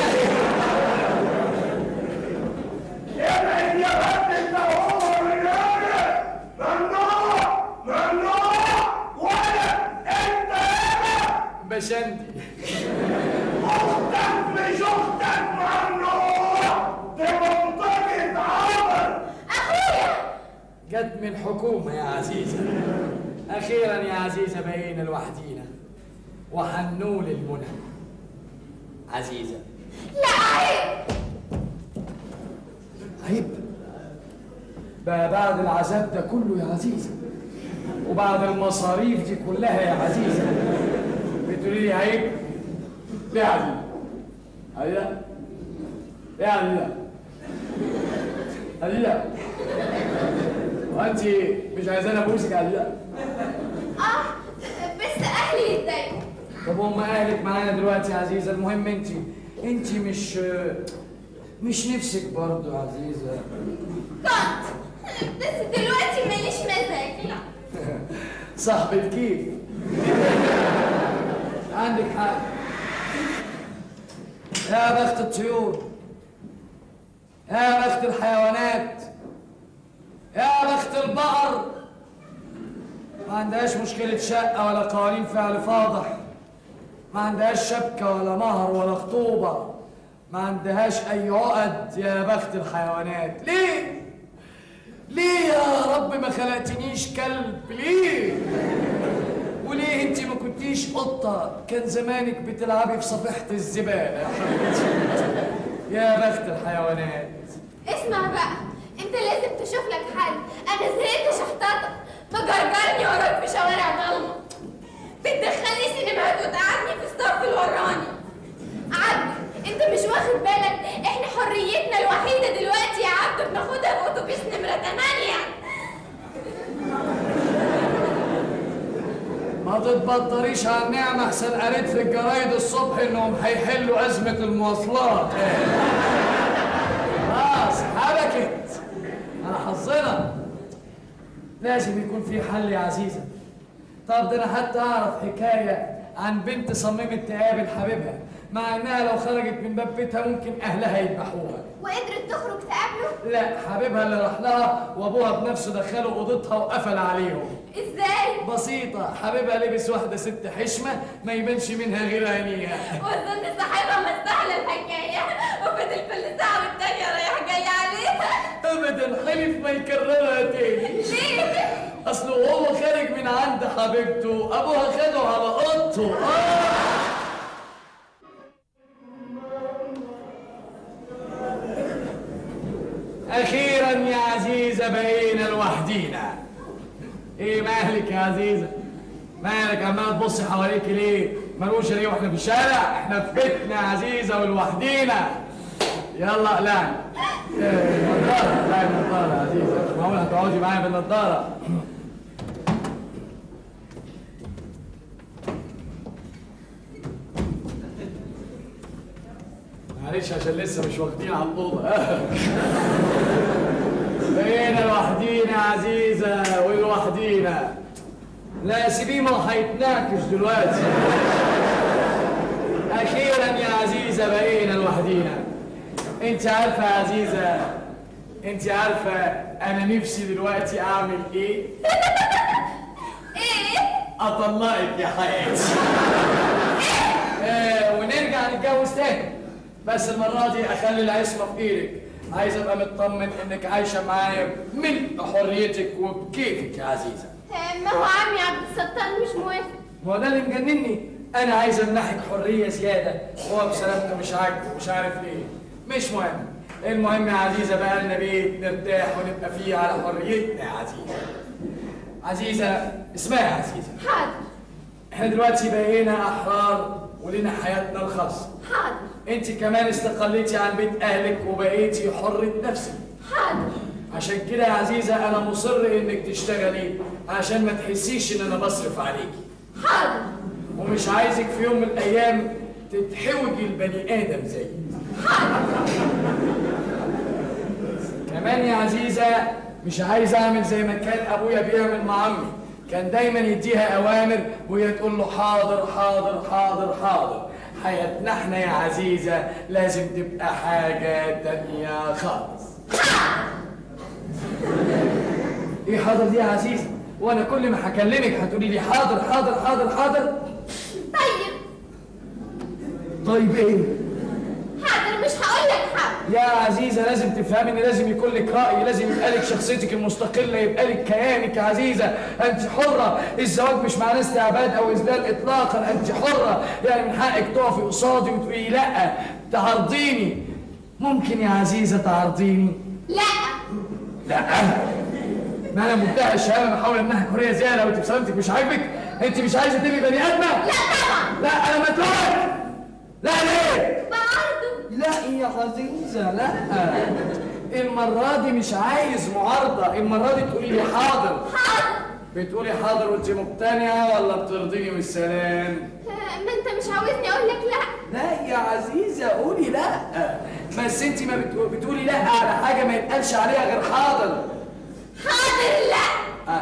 ابعد يا بنت انت وهو رجالة ممنوع ممنوع ولا انت هنا بشندي اختك مش اختك ممنوع دي منطقة عمل جت من حكومة يا عزيزة أخيرا يا عزيزة بقينا لوحدينا وحنول المنى عزيزة لا عيب عيب بقى بعد العذاب ده كله يا عزيزة وبعد المصاريف دي كلها يا عزيزة بتقولي لي عيب ليه يا عزيزة عزيزة ليه يا عزيزة عزيزة وانت مش عايزاني ابوسك يا عزيزة اه بس اهلي يتضايقوا طب هم اهلك معانا دلوقتي يا عزيزه المهم انت انت مش مش نفسك برضه يا عزيزه كنت بس دلوقتي ماليش مزاج لا صاحبة كيف عندك حق يا بخت الطيور يا بخت الحيوانات يا بخت البقر ما عندهاش مشكلة شقة ولا قوانين فعل فاضح ما عندهاش شبكة ولا مهر ولا خطوبة ما عندهاش أي عقد يا بخت الحيوانات ليه؟ ليه يا رب ما خلقتنيش كلب ليه وليه انت ما كنتيش قطة كان زمانك بتلعبي في صفيحة الزبالة يا حبيبتي يا بخت الحيوانات اسمع بقى انت لازم تشوف لك حل انا زهقت شحططة مجرجرني وراك في شوارع ضلمة بتدخلني سينمات وتقعدني في الصف الوراني عبد انت مش واخد بالك احنا حريتنا الوحيدة دلوقتي يا عبد بناخدها في اتوبيس نمرة 8 ما تتبطريش على النعمة احسن قريت في الجرايد الصبح انهم هيحلوا أزمة المواصلات خلاص حبكت أنا حظنا لازم يكون في حل يا عزيزة طب ده أنا حتى أعرف حكاية عن بنت صممت تقابل حبيبها مع إنها لو خرجت من باب بيتها ممكن أهلها يذبحوها وقدرت تخرج تقابله لا حبيبها اللي راح لها وابوها بنفسه دخله اوضتها وقفل عليهم ازاي بسيطة حبيبها لبس واحدة ست حشمة ما يبانش منها غير عينيها واظن صاحبها مستحلى الحكاية وفضل كل ساعة والتانية رايح جاي عليها ابدا حلف ما يكررها تاني ليه؟ اصله وهو خارج من عند حبيبته ابوها خده على اوضته آه. اخيرا يا عزيزه بقينا لوحدينا ايه مالك يا عزيزه مالك عمال تبصي حواليك ليه ملوش ليه واحنا في الشارع احنا في بيتنا يا عزيزه ولوحدينا يلا اقلعي إيه، نضاره اقلعي النضاره يا عزيزه مش معقول هتقعدي معايا بالنضاره معلش عشان لسه مش واخدين على الأوضة بقينا لوحدينا يا عزيزة ولوحدينا لا سيبيه ما هو هيتناكش دلوقتي أخيرا يا عزيزة بقينا لوحدينا أنت عارفة يا عزيزة أنت عارفة أنا نفسي دلوقتي أعمل إيه؟ ايه؟ أطلقك يا حياتي آه ونرجع نتجوز تاني بس المرة دي أخلي العصمة في إيدك عايز أبقى مطمن إنك عايشة معايا من حريتك وبكيفك يا عزيزة ما هو عمي عبد الستار مش موافق ما هو ده اللي مجنني أنا عايز أمنحك حرية زيادة وهو بسلامته مش عاجبه مش عارف ليه مش مهم المهم يا عزيزة بقى لنا بيت نرتاح ونبقى فيه على حريتنا يا عزيزة عزيزة اسمعي يا عزيزة حاضر احنا دلوقتي بقينا احرار ولنا حياتنا الخاصه حاضر انت كمان استقليتي عن بيت اهلك وبقيتي حرة نفسك حاضر عشان كده يا عزيزة انا مصر انك تشتغلي عشان ما تحسيش ان انا بصرف عليكي حاضر ومش عايزك في يوم من الايام تتحوجي البني ادم زيي كمان يا عزيزة مش عايز اعمل زي ما كان ابويا بيعمل مع عمي كان دايما يديها اوامر وهي تقول له حاضر حاضر حاضر حاضر حياتنا احنا يا عزيزة لازم تبقى حاجة تانية خالص ايه حاضر دي يا عزيزة وانا كل ما هكلمك هتقولي لي حاضر حاضر حاضر حاضر طيب طيب ايه حاضر مش هقول لك حاضر يا عزيزة لازم تفهمي ان لازم يكون لك رأي لازم يبقى لك شخصيتك المستقلة يبقى لك كيانك يا عزيزة انت حرة الزواج مش معناه استعباد او اذلال اطلاقا انت حرة يعني من حقك تقفي قصادي وتقولي لا تعرضيني ممكن يا عزيزة تعرضيني لا لا ما انا مدعي الشهاده بحاول امنحك حريه زياده وانت بسلامتك مش عاجبك انت مش عايزه تبقي بني ادمه لا طبعا لا انا متوقف لا ليه برضه لا يا عزيزة لا المرة دي مش عايز معارضة المرة دي تقولي لي حاضر حاضر بتقولي حاضر وانت مقتنعة ولا بترضيني بالسلام آه، ما انت مش عاوزني اقول لك لا لا يا عزيزة قولي لا بس انت ما بتقو- بتقولي لا على حاجة ما يتقالش عليها غير حاضر حاضر لا آه.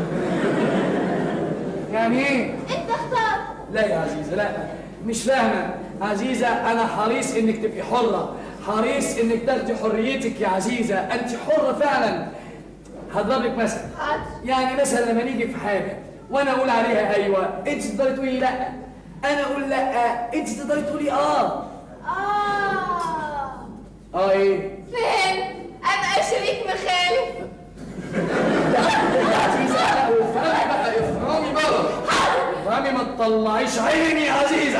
يعني ايه؟ انت اختار لا يا عزيزة لا مش فاهمة عزيزة أنا حريص إنك تبقي حرة حريص إنك تاخدي حريتك يا عزيزة أنت حرة فعلا هضرب لك مثل حاضر يعني مثلا لما نيجي في حاجة وأنا أقول عليها أيوة أنت تقدري تقولي لا أنا أقول لا أنت تقدري تقولي آه اه آه إيه؟ فهمت ابقى شريك مخالف يا عزيزة لا وافهمي بقى افهمي بقى افهمي ما تطلعيش عيني يا عزيزة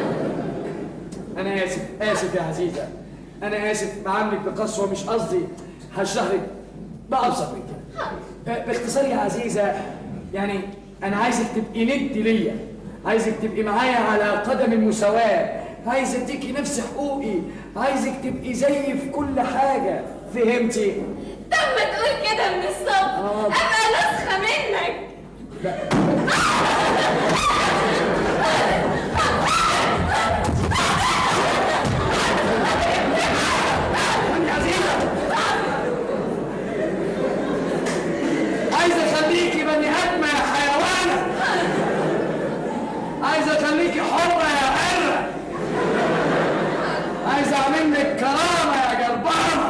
أنا آسف آسف يا عزيزة أنا آسف بعاملك بقسوة مش قصدي هشرح لك بأبسط من كده آه، باختصار يا عزيزة يعني أنا عايزك تبقي ند ليا عايزك تبقي معايا على قدم المساواة عايز اديكي نفس حقوقي عايزك تبقي زيي في كل حاجة فهمتي؟ طب ما تقول كده من الصبح آه. ابقى نسخه منك يا عزيزة عايز اخليكي بني ادمه يا حيوانه عايز اخليكي حره يا حره عايز اعمل لك كرامه يا جربانه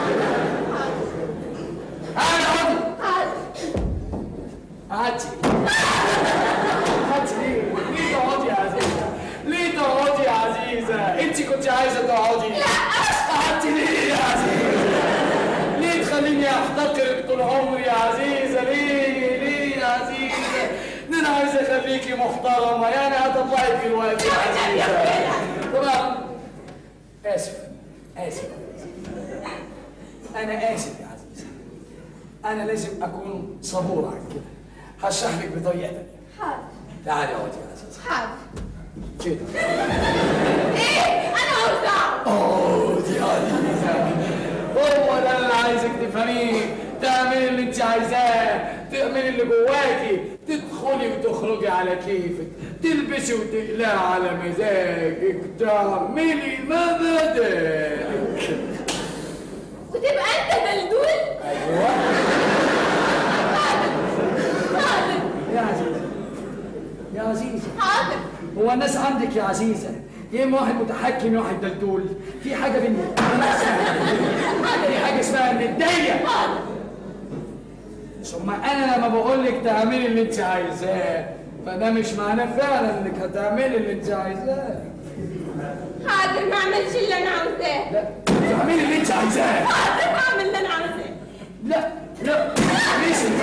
انا اقعدي قعدتي قعدتي ليه؟ ليه تقعدي يا عزيزه؟ ليه تقعدي يا عزيزه؟ انت كنت عايزه تقعدي لا قعدتي ليه يا عزيزه؟ ليه تخليني احتقرك طول عمري يا عزيزه؟ ليه؟ ليه يا عزيزه؟ ده انا عايز اخليكي محترمه يعني هطلعك دلوقتي يا عزيزه طبعا اسف اسف انا اسف يا عزيزه انا لازم اكون صبور عن كده هشرح لك بطريقه تانيه حاضر تعالي اقعدي يا عزيزه حاضر كده ايه انا عاوز اقعد اقعدي يا عزيزه هو ده اللي عايزك تفهميه تعملي اللي انت عايزاه تعملي اللي جواكي تدخلي وتخرجي على كيفك تلبسي وتقلعي على مزاجك تعملي ما بدك وتبقى انت دلدول ايوه حاضر يا عزيزه يا عزيزه حاضر هو الناس عندك يا عزيزة يا اما واحد متحكم يا واحد دلدول في حاجة بين في حاجة اسمها الندية ثم انا لما بقول لك تعملي اللي انت عايزاه فده مش معناه فعلا انك هتعملي اللي انت عايزاه حاضر ما اعملش اللي انا عاوزاه لا تعملي اللي انت عايزاه حاضر هعمل اللي انا عاوزاه لا لا ليش انت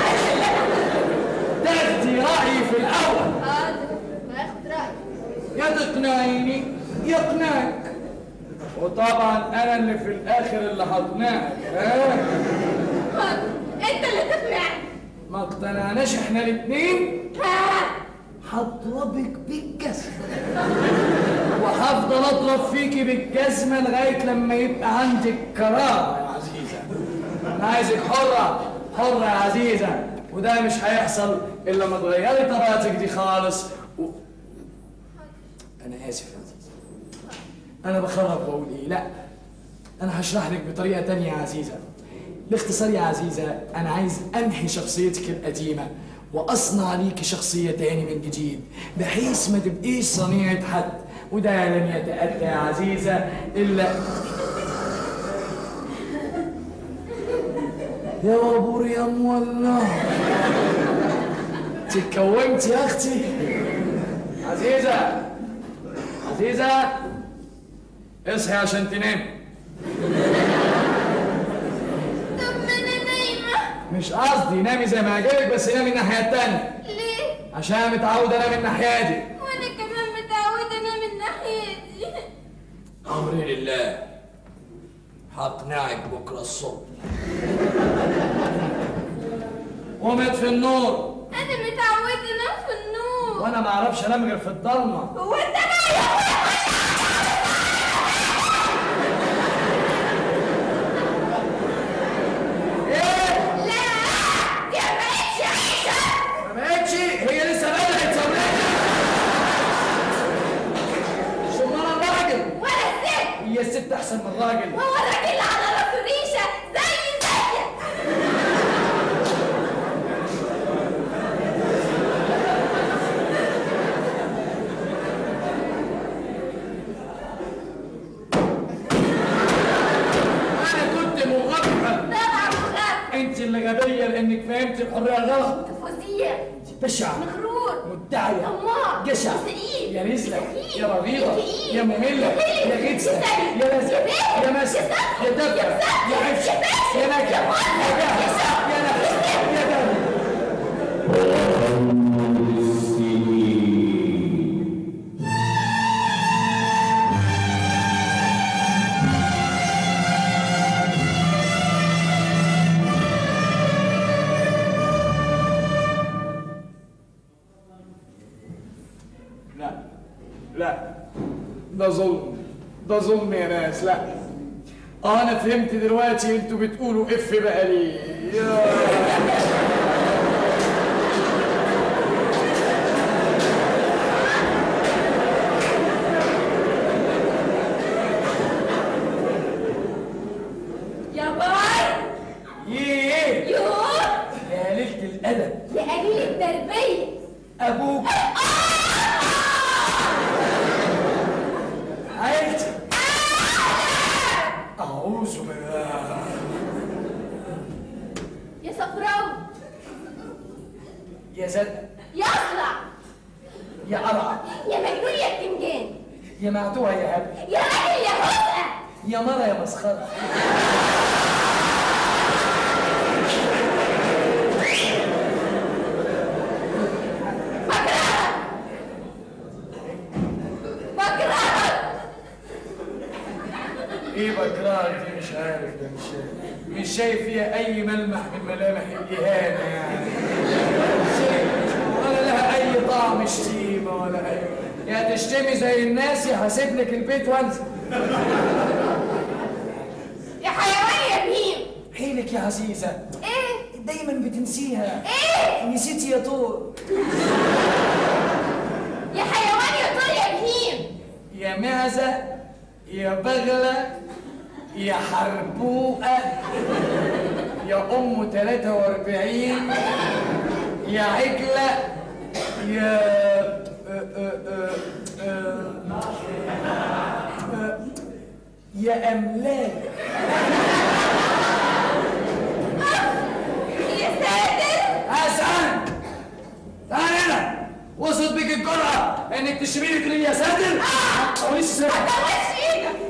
تاخدي رأيي في الأول حاضر باخد رايك يا تقنعيني يقنعك وطبعا انا اللي في الاخر اللي هقنعك ها حاضر انت اللي تقنعني ما اقتنعناش احنا الاثنين ها هضربك بالجزمه وهفضل اضرب فيكي بالجزمه لغايه لما يبقى عندك كرامه يا عزيزه انا عايزك حره حره يا عزيزه وده مش هيحصل الا لما تغيري طبيعتك دي خالص و... انا اسف يا عزيزه انا بخرب بقول ايه لا انا هشرح لك بطريقه تانية يا عزيزه باختصار يا عزيزه انا عايز انهي شخصيتك القديمه واصنع ليكي شخصيه تاني من جديد بحيث ما تبقيش صنيعه حد وده لن يتاتى يا عزيزه الا يا غبور يا مولع تكومت يا اختي عزيزه عزيزه اصحي عشان تنام طب ما انا نايمه مش قصدي نامي زي ما عجبك بس نامي الناحيه التانيه ليه عشان متعود انام الناحيه دي وانا كمان متعوده انام من ناحيتي امري لله هقنعك بكره الصبح قومت في النور انا متعوده انام في النور وانا ما اعرفش انام غير في الضلمه هو انت نايم ايه لا دي ما بقتش عيشه ما بقتش هي لسه بدات يا ولاد انت اللي غبيه لانك فهمت الحريه غلط فظيع بشع مغرور مدعيه طماع جشع سئيل يا رزلة سخيف يا رغيضة كئيب يا مملة يا يا غدسة سيء يا لزق يا يا بائس مسك يا يا دفع سافل يا عفش يا فاسد يا نكد يا يا مؤذي جهل يا يا نفس يا دم لا لا ده ظلم ده ظلم يا ناس لا اه انا فهمت دلوقتي انتوا بتقولوا اف بقى ليه يا يا باي ايه يو يا ليلة الأدب يا قليل التربية أبوك عيلتي أعوذ بالله يا صفراوي يا زد يا أصلع يا قرع يا مجنون يا بتنجان يا معتوه يا هبل يا راجل يا هزقة يا مرة يا مسخرة بكرهك ايه بكرهك دي مش عارف ده مش شايف مش شايف فيها اي ملمح من ملامح الاهانه يعني مش شايف ولا لها اي طعم شتيمه ولا اي يا تشتمي زي الناس يا هسيب لك البيت وانزل يا حيوان يا بهيم حيلك يا عزيزه ايه دايما بتنسيها ايه نسيتي يا طور يا حيوان يا طول يا بهيم يا معزه يا بغله يا حربوقه يا ام 43 يا عجله يا آه، آه، آه، آه، آه، يا املاك يا ساتر حسن تعال هنا وصلت بيك الجرأة انك تشتميني تقولي يا ساتر او ليش ساتر وش ايدك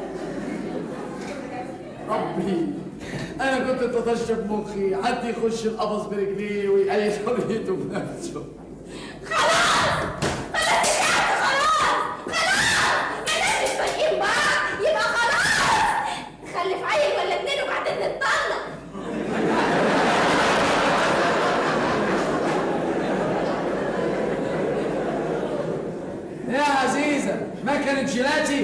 ربي انا كنت تطشف مخي حد يخش القفص برجليه ويقيد حريته بنفسه خلاص خلاص يا ساتر خلاص خلاص يا ناس مش فايقين بعض يبقى خلاص خلف عيل ولا اتنين وبعدين نتطلق يا عزيزة ما كانت جيلاتي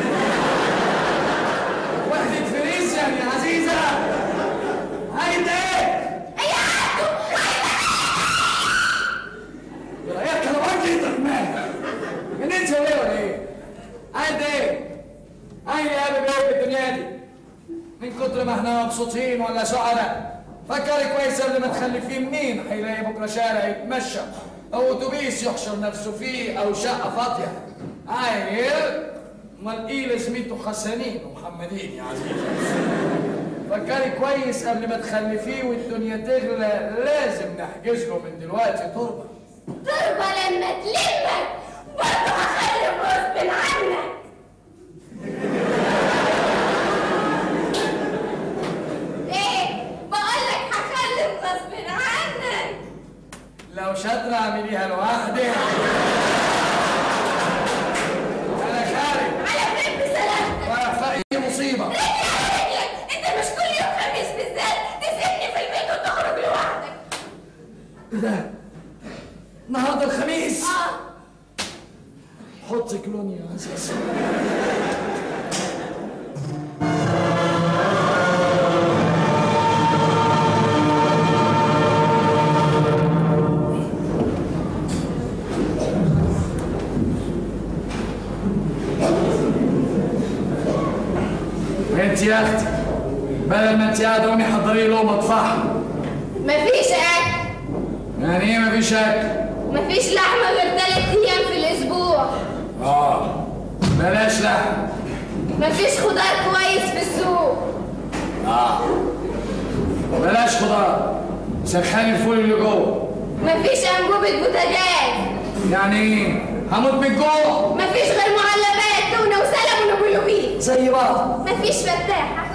وحدة فريز يعني يا عزيزة هيدا ايه؟ اي عبده يا كلامك انت كمان ان انت ولا ولا ايه؟ هيدا ايه؟ اي يا ابي ايه في الدنيا دي؟ من كتر ما احنا مبسوطين ولا سعداء فكري كويس قبل ما تخلفيه منين هيلاقي بكره شارع يتمشى او اتوبيس يحشر نفسه فيه او شقه فاضيه عيل امال ايه لازمته خسانين ومحمدين يا عزيزي فكري كويس قبل ما تخلفيه والدنيا تغلى لازم نحجز له من دلوقتي تربه تربة لما تلمك برضه هخلف غصب عنك ايه بقولك هخلف غصب عنك لو شاطرة اعمليها لوحدك انا خارج على فين بسلامتك ولا اي مصيبة رجلي على رجلك انت مش كل يوم خميس بالذات تسيبني في البيت وتخرج لوحدك ايه ده؟ النهارده الخميس اه حطي كلوني يا عزيز انت يا اختي بدل ما انت قاعده قومي حضري له مطفحه مفيش اكل يعني ايه مفيش اكل؟ مفيش لحمه غير تلات ايام في الاسبوع اه بلاش لحم مفيش خضار كويس في السوق اه بلاش خضار سخني الفول اللي جوه مفيش انبوبة بوتاجاز يعني ايه هموت من الجوع مفيش غير معلبات تونة وسلم ونبولوبيت زي بعض مفيش فتاحة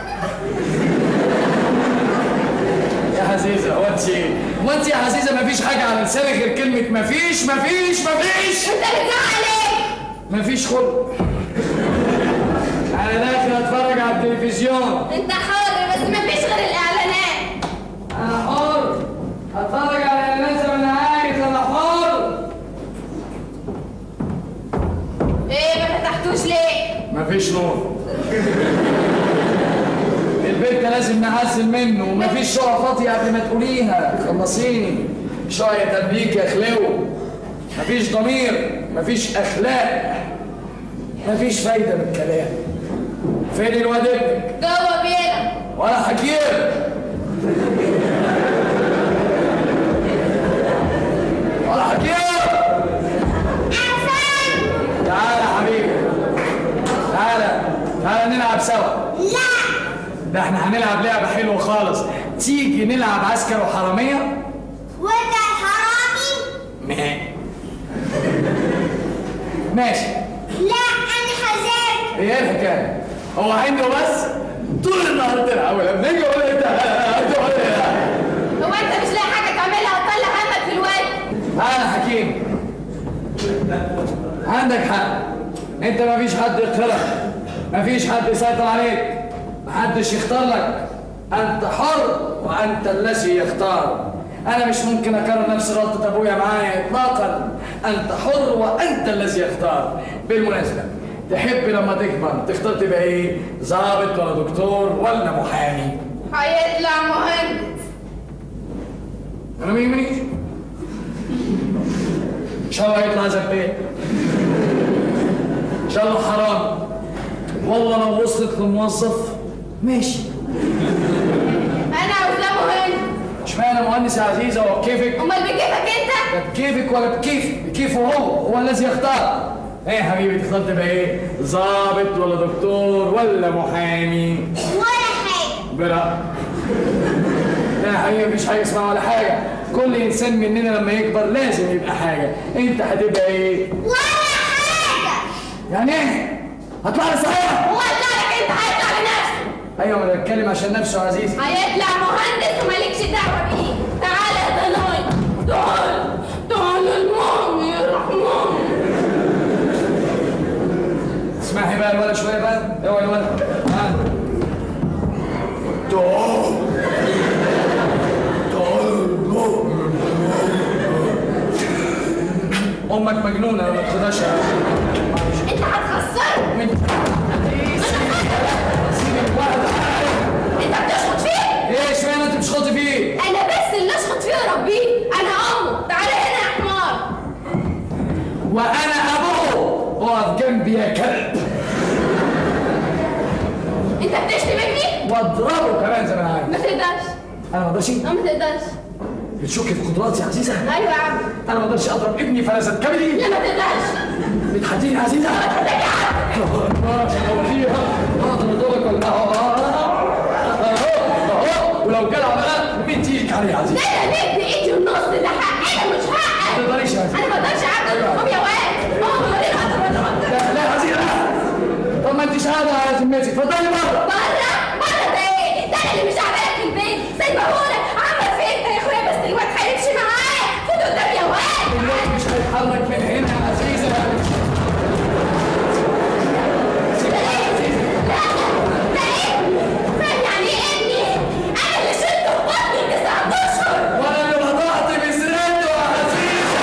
يا عزيزة هو انت هو انت يا عزيزة مفيش حاجة على لسانك غير كلمة مفيش مفيش مفيش انت بتزعل ايه؟ مفيش خلق انا داخل اتفرج على التلفزيون انت حر بس مفيش غير الاعلانات انا حر اتفرج على اعلانات زي ما انا عايز انا حر ايه ما فتحتوش ليه؟ مفيش نور البيت ده لازم نحسن منه ومفيش شقة فاضية قبل ما تقوليها خلصيني شوية تدبيك يا خلو مفيش ضمير مفيش أخلاق مفيش فايدة من الكلام فين الواد ابنك جوه بينا ولا حكيم ولا حكيم تعالى يا حبيبي تعالى تعالى نلعب سوا لا ده احنا هنلعب لعبة حلوة خالص تيجي نلعب عسكر وحرامية وانت الحرامي ما- ماشي لا انا هذاكر ايه الحكاية هو عنده بس طول النهار تلعب ولا بنيجي ولا انت هتقعد تلعب. هو انت مش لاقي حاجة تعملها وتطلع همك في الواد انا حكيم عندك حق انت مفيش حد يقهرك مفيش حد يسيطر عليك محدش يختار لك انت حر وانت الذي يختار انا مش ممكن اكرر نفس غلطة ابويا معايا اطلاقا انت حر وانت الذي يختار بالمناسبة تحب لما تكبر تختار تبقى ايه ضابط ولا دكتور ولا محامي هيطلع مهندس انا ما يهمنيش ان شاء الله يطلع زبال ان شاء الله حرام والله لو وصلت لموظف ماشي انا عاوزاه مهندس اشمعنى مهندس يا عزيزه هو بكيفك امال بكيفك انت؟ لا بكيفك ولا بكيف بكيفه هو هو الذي يختار ايه يا حبيبي تختار تبقى ايه ضابط ولا دكتور ولا محامي ولا حاجة برا لا يا حبيبي مفيش حاجه اسمها ولا حاجه كل انسان مننا لما يكبر لازم يبقى حاجه انت هتبقى ايه ولا حاجة يعني ايه هطلع لي صحيح هو طلع لك انت هيطلع لنفسه ايوه انا بتكلم عشان نفسه يا عزيزي هيطلع مهندس ومالكش دعوة بيه تعالى يا ضناي تعال تعال المهم يا رحمن اسمعي بقى الولد شويه بقى اوعى الولد ها تعال تعال امك مجنونه ما تقدرش انت هتخسره من انت بتشخط فيه ايه اشمعنى انت بتشخطي فيه انا بس اللي اشخط فيه وربيه انا امه تعالى هنا يا حمار وانا ابوه اقف جنبي يا كلب انت بتشتم ابني واضربه كمان زي ما انا عايز ما تقدرش انا ما اقدرش اه ما تقدرش بتشكي في قدراتي يا عزيزه ايوه يا عم انا ما اقدرش اضرب ابني فلذة كبدي لا ما تقدرش بتحديني يا عزيزه ماشي اوريها اقدر اضربك ولا اهو اهو ولو جدع بقى مديك عليه يا لا عزيزه لا ليه ابن ايدي والنص ده حقنا مش ما حقك تقدريش يا عزيزه انا ما اقدرش اعمل قوم يا واد قوم وريني اقدر ولا ما اقدرش لا لا يا عزيزه لا طب ما انتش قاعده على ذمتي اتفضلي بره بره بره ده ايه ده انا اللي مش عاملك في البيت سايبهولك عمل في انت يا اخويا بس الواد هيمشي معايا خد قدام يا واد الواد مش هيتحرك من هنا يا عزيزه ده ايه لا ده ايه فاهم يعني ايه ابني انا اللي شلته في بطني تسع اشهر وانا اللي وضعت بذرته يا عزيزه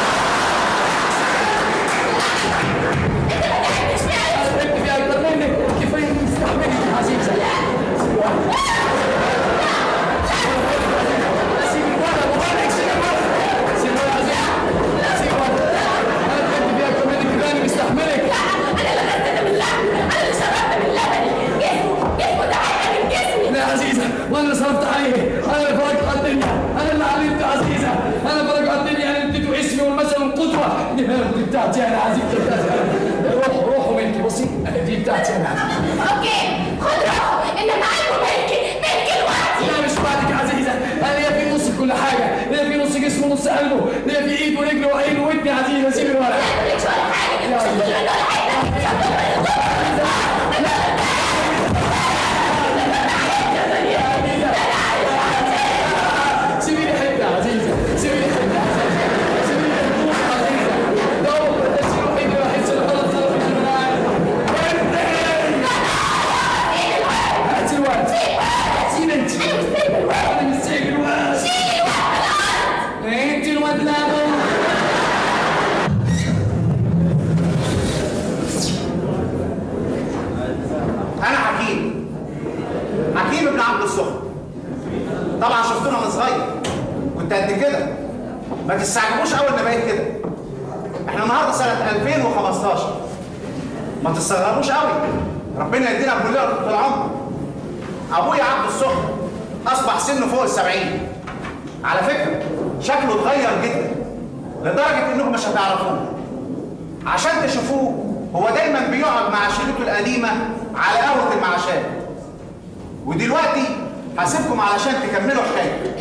انت ما تعبتش فيها انا تعبت فيها اكتر منك كفايه اني مستحملك يا عزيزه لا نص قلبه لا في ايد ورجل وعين ودني عزيزه سيب الورق سيبي لي حته يا عزيزه سيبي لي حته سيبي لي حته يا عزيزه دور ده الشيء الوحيد اللي بحس انه خلاص صار في المناعه هاتي الوقت سيب انت انا مش سايب الوقت انت الواد لابو انا حكيم حكيم ابن عبد الصخر طبعا شفتونا من صغير كنت قد كده ما تستعجبوش اول ما بقيت كده احنا النهارده سنه 2015 ما تستغربوش قوي ربنا يدينا كلنا طول العمر ابويا عبد الصخر اصبح سنه فوق السبعين على فكره شكله اتغير جدا لدرجه انكم مش هتعرفوه عشان تشوفوه هو دايما بيقعد مع شيلته القديمه على قهوه المعاشات ودلوقتي هسيبكم علشان تكملوا حكايتكم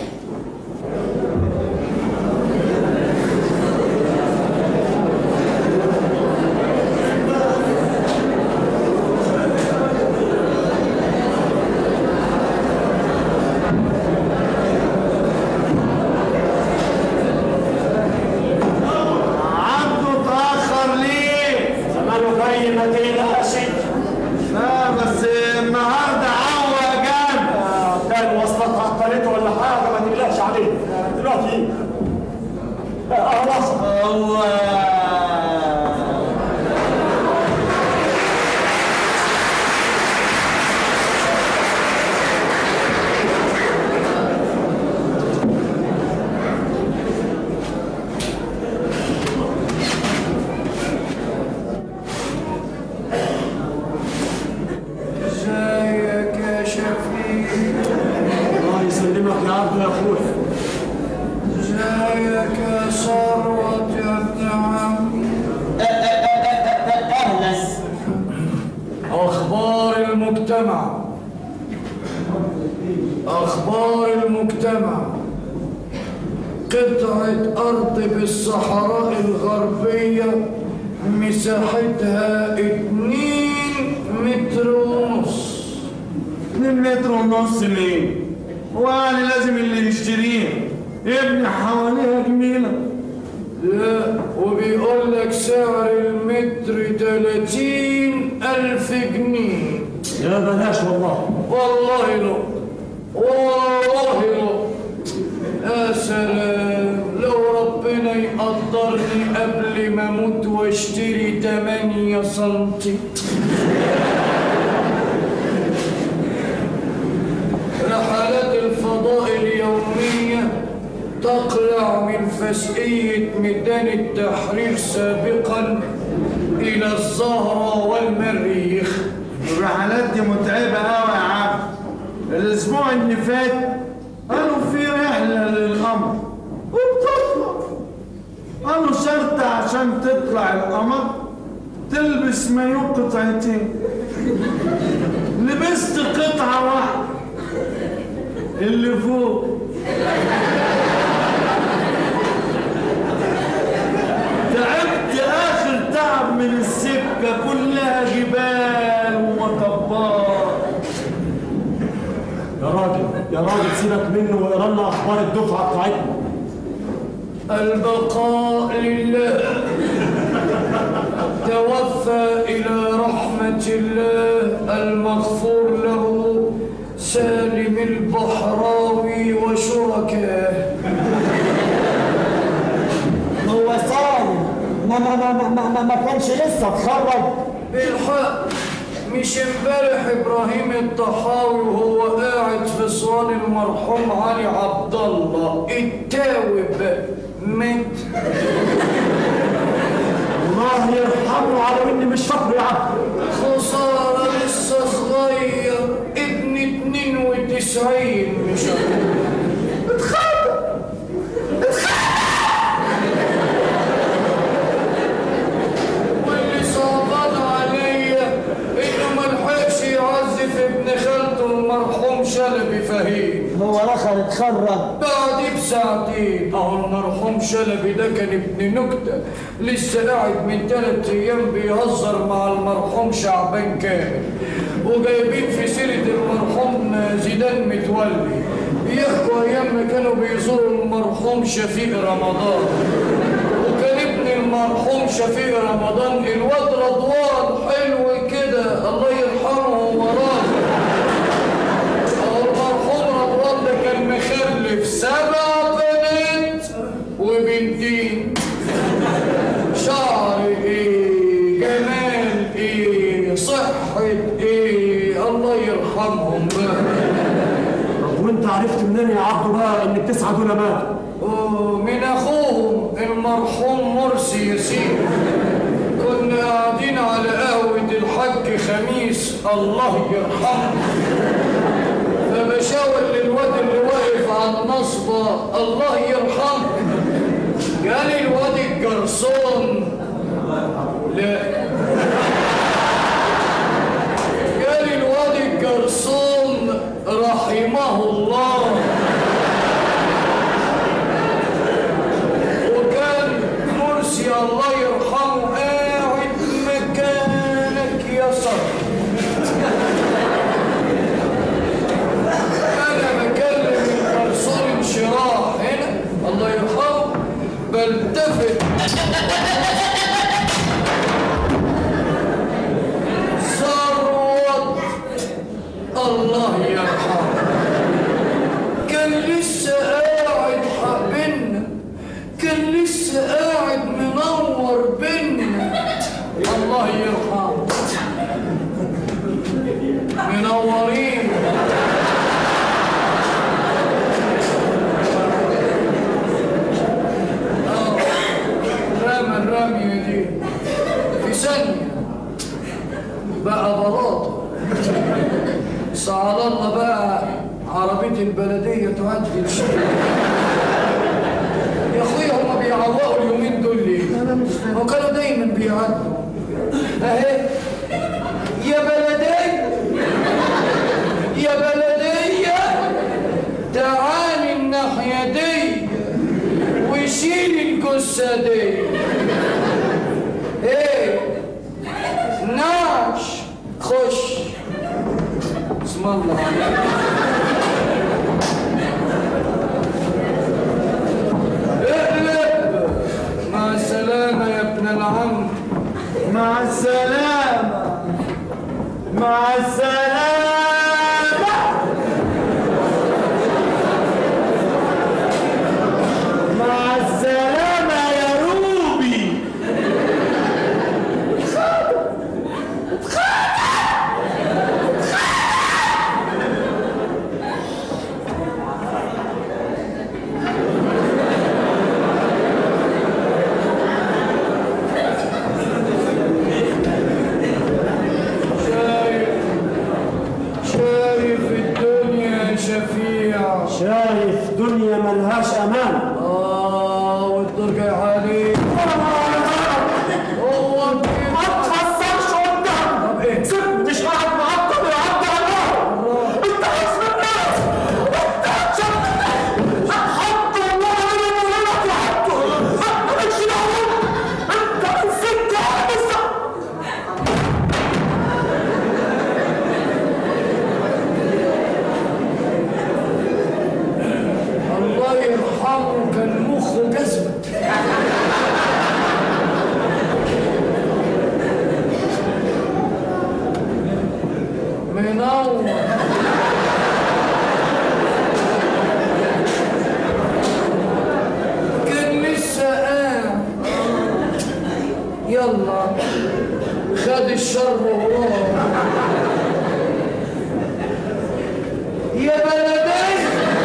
عبده اتأخر ليه؟ زمانه جاي ما تقلقش لا بس النهارده عوى جامد كان مواصلات عطلته ولا حاجه ما تقلقش عليه دلوقتي خلاص الله ازيك يا شفيق الله يسلمك يا عبده يا اخويا ازيك يا ثروت يا ابن عمي اهلا اخبار المجتمع اخبار المجتمع قطعة أرض بالصحراء الغربية مساحتها اتنين متر ونص اتنين متر ونص ليه؟ هو يعني لازم اللي يشتريه يبني حواليها جميلة لا وبيقول لك سعر المتر تلاتين ألف جنيه يا بلاش والله والله لا والله لا يا سلام لو ربنا يقدرني قبل ما اموت واشتري 8 سنتي رحلات الفضاء اليومية تقلع من فسقية ميدان التحرير سابقا إلى الزهرة والمريخ الرحلات دي متعبة قوي يا عم الأسبوع اللي فات قالوا في رحلة للقمر وبتطلع قالوا شرط عشان تطلع القمر تلبس مايو قطعتين لبست قطعة واحدة اللي فوق تعبت آخر تعب من السكة كلها جبال ومطبات يا راجل يا راجل سيبك منه واقرا لنا اخبار الدفعه بتاعتنا البقاء لله توفى إلى رحمة الله المغفور له سالم البحراوي وشركاه هو سالم ما ما ما ما, ما, ما كانش لسه اتخرج بالحق مش امبارح ابراهيم الطحاوي وهو قاعد في صوان المرحوم علي عبد الله التاوب مات الله يرحمه على اني مش فاكره يا عم خسارة لسه صغير ابن 92 مش اتخانق واللي صعبان عليا انه ملحقش يعزف ابن خالته المرحوم شلبي فهيم هو رخر اتخرج تتخرج بعد بساعتين اهو المرحوم شلبي ده كان ابن نكتة لسه قاعد من تلات ايام بيهزر مع المرحوم شعبان كامل وجايبين في سيرة المرحوم زيدان متولي يحكوا ايام ما كانوا بيزوروا المرحوم شفيق رمضان وكان ابن المرحوم شفيق رمضان الواد رضوان حلو كده الله يرحمه وراه المرحوم رضوان ده كان مخلف سبع بنات وبنتين شعر ايه جمال ايه صحة ايه الله يرحمهم بقى طب وانت عرفت منين يا عبدو بقى ان التسعه دول ماتوا؟ من اخوهم المرحوم مرسي ياسين كنا قاعدين على قهوة الحاج خميس الله يرحمه فبشاور للواد اللي واقف على النصبة الله يرحمه جالي الواد الجرسون لا جالي الواد الجرسون رحمه الله وكان مرسي الله يرحمه قاعد مكانك يا صاحبي انا بكلم الجرسون انشراح هنا الله يرحمه بلتفت ثروت الله يرحمه كان لسه قاعد بينا كان لسه قاعد منور بينا الله يرحمه منورين آه، رمى الرمية دي في ثانية بقى بلاطة سعال الله بقى عربية البلدية تعدي الشيء يا اخويا هما بيعوقوا اليومين دول ليه؟ انا مش فاهم وكانوا دايما بيعدوا اهي يا بلدية يا بلدية تعالي الناحية دي وشيلي الجثة دي ايه نعش خش اسم الله عليك اقلب مع السلامة يا ابن العم مع السلامة مع السلامة مع السلامة يا روبي شايف شايف الدنيا يا شفيع شايف دنيا ملهاش امان اه والدور جاي عليك هو ما تفسرش قدام طب ايه؟ مش قاعد معطل يعدي على النار انت حسب الناس انت هتشوف هتحط الله هنا وهنا وحطه مالكش دعوه انت مسكت يا بالظبط الله يرحمه كان مخه جزمة منور كان لسه قاعد يلا خد الشر وراه يا بلدي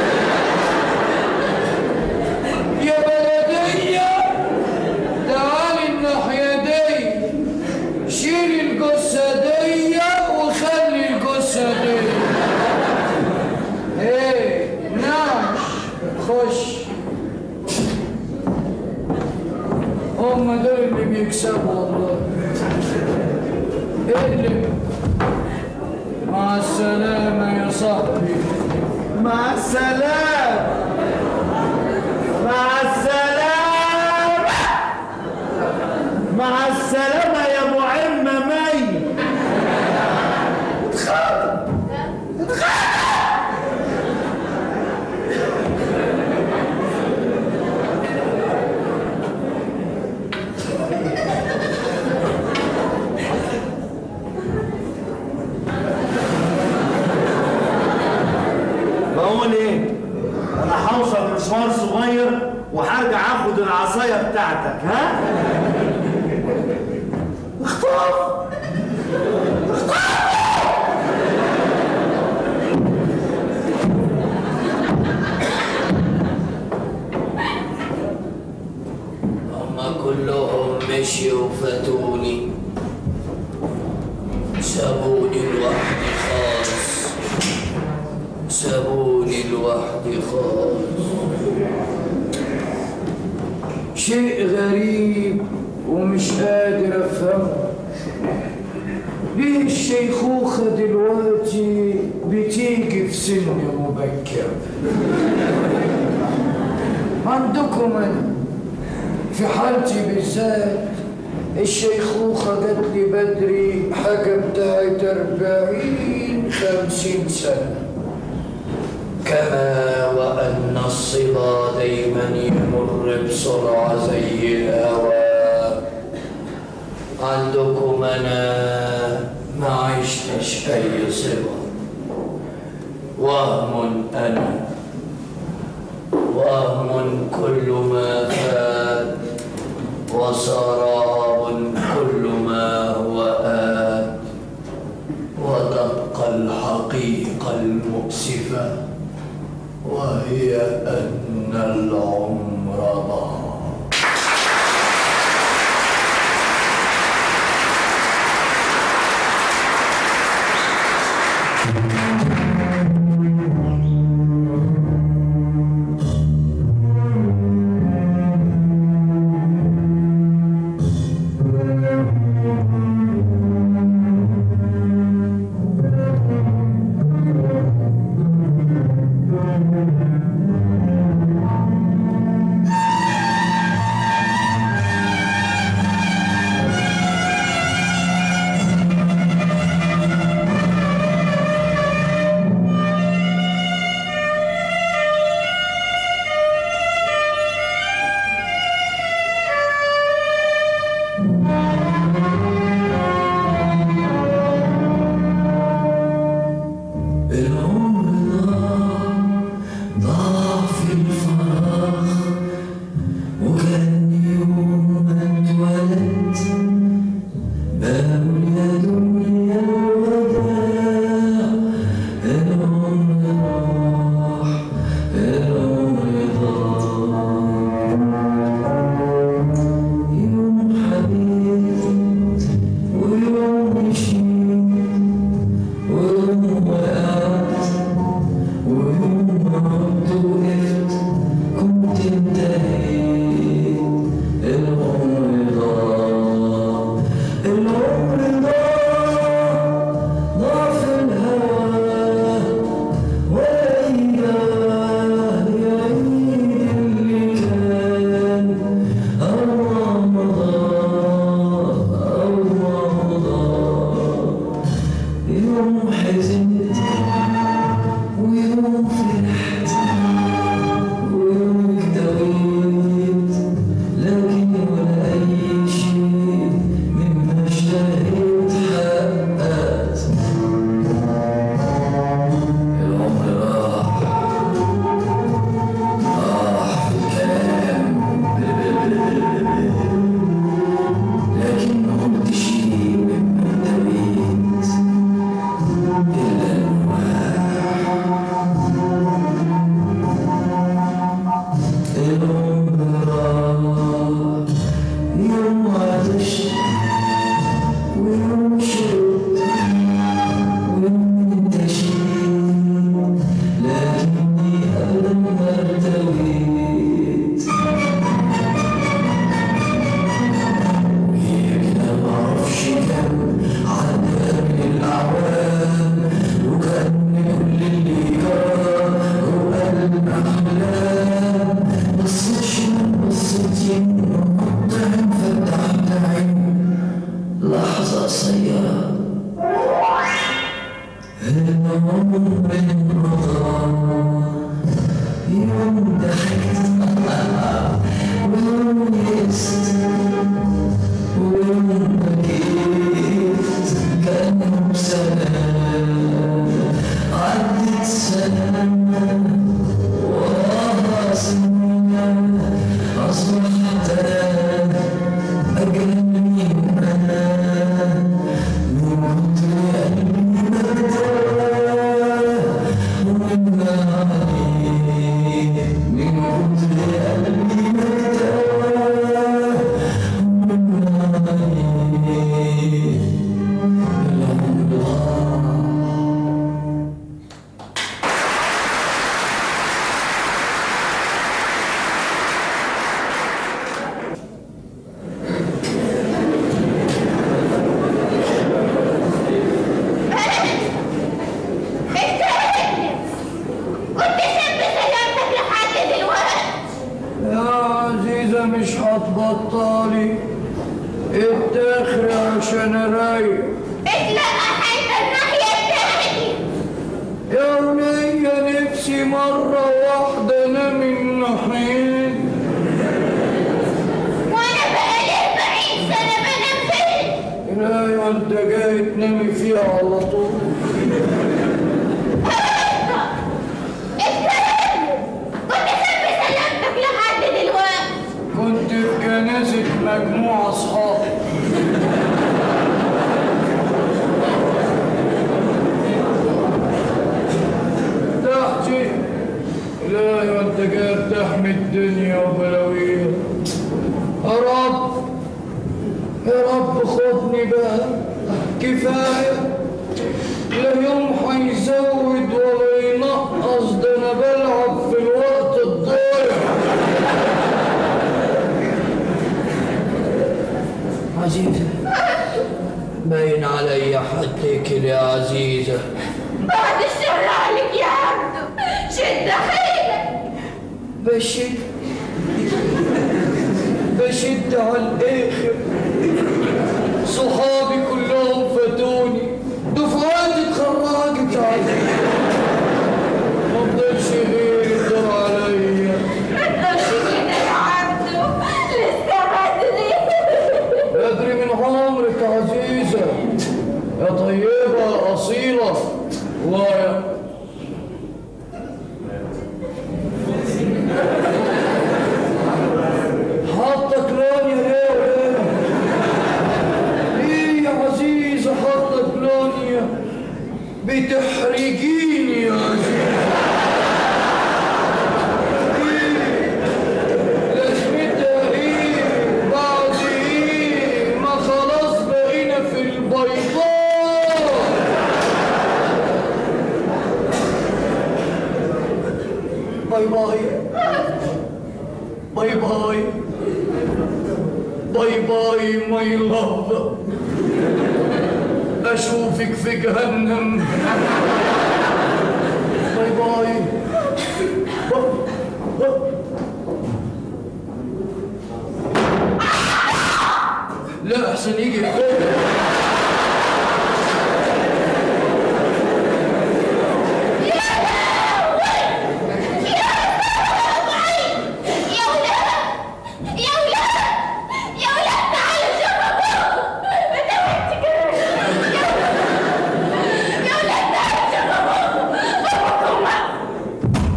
يا بلدية تعالي الناحية دي شيلي الجثة دي وخلي الجثة دي ايه نعش خش هم دول اللي بيكسبوا والله اقلب مع السلامة يا صاحبي مع السلامة مع السلامة مع السلامة يا ابو عمة مي اتخرج بقول ايه انا هوصل مشوار صغير وهرجع اخد العصايه بتاعتك ها اخطف هما كلهم مشيوا وفاتوني سابوني لوحدي خالص سابوني لوحدي خالص شيء غريب ومش قادر افهمه ليه الشيخوخة دلوقتي بتيجي في سن مبكر عندكم أنا في حالتي بالذات الشيخوخة جات لي بدري حاجة بتاعت أربعين خمسين سنة كما وأن الصبا دايما يمر بسرعة زي الهواء عندكم أنا ما عشتش أي صبا وهم أنا وهم كل ما فات وسراب كل ما هو آت ودق الحقيقة المؤسفة وهي أن العمر ضاع Thank you. كنت سبت سلامتك لحد دلوقتي يا عزيزة مش هتبطلي اتاخري عشان ارايق اتلقى حتة الناحية التانية يا ولية نفسي مرة واحدة انام الناحيين وانا بقالي 40 سنة بنام فين لا يا انت جاي تنامي فيها على طول اتكلم كنت سبت سلامتك لحد دلوقتي كنت في جنازة مجموعة أصحابي تحتي لا يا انت جاي تحمي الدنيا وبلاويها يا رب يا رب خدني بقى كفاية لا يوم هيزود ولا ينقص ده انا بلعب في الوقت الضايع عزيزة باين علي حدك يا عزيزة بعد الشر عليك يا عبدو شد حيلك بشد بشد على الآخر صحابي كلهم فاتوني دفعاتي اتخرجت علي ما فضلش غير يقدر عليا متقولش كده يا عبدو لسه بدري بدري من عمرك عزيزة يا طيبة يا أصيلة ويا حاطة كلونيا ليه ليه يا عزيزة حاطة كلونيا بتحرجيني يا عزيزة لازمتها ايه بعد ايه ما خلاص بقينا في البيضاء باي باي باي باي باي باي ماي لاف اشوفك في جهنم باي باي لا احسن يجي الكل يا ولاد يا ولاد يا ولاد تعالوا شوفوا ابوكم انت وانت كده يا ولاد تعالوا شوفوا ابوكم ابوكم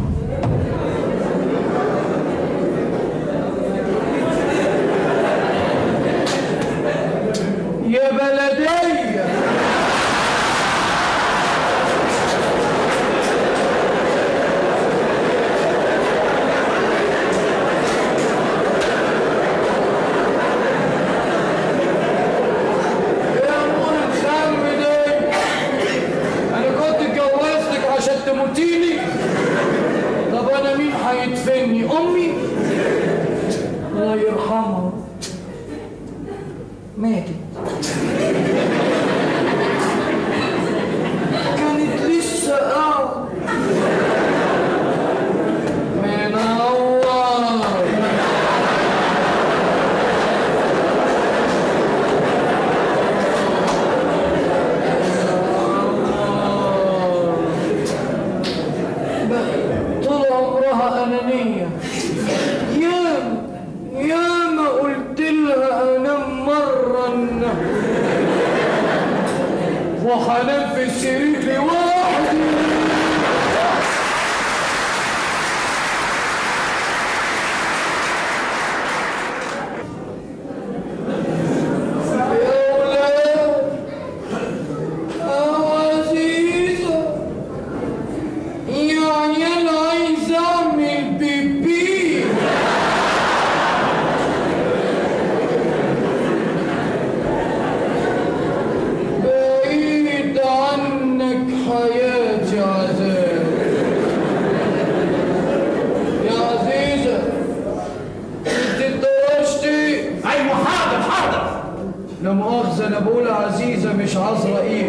يا بلدية يا أمور الخم دي أنا كنت اتجوزتك عشان تموتيني طب أنا مين هيدفني أمي الله يرحمها ماتت كانت لسه قاعدة منور طول عمرها أنانية مؤاخذة أنا بقول عزيزة مش عزرائيل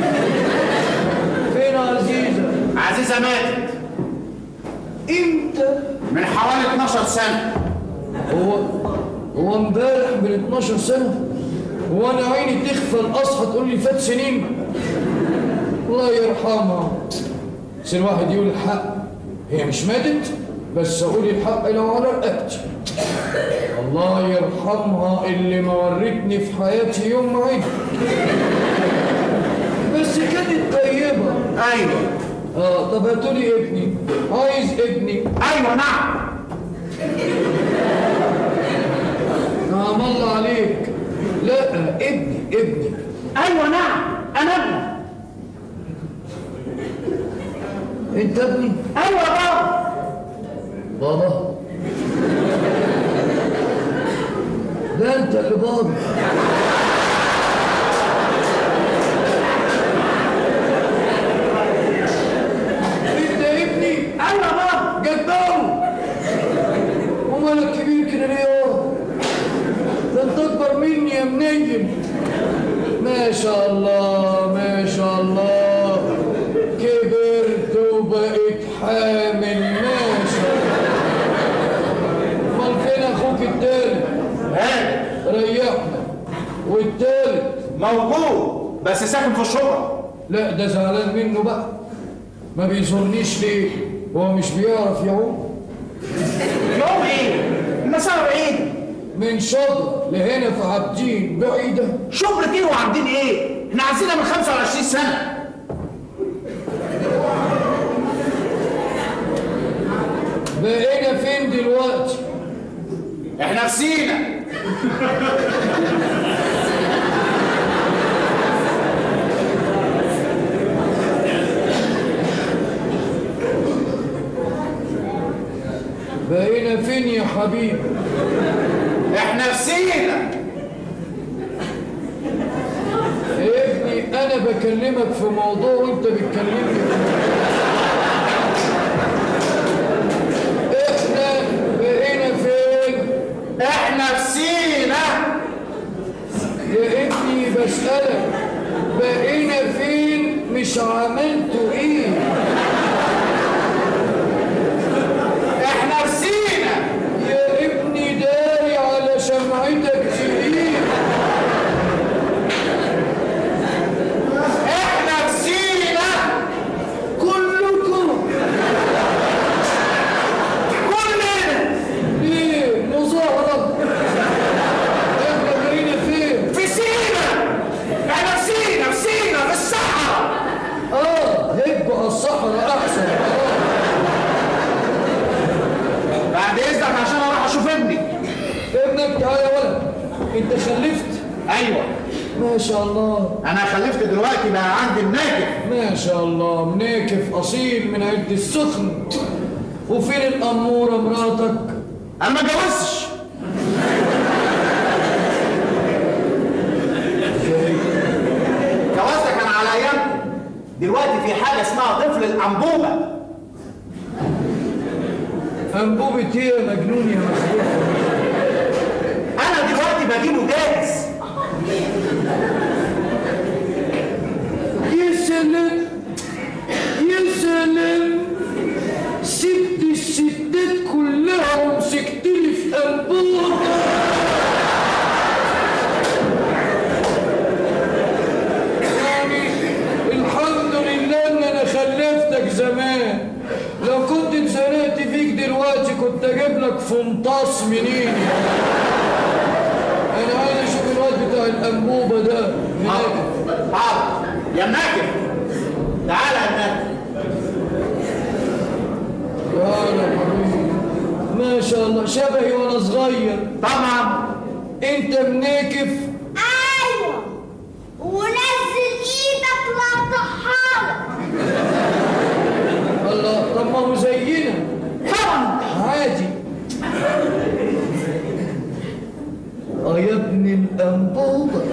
فين عزيزة؟ عزيزة ماتت امتى؟ من حوالي 12 سنة هو هو امبارح من 12 سنة وانا عيني تغفل اصحى تقول لي فات سنين الله يرحمها بس الواحد يقول الحق هي مش ماتت بس اقول الحق لو على رقبتي الله يرحمها اللي ما ورتني في حياتي يوم عيد بس كانت طيبة ايوه اه طب هاتولي ابني عايز ابني ايوه نعم نعم الله عليك لا ابني ابني ايوه نعم انا ابني انت ابني ايوه بابا بابا لا انت اللي بابا انت ابني ايوه بابا جدام ومالك كبير كده ليه يا ده انت اكبر مني يا منيل ما شاء الله ما شاء الله كبرت وبقيت حامل ما شاء الله امال فين اخوك التالت ايه ريحنا والتالت موجود بس ساكن في الشرطة لا ده زعلان منه بقى ما بيزورنيش ليه هو مش بيعرف يعوم يوم ايه المسافة بعيد من شبر لهنا في عابدين بعيدة شبرة ايه وعاملين ايه احنا عايزينها من 25 سنة بقينا فين دلوقتي احنا في سينا بقينا فين يا حبيبي احنا في سينا يا ابني انا بكلمك في موضوع وانت بتكلمني في احنا بقينا فين احنا في سينا يا ابني بسألك بقينا فين مش عملتوا ايه احنا في سينا يا ابني داري على شمعتك تقيل احنا في سينا كلكم كلنا ليه مظاهرة احنا بقينا فين في سينا احنا في سينا في سينا في الصحراء اه هب على الصحراء احسن بعد اذنك عشان اروح اشوف ابني ابنك تعالى يا ولد انت خلفت ايوه ما شاء الله انا خلفت دلوقتي بقى عندي الناكف ما شاء الله مناكف اصيل من عد السخن وفين الاموره مراتك انا ما اتجوزتش جوازنا كان على ايام دلوقتي في حاجه اسمها طفل الانبوبه انبوبة ايه يا مجنون يا مخلوق انا دلوقتي بجيبه جاهز يا سلام يا سلام سبت الستات كلها ومسكت لي في انبوبة يعني الحمد لله ان انا خلفتك زمان لو كنت اتزنقت فيك دلوقتي كنت اجيب لك فنطاس منين انا عايز اشوف الواد بتاع الانبوبه ده حاضر حاضر يا مناكف تعالى يا مناكف يا حبيبي ما شاء الله شبهي وانا صغير طبعا انت مناكف ايوه ونزل ايدك للطحالة الله طب ما هو زينا طبعا عادي اه يا ابن الانبوبه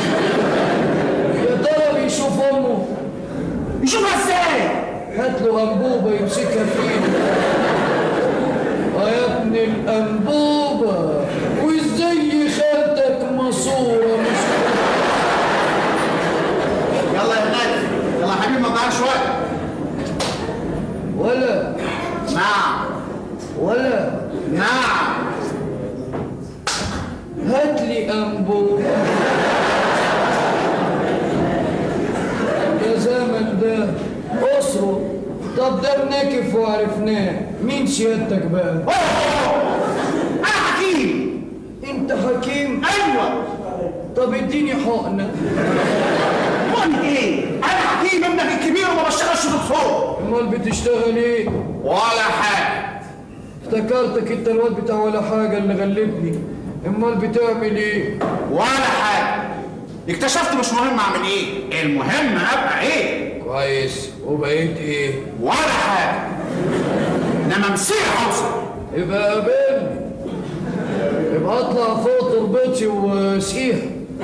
يا ترى بيشوف امه يشوفها ازاي هات له انبوبه يمسكها في ايده اه يا ابن الانبوبه وازاي خالتك ماسوره مش بقى نعم هات لي انبوب يا زمن ده اسره طب ده بنكف وعرفناه مين سيادتك بقى انا حكيم انت حكيم ايوه طب اديني حقنه قلت ايه انا حكيم ابنك الكبير وما بشتغلش دكتور امال بتشتغل ايه ولا حاجه افتكرتك انت الواد بتاع ولا حاجه اللي غلبني امال بتعمل ايه ولا حاجه اكتشفت مش مهم اعمل ايه المهم ابقى ايه كويس وبقيت ايه ولا حاجه انما مسيح اوصل يبقى قابلني يبقى اطلع فوق تربتي وسيح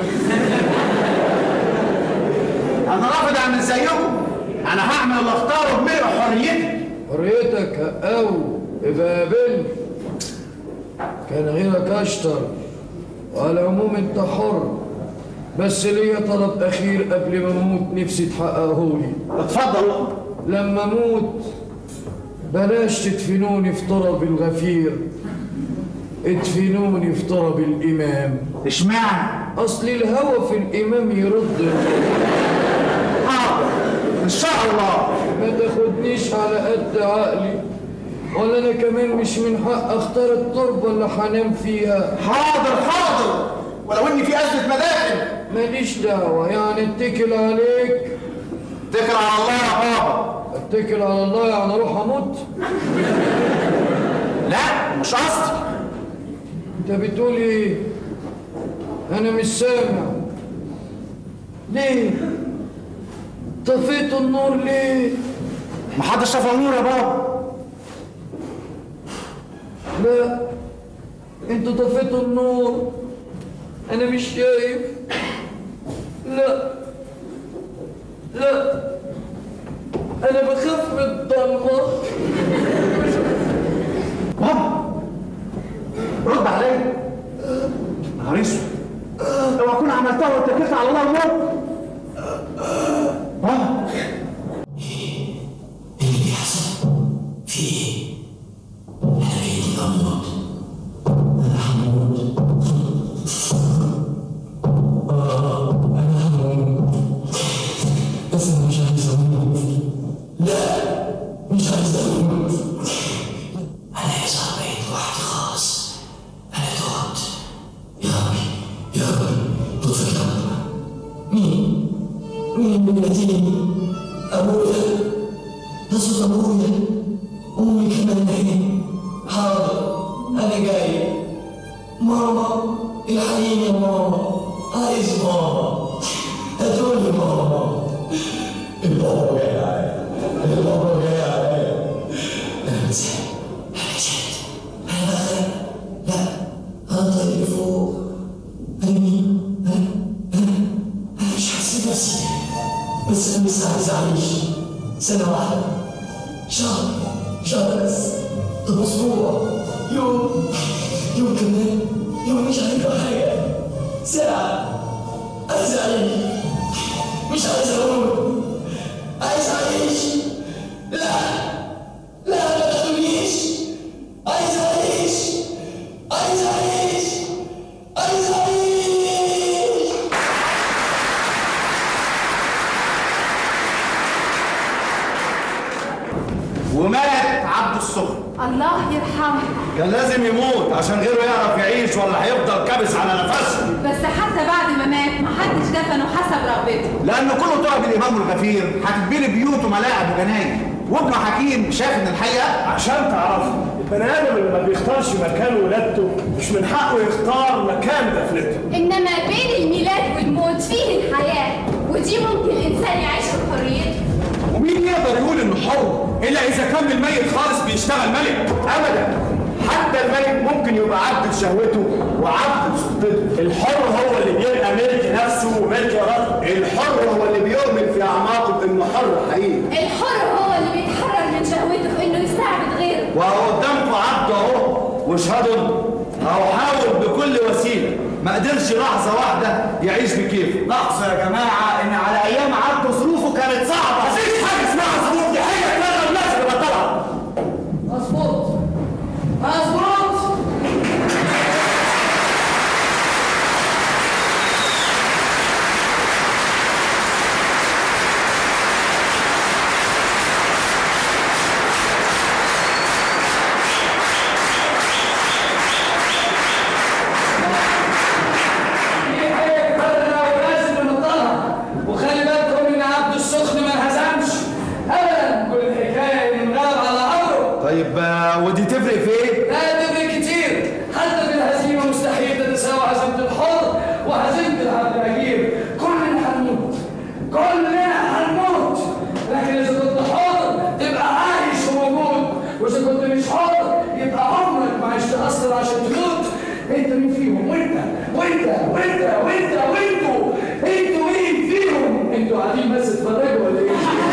انا رافض اعمل زيكم انا هعمل اللي اختاره بملء حريتي حريتك او يبقى قابلني كان غيرك اشطر وعلى العموم انت حر بس ليا طلب اخير قبل ما اموت نفسي تحققه لي اتفضل لما اموت بلاش تدفنوني في تراب الغفير ادفنوني في تراب الامام اشمعنى اصل الهوى في الامام يرد حاضر ان شاء الله ما تاخدنيش على قد عقلي ولا انا كمان مش من حق اختار التربه اللي هنام فيها حاضر حاضر ولو اني في ازمه مداخل ماليش دعوه يعني اتكل عليك اتكل على الله يا بابا اتكل على الله يعني اروح اموت لا مش قصدي انت بتقول ايه انا مش سامع ليه طفيت النور ليه محدش شاف النور يا بابا لا انتوا طفيتوا النور انا مش شايف لا لا انا بخاف من الضلمه بابا رد عليا نهار اسود لو اكون عملتها واتكلت على الله الموت بابا اللي بيحصل في ايه؟ انا بيدي اموت انا هموت اه انا هموت بس انا مش عايز اموت لا مش عايز اموت انا عايز اعمل لوحدي خالص انا تهت يا ربي يا ربي طفل الكاميرا مين؟ مين بيناديني؟ ابويا ده صوت ابويا امي كمان نايمه حاضر انا جاي ماما الحقيني يا ماما عايز ماما هاتولي ماما البابا جاي عليا البابا جاي عليا انا نسيت انا نسيت انا بخاف لا انا طاير فوق انا مين انا انا انا مش حاسس نفسي بس انا لسه عايز اعيش سنه واحده شهر شهر بس طب اسبوع يوم يوم كمان يوم مش عارف حاجه ساعه عايز اعيش مش عايز اموت عايز اعيش لا لا ما تخلونيش عايز اعيش عايز اعيش عايز اعيش ومات عبد السخن الله يرحمه كان لازم يموت عشان غيره يعرف يعيش ولا هيفضل كابس على نفسه بس حتى بعد ما مات محدش دفنه حسب رغبته لأن كله طلب الإمام الغفير هتتبني بيوت وملاعب وجناين وابنه حكيم شاف إن الحقيقة عشان تعرفوا البني ادم اللي ما بيختارش مكان ولادته مش من حقه يختار مكان دفنته إنما بين الميلاد والموت فيه الحياة ودي ممكن الإنسان يعيشها بحريته ومين يقدر يقول إنه حر إلا إذا كان الميت خالص بيشتغل ملك أبدا حتى الملك ممكن يبقى عبد لشهوته وعبد لسلطته الحر هو اللي بيبقى ملك نفسه وملك إرادته الحر هو اللي بيؤمن في أعماقه بإنه حر حقيقي الحر هو اللي بيتحرر من شهوته في إنه يستعبد غيره وهو قدامكم عبد اهو واشهدوا اهو حاول بكل وسيله ما قدرش لحظه واحده يعيش بكيفه لحظه يا جماعه ان على ايام عبده ظروفه كانت صعبه مفيش حاجه اسمها ظروف دي حاجه تلغى الناس اللي بطلها مظبوط مظبوط انت مين فيهم وانت وانت وانت وانت وانتوا انتوا مين فيهم انتوا قاعدين بس تتفرجوا ولا ايه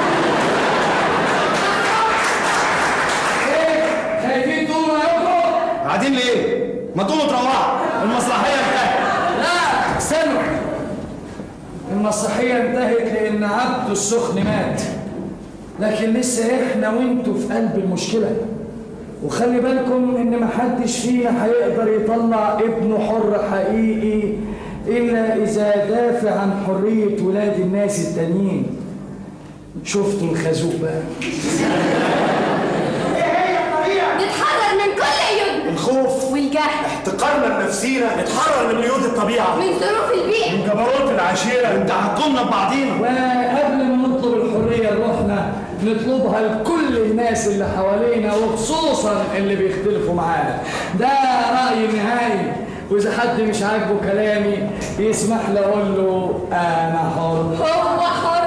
ايه خايفين تقولوا رايكم قاعدين ليه؟ ما تقوموا تروحوا المسرحيه انتهت لا استنوا المسرحية انتهت لأن عبده السخن مات لكن لسه احنا وانتوا في قلب المشكلة وخلي بالكم ان محدش فينا هيقدر يطلع ابنه حر حقيقي الا اذا دافع عن حرية ولاد الناس التانيين شفتوا الخازوق بقى نتحرر من كل قيودنا الخوف والجهل احتقارنا لنفسينا نتحرر من قيود الطبيعه من ظروف البيئة من جبروت العشيره من تحكمنا ببعضينا وقبل ما نطلب الحرية لروحنا نطلبها لكل الناس اللي حوالينا وخصوصا اللي بيختلفوا معانا ده رأيي النهائي وإذا حد مش عاجبه كلامي يسمح لي أقول له أنا حر هو حر